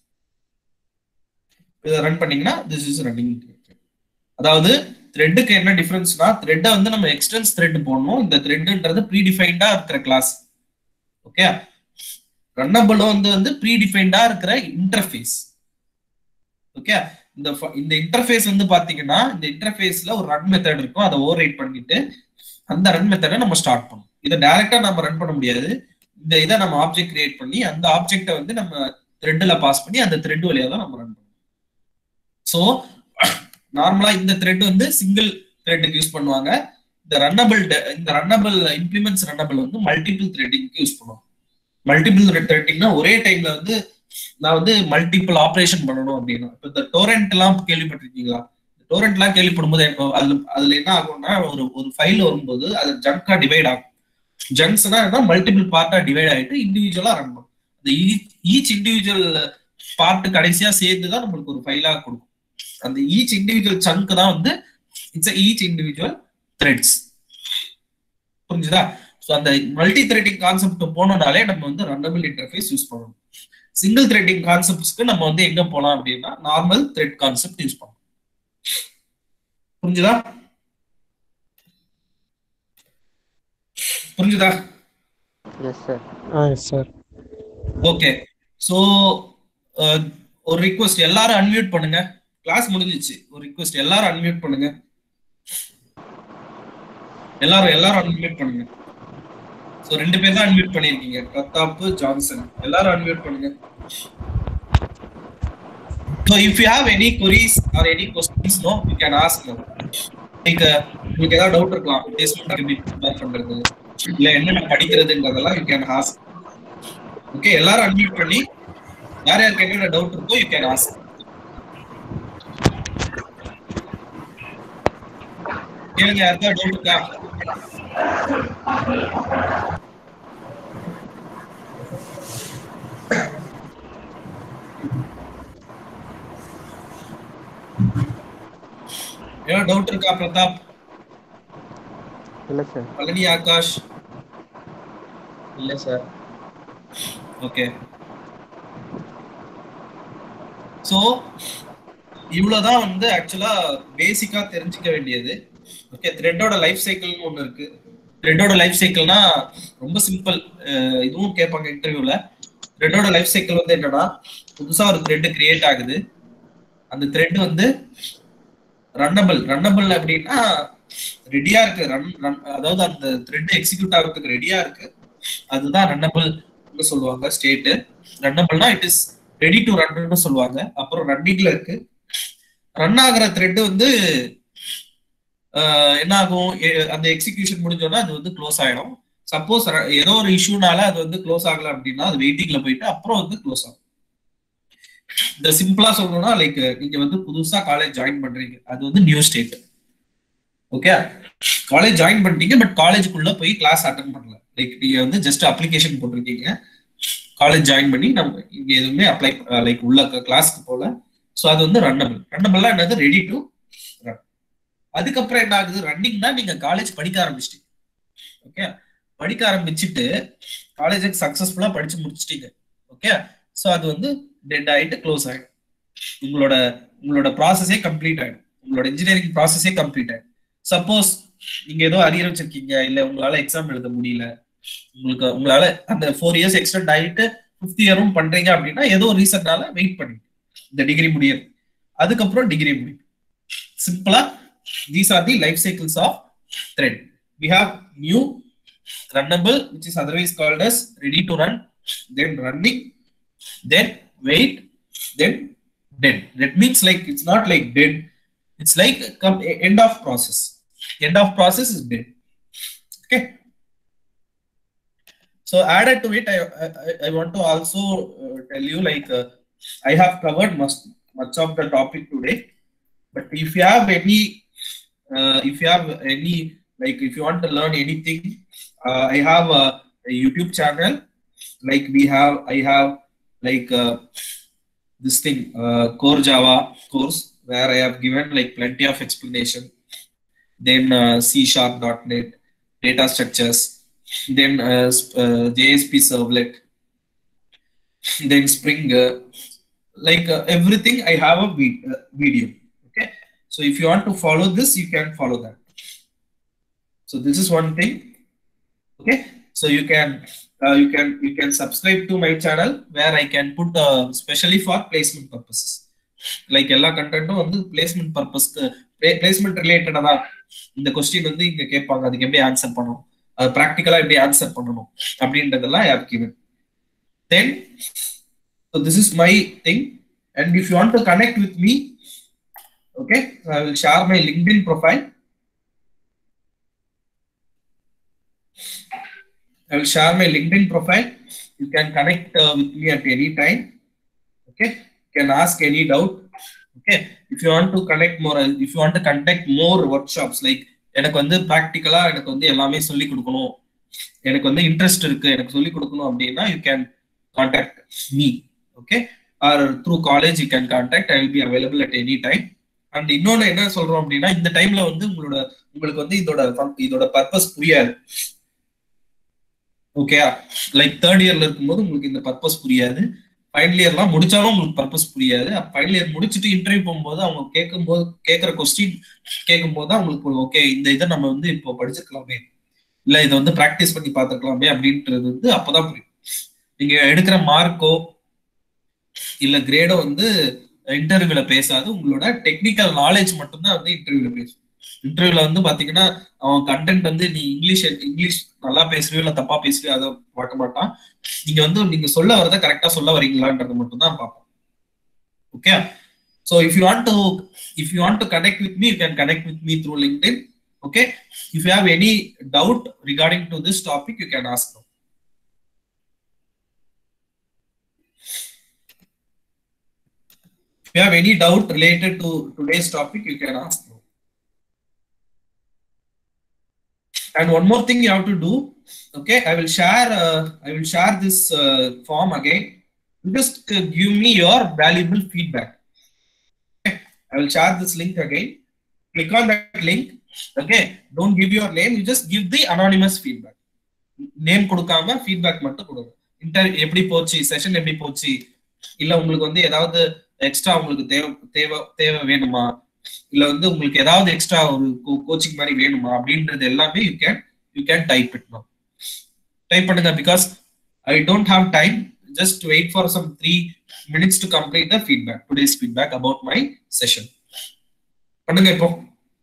இதை ரன் பண்ணீங்கன்னா திஸ் இஸ் ரன்னிங் அதாவது த்ரெட்டுக்கு என்ன டிஃபரன்ஸ்னா த்ரெட்டை வந்து நம்ம எக்ஸ்டென்ஸ் த்ரெட் போடணும் இந்த த்ரெட்ன்றது ப்ரீடிஃபைண்டா இருக்கிற கிளாஸ் ஓகே ரன்னபிள் வந்து வந்து ப்ரீடிஃபைண்டா இருக்கிற இன்டர்ஃபேஸ் ஓகே இந்த இந்த இன்டர்ஃபேஸ் வந்து பாத்தீங்கன்னா இந்த இன்டர்ஃபேஸ்ல ஒரு ரன் மெத்தட் இருக்கும் அதை ஓவர் ரைட் பண்ணிட்டு அந்த ரன் மெத்தடை நம்ம ஸ்டார்ட் பண்ணணும் இதை டைரக்டா நம்ம ரன் பண்ண முடியாது இந்த இதை நம்ம ஆப்ஜெக்ட் கிரியேட் பண்ணி அந்த ஆப்ஜெக்டை வந்து நம்ம த்ரெட்ல பாஸ் பண்ணி அந்த த்ரெட் வழியா தான் நம்ம ரன் பண்ணணும் ஸோ நார்மலா இந்த த்ரெட் வந்து சிங்கிள் த்ரெட்டுக்கு யூஸ் பண்ணுவாங்க இந்த ரன்னபிள் இந்த ரன்னபிள் இம்ப்ளிமெண்ட்ஸ் ரன்னபிள் வந்து மல்டிபிள் த்ரெட்டிங்க்கு யூஸ் பண்ணுவாங்க மல்டிபிள் த்ரெட்டிங்னா ஒரே டைம்ல வந்து நான் வந்து மல்டிபிள் ஆப்ரேஷன் பண்ணணும் அப்படின்னா இப்போ இந்த டோரண்ட் எல்லாம் கேள்விப்பட்டிருக்கீங்களா டோரண்ட் எல்லாம் கேள்விப்படும் போது அதுல அதுல என்ன ஆகும்னா ஒரு ஒரு ஃபைல் வரும்போது அது ஜங்கா டிவைட் ஆகும் ஜங்க்ஸ்னா மல்டிபிள் பார்ட்டா டிவைட் ஆயிட்டு இண்டிவிஜுவலா ரன் பண்ணும் அந்த ஈச் இண்டிவிஜுவல் பார்ட் கடைசியா சேர்ந்து தான் நம்மளுக்கு ஒரு ஃபைலா கொடுக்கும் அந்த ஈச் இண்டிவிஜுவல் சங்க் தான் வந்து இட்ஸ் ஈச் இண்டிவிஜுவல் த்ரெட்ஸ் புரிஞ்சுதா ஸோ அந்த மல்டி த்ரெட்டிங் கான்செப்ட் போனோம்னாலே நம்ம வந்து ரன்னபிள் இன்டர்ஃபேஸ் யூஸ் பண்ணணும் சிங்கிள் த்ரெட்டிங் கான்செப்ட்ஸ்க்கு நம்ம வந்து எங்க போலாம் அப்படின்னா நார்மல் த்ரெட் கான்செப்ட் யூஸ் பண்ணணும் புரிஞ்சுதா புரிஞ்சுதா எஸ் சார் ஆ சார் ஓகே ஸோ ஒரு ரிக்வஸ்ட் எல்லாரும் அன்மியூட் பண்ணுங்க கிளாஸ் முடிஞ்சிச்சு ஒரு ரிக்வஸ்ட் எல்லாரும் அன்மியூட் பண்ணுங்க எல்லாரும் எல்லாரும் அன்மியூட் பண்ணுங்க ஸோ ரெண்டு பேர் தான் அன்மியூட் பண்ணியிருக்கீங்க பிரதாப் ஜான்சன் எல்லாரும் அன்மியூட் பண்ணுங்க so if you have any queries or any questions no you can ask like உங்களுக்கு ஏதாவது டவுட் இருக்கலாம் பிளேஸ்மெண்ட் எப்படி ப்ரிப்பேர் பண்றது இல்ல என்னென்ன படிக்கிறதுன்றதெல்லாம் யூ கேன் ஆஸ்க் ஓகே எல்லாரும் அன்மியூட் பண்ணி யார் யாருக்கு என்னென்ன டவுட் இருக்கோ யூ கேன் ஆஸ்க் கேளுங்க யாருக்கா டவுட் இருக்கா ஏன்னா டவுட் இருக்கா பிரதாப் இல்லை சார் பழனி ஆகாஷ் இல்ல சார் ஓகே ஸோ இவ்வளவுதான் வந்து ஆக்சுவலா பேசிக்கா தெரிஞ்சுக்க வேண்டியது ஓகே த்ரெட்டோட லைஃப் சைக்கிள்னு ஒன்று இருக்கு த்ரெட்டோட லைஃப் சைக்கிள்னா ரொம்ப சிம்பிள் இதுவும் கேட்பாங்க இன்டர்வியூல த்ரெட்டோட லைஃப் சைக்கிள் வந்து என்னன்னா புதுசா ஒரு த்ரெட் கிரியேட் ஆகுது அந்த த்ரெட் வந்து ரன்னபிள் ரன்னபிள் அப்படின்னா ரெடியா இருக்கு ரன் ரன் அதாவது அந்த த்ரெட் எக்ஸிக்யூட் ஆகிறதுக்கு ரெடியா இருக்கு அதுதான் ரன்னபிள் சொல்லுவாங்க ஸ்டேட் ரன்னபிள்னா இட் இஸ் ரெடி டு ரன்னு சொல்லுவாங்க அப்புறம் ரன்னிங்ல இருக்கு ரன் ஆகுற த்ரெட் வந்து ஆஹ், என்ன ஆகும் எ- அந்த எக்ஸிகியூஷன் முடிஞ்சோன்னா அது வந்து க்ளோஸ் ஆயிடும் சப்போஸ் ஏதோ ஒரு இஷ்யூனால அது வந்து க்ளோஸ் ஆகல அப்படின்னா அது வெயிட்டிங்ல போயிட்டு அப்புறம் வந்து க்ளோஸ் ஆகும் இந்த சிம்பிளா சொல்லணும்னா லைக் நீங்க வந்து புதுசா காலேஜ் ஜாயின் பண்றீங்க அது வந்து new state okay college join பண்ணிட்டீங்க பட் காலேஜுக்குள்ள போய் கிளாஸ் அட்டன் பண்ணல லைக் நீங்க வந்து ஜஸ்ட் அப்ளிகேஷன் போட்டிருக்கீங்க காலேஜ் ஜாயின் பண்ணி நம்ம இங்க எதுவுமே அப்ளை லைக் உள்ள கிளாஸ்க்கு போல ஸோ அது வந்து ரன்னபிள் ரன்னபிள்லாம் என்னது ரெடி டு ரன் அதுக்கப்புறம் என்ன ஆகுது ரன்னிங்னா நீங்க காலேஜ் படிக்க ஆரம்பிச்சிட்டீங்க ஓகே படிக்க ஆரம்பிச்சுட்டு காலேஜுக்கு சக்சஸ்ஃபுல்லா படிச்சு முடிச்சிட்டீங்க ஓகே ஸோ அது வந்து டெட் ஆயிட்டு க்ளோஸ் ஆயிடும் உங்களோட உங்களோட ப்ராசஸே கம்ப்ளீட் ஆயிடும் உங்களோட இன்ஜினியரிங் ப்ராசஸே கம்ப்ளீட் ஆயிடும் சப்போஸ் நீங்க ஏதோ அரியர் வச்சிருக்கீங்க இல்ல உங்களால எக்ஸாம் எழுத முடியல உங்களுக்கு உங்களால அந்த ஃபோர் இயர்ஸ் எக்ஸ்டெண்ட் ஆகிட்டு ஃபிஃப்த் இயரும் பண்றீங்க அப்படின்னா ஏதோ ரீசன்னால வெயிட் பண்ணுங்க இந்த டிகிரி முடியும் அதுக்கப்புறம் டிகிரி முடியும் சிம்பிளா these are the life cycles of thread we have new runnable which is otherwise called as ready to run then running then wait then dead that means like it's not like dead it's like come end of process end of process is dead okay so added to it i i, I want to also uh, tell you like uh, i have covered much much of the topic today but if you have any uh, if you have any like if you want to learn anything uh, i have a, a youtube channel like we have i have like uh, this thing uh, core java course where i have given like plenty of explanation then uh, c sharp.net data structures then uh, sp- uh, jsp servlet then spring uh, like uh, everything i have a vid- uh, video okay so if you want to follow this you can follow that so this is one thing okay so you can uh, you can you can subscribe to my channel where i can put uh, specially for placement purposes like எல்லா கண்டென்ட்டும் வந்து பிளேஸ்மெண்ட் பர்பஸ்க்கு பிளேஸ்மெண்ட் ரிலேட்டடா தான் இந்த கொஸ்டின் வந்து இங்க கேட்பாங்க அதுக்கு எப்படி ஆன்சர் பண்ணணும் அது ப்ராக்டிக்கலா எப்படி ஆன்சர் பண்ணணும் அப்படின்றதெல்லாம் I have given then so this is my thing and if you want to connect with me okay i will share my linkedin profile i will share my linkedin profile you can connect uh, with me at any time okay you can ask any doubt okay if you want to connect more if you want to conduct more workshops like எனக்கு வந்து ப்ராக்டிக்கலா எனக்கு வந்து எல்லாமே சொல்லி கொடுக்கணும் எனக்கு வந்து இன்ட்ரெஸ்ட் இருக்கு எனக்கு சொல்லி கொடுக்கணும் அப்படின்னா you can contact me okay or through college you can contact I will be available at any time and இன்னொன்னு என்ன சொல்றோம் அப்படின்னா இந்த டைம்ல வந்து உங்களோட உங்களுக்கு வந்து இதோட இதோட பர்பஸ் புரியாது ஓகே லைக் தேர்ட் இயர்ல இருக்கும்போது உங்களுக்கு இந்த பர்பஸ் புரியாது ஃபைனல் இயர்லாம் முடிச்சாலும் உங்களுக்கு பர்பஸ் புரியாது ஃபைனல் இயர் முடிச்சுட்டு இன்டர்வியூ போகும்போது அவங்க கேட்கும்போது கேட்குற கொஸ்டின் கேட்கும்போது தான் உங்களுக்கு ஓகே இந்த இதை நம்ம வந்து இப்போ படிச்சிருக்கலாமே இல்ல இதை வந்து ப்ராக்டிஸ் பண்ணி பார்த்துருக்கலாமே அப்படின்றது வந்து அப்பதான் புரியும் நீங்க எடுக்கிற மார்க்கோ இல்ல கிரேடோ வந்து இன்டர்வியூல பேசாது உங்களோட டெக்னிக்கல் நாலேஜ் மட்டும்தான் வந்து இன்டர்வியூல பேசும் இன்டர்வியூல வந்து பாத்தீங்கன்னா அவன் கண்டென்ட் வந்து நீ இங்கிலீஷ் இங்கிலீஷ் நல்லா பேசுறியோ இல்ல தப்பா பேசுறியோ அதை பார்க்க மாட்டான் நீங்க வந்து நீங்க சொல்ல வரத கரெக்டா சொல்ல வரீங்களான்றது மட்டும் தான் பார்ப்போம் okay so if you want to if you want to connect with me you can connect with me through LinkedIn okay if you have any doubt regarding to this topic you can ask If you have any doubt related to today's topic, you can ask. now. And one more thing you have to do. Okay, I will share. Uh, I will share this uh, form again. You just uh, give me your valuable feedback. Okay, I will share this link again. Click on that link. Okay, don't give your name. You just give the anonymous feedback. Name கொடுக்காம ஃபீட்பேக் மட்டும் கொடுங்க இன்டர் எப்படி போச்சு செஷன் எப்படி போச்சு இல்ல உங்களுக்கு வந்து ஏதாவது எக்ஸ்ட்ரா உங்களுக்கு தேவை தேவை தேவை வேணுமா இல்ல வந்து உங்களுக்கு ஏதாவது எக்ஸ்ட்ரா ஒரு கோச்சிங் மாதிரி வேணுமா அப்படின்றது எல்லாமே you can you can type it no type பண்ணுங்க because I don't have time just wait for some three minutes to complete the feedback today's feedback about my session பண்ணுங்க இப்போ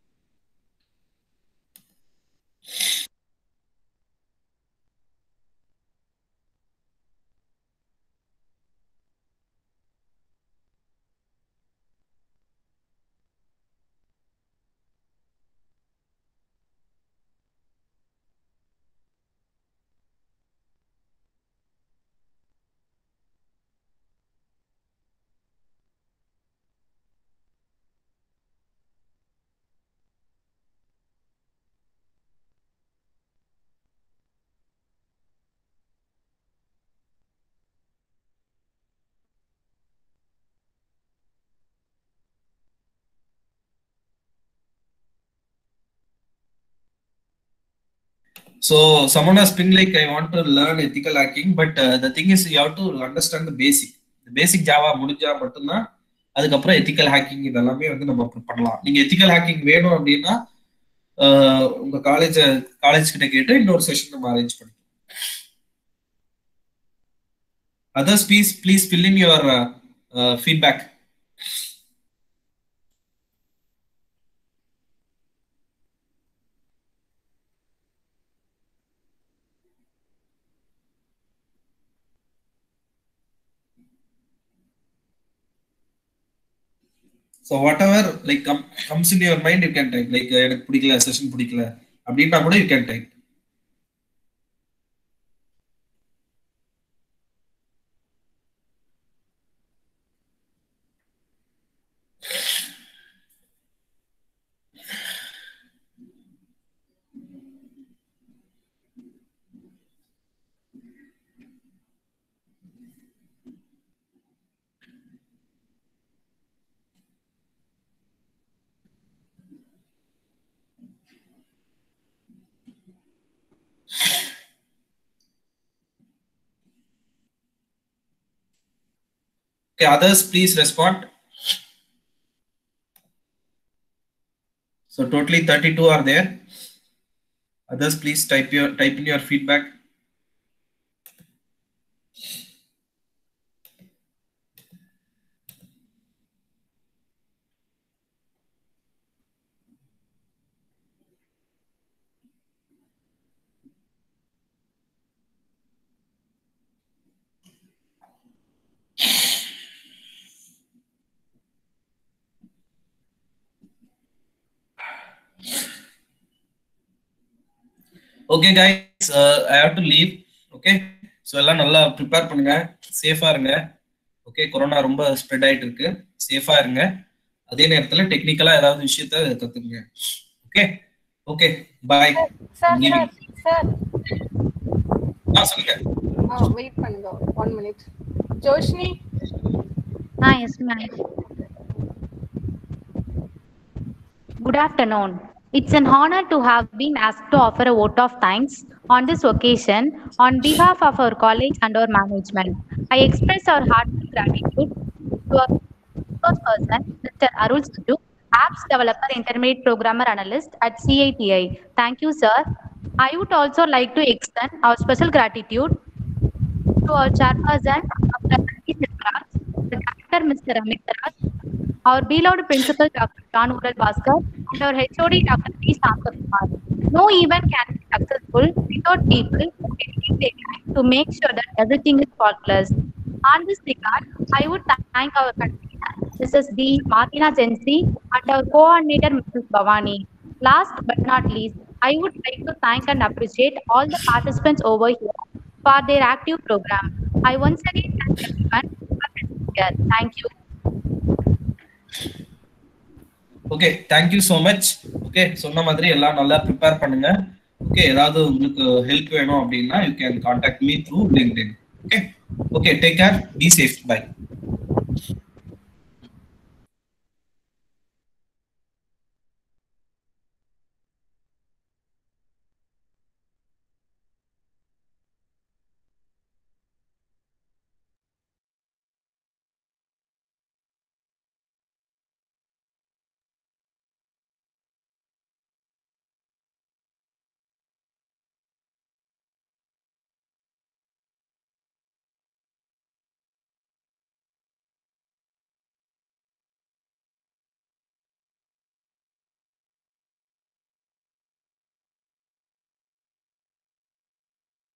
So someone has been like, I want to learn ethical hacking, but uh, the thing is you have to understand the basic. The basic Java முடிஞ்சா மட்டும்தான் அதுக்கப்புறம் எத்திக்கல் ஹேக்கிங் இதெல்லாமே வந்து நம்ம பண்ணலாம் நீங்க எத்திக்கல் ஹேக்கிங் வேணும் அப்படின்னா உங்க காலேஜ் காலேஜ் கிட்ட கேட்டு இன்னொரு செஷன் நம்ம அரேஞ்ச் பண்ணிக்கலாம் others please please fill in your feedback so whatever like come comes in your mind you can type like எனக்கு பிடிக்கல செஷன் பிடிக்கல அப்படின்னா கூட you can type Okay, others, please respond. So totally 32 are there. Others, please type your type in your feedback. Okay guys I have to leave okay so எல்லாம் நல்லா ப்ரிப்பேர் பண்ணுங்க சேஃபா இருங்க ஓகே கொரோனா ரொம்ப ஸ்ப்ரெட் ஆயிட்டு இருக்கு சேஃபா இருங்க அதே நேரத்துல டெக்னிக்கலா ஏதாவது விஷயத்த கத்துக்குங்க okay okay bye sir sir sir ஆ சொல்லுங்க வெயிட் பண்ணுங்க one minute Joshni Ah, yes, ma'am. Good afternoon. It's an honor to have been asked to offer a vote of thanks on this occasion on behalf of our college and our management. I express our heartfelt gratitude to our first person, Mr. Arul Sidhu, apps developer, intermediate programmer analyst at CITI. Thank you, sir. I would also like to extend our special gratitude to our chairperson, Dr. Sandeep Raj, the director, Mr. Amit Raj, our beloved principal, Dr. John Ural Bhaskar, and our HOD, Dr. P. Sankar Kumar. No event can be successful without people who dedicate their time to make sure that everything is faultless. On this regard, I would thank our convener, Mrs. D. Martina Jensi, and our coordinator, Mrs. Bhavani. Last but not least, I would like to thank and appreciate all the participants over here for their active program. I once again thank everyone for being here. Thank you. Okay thank you so much okay சொன்ன மாதிரி எல்லாம் நல்லா ப்ரிப்பேர் பண்ணுங்க ஓகே ஏதாவது உங்களுக்கு ஹெல்ப் வேணும் அப்படின்னா you can contact me through LinkedIn okay okay take care be safe by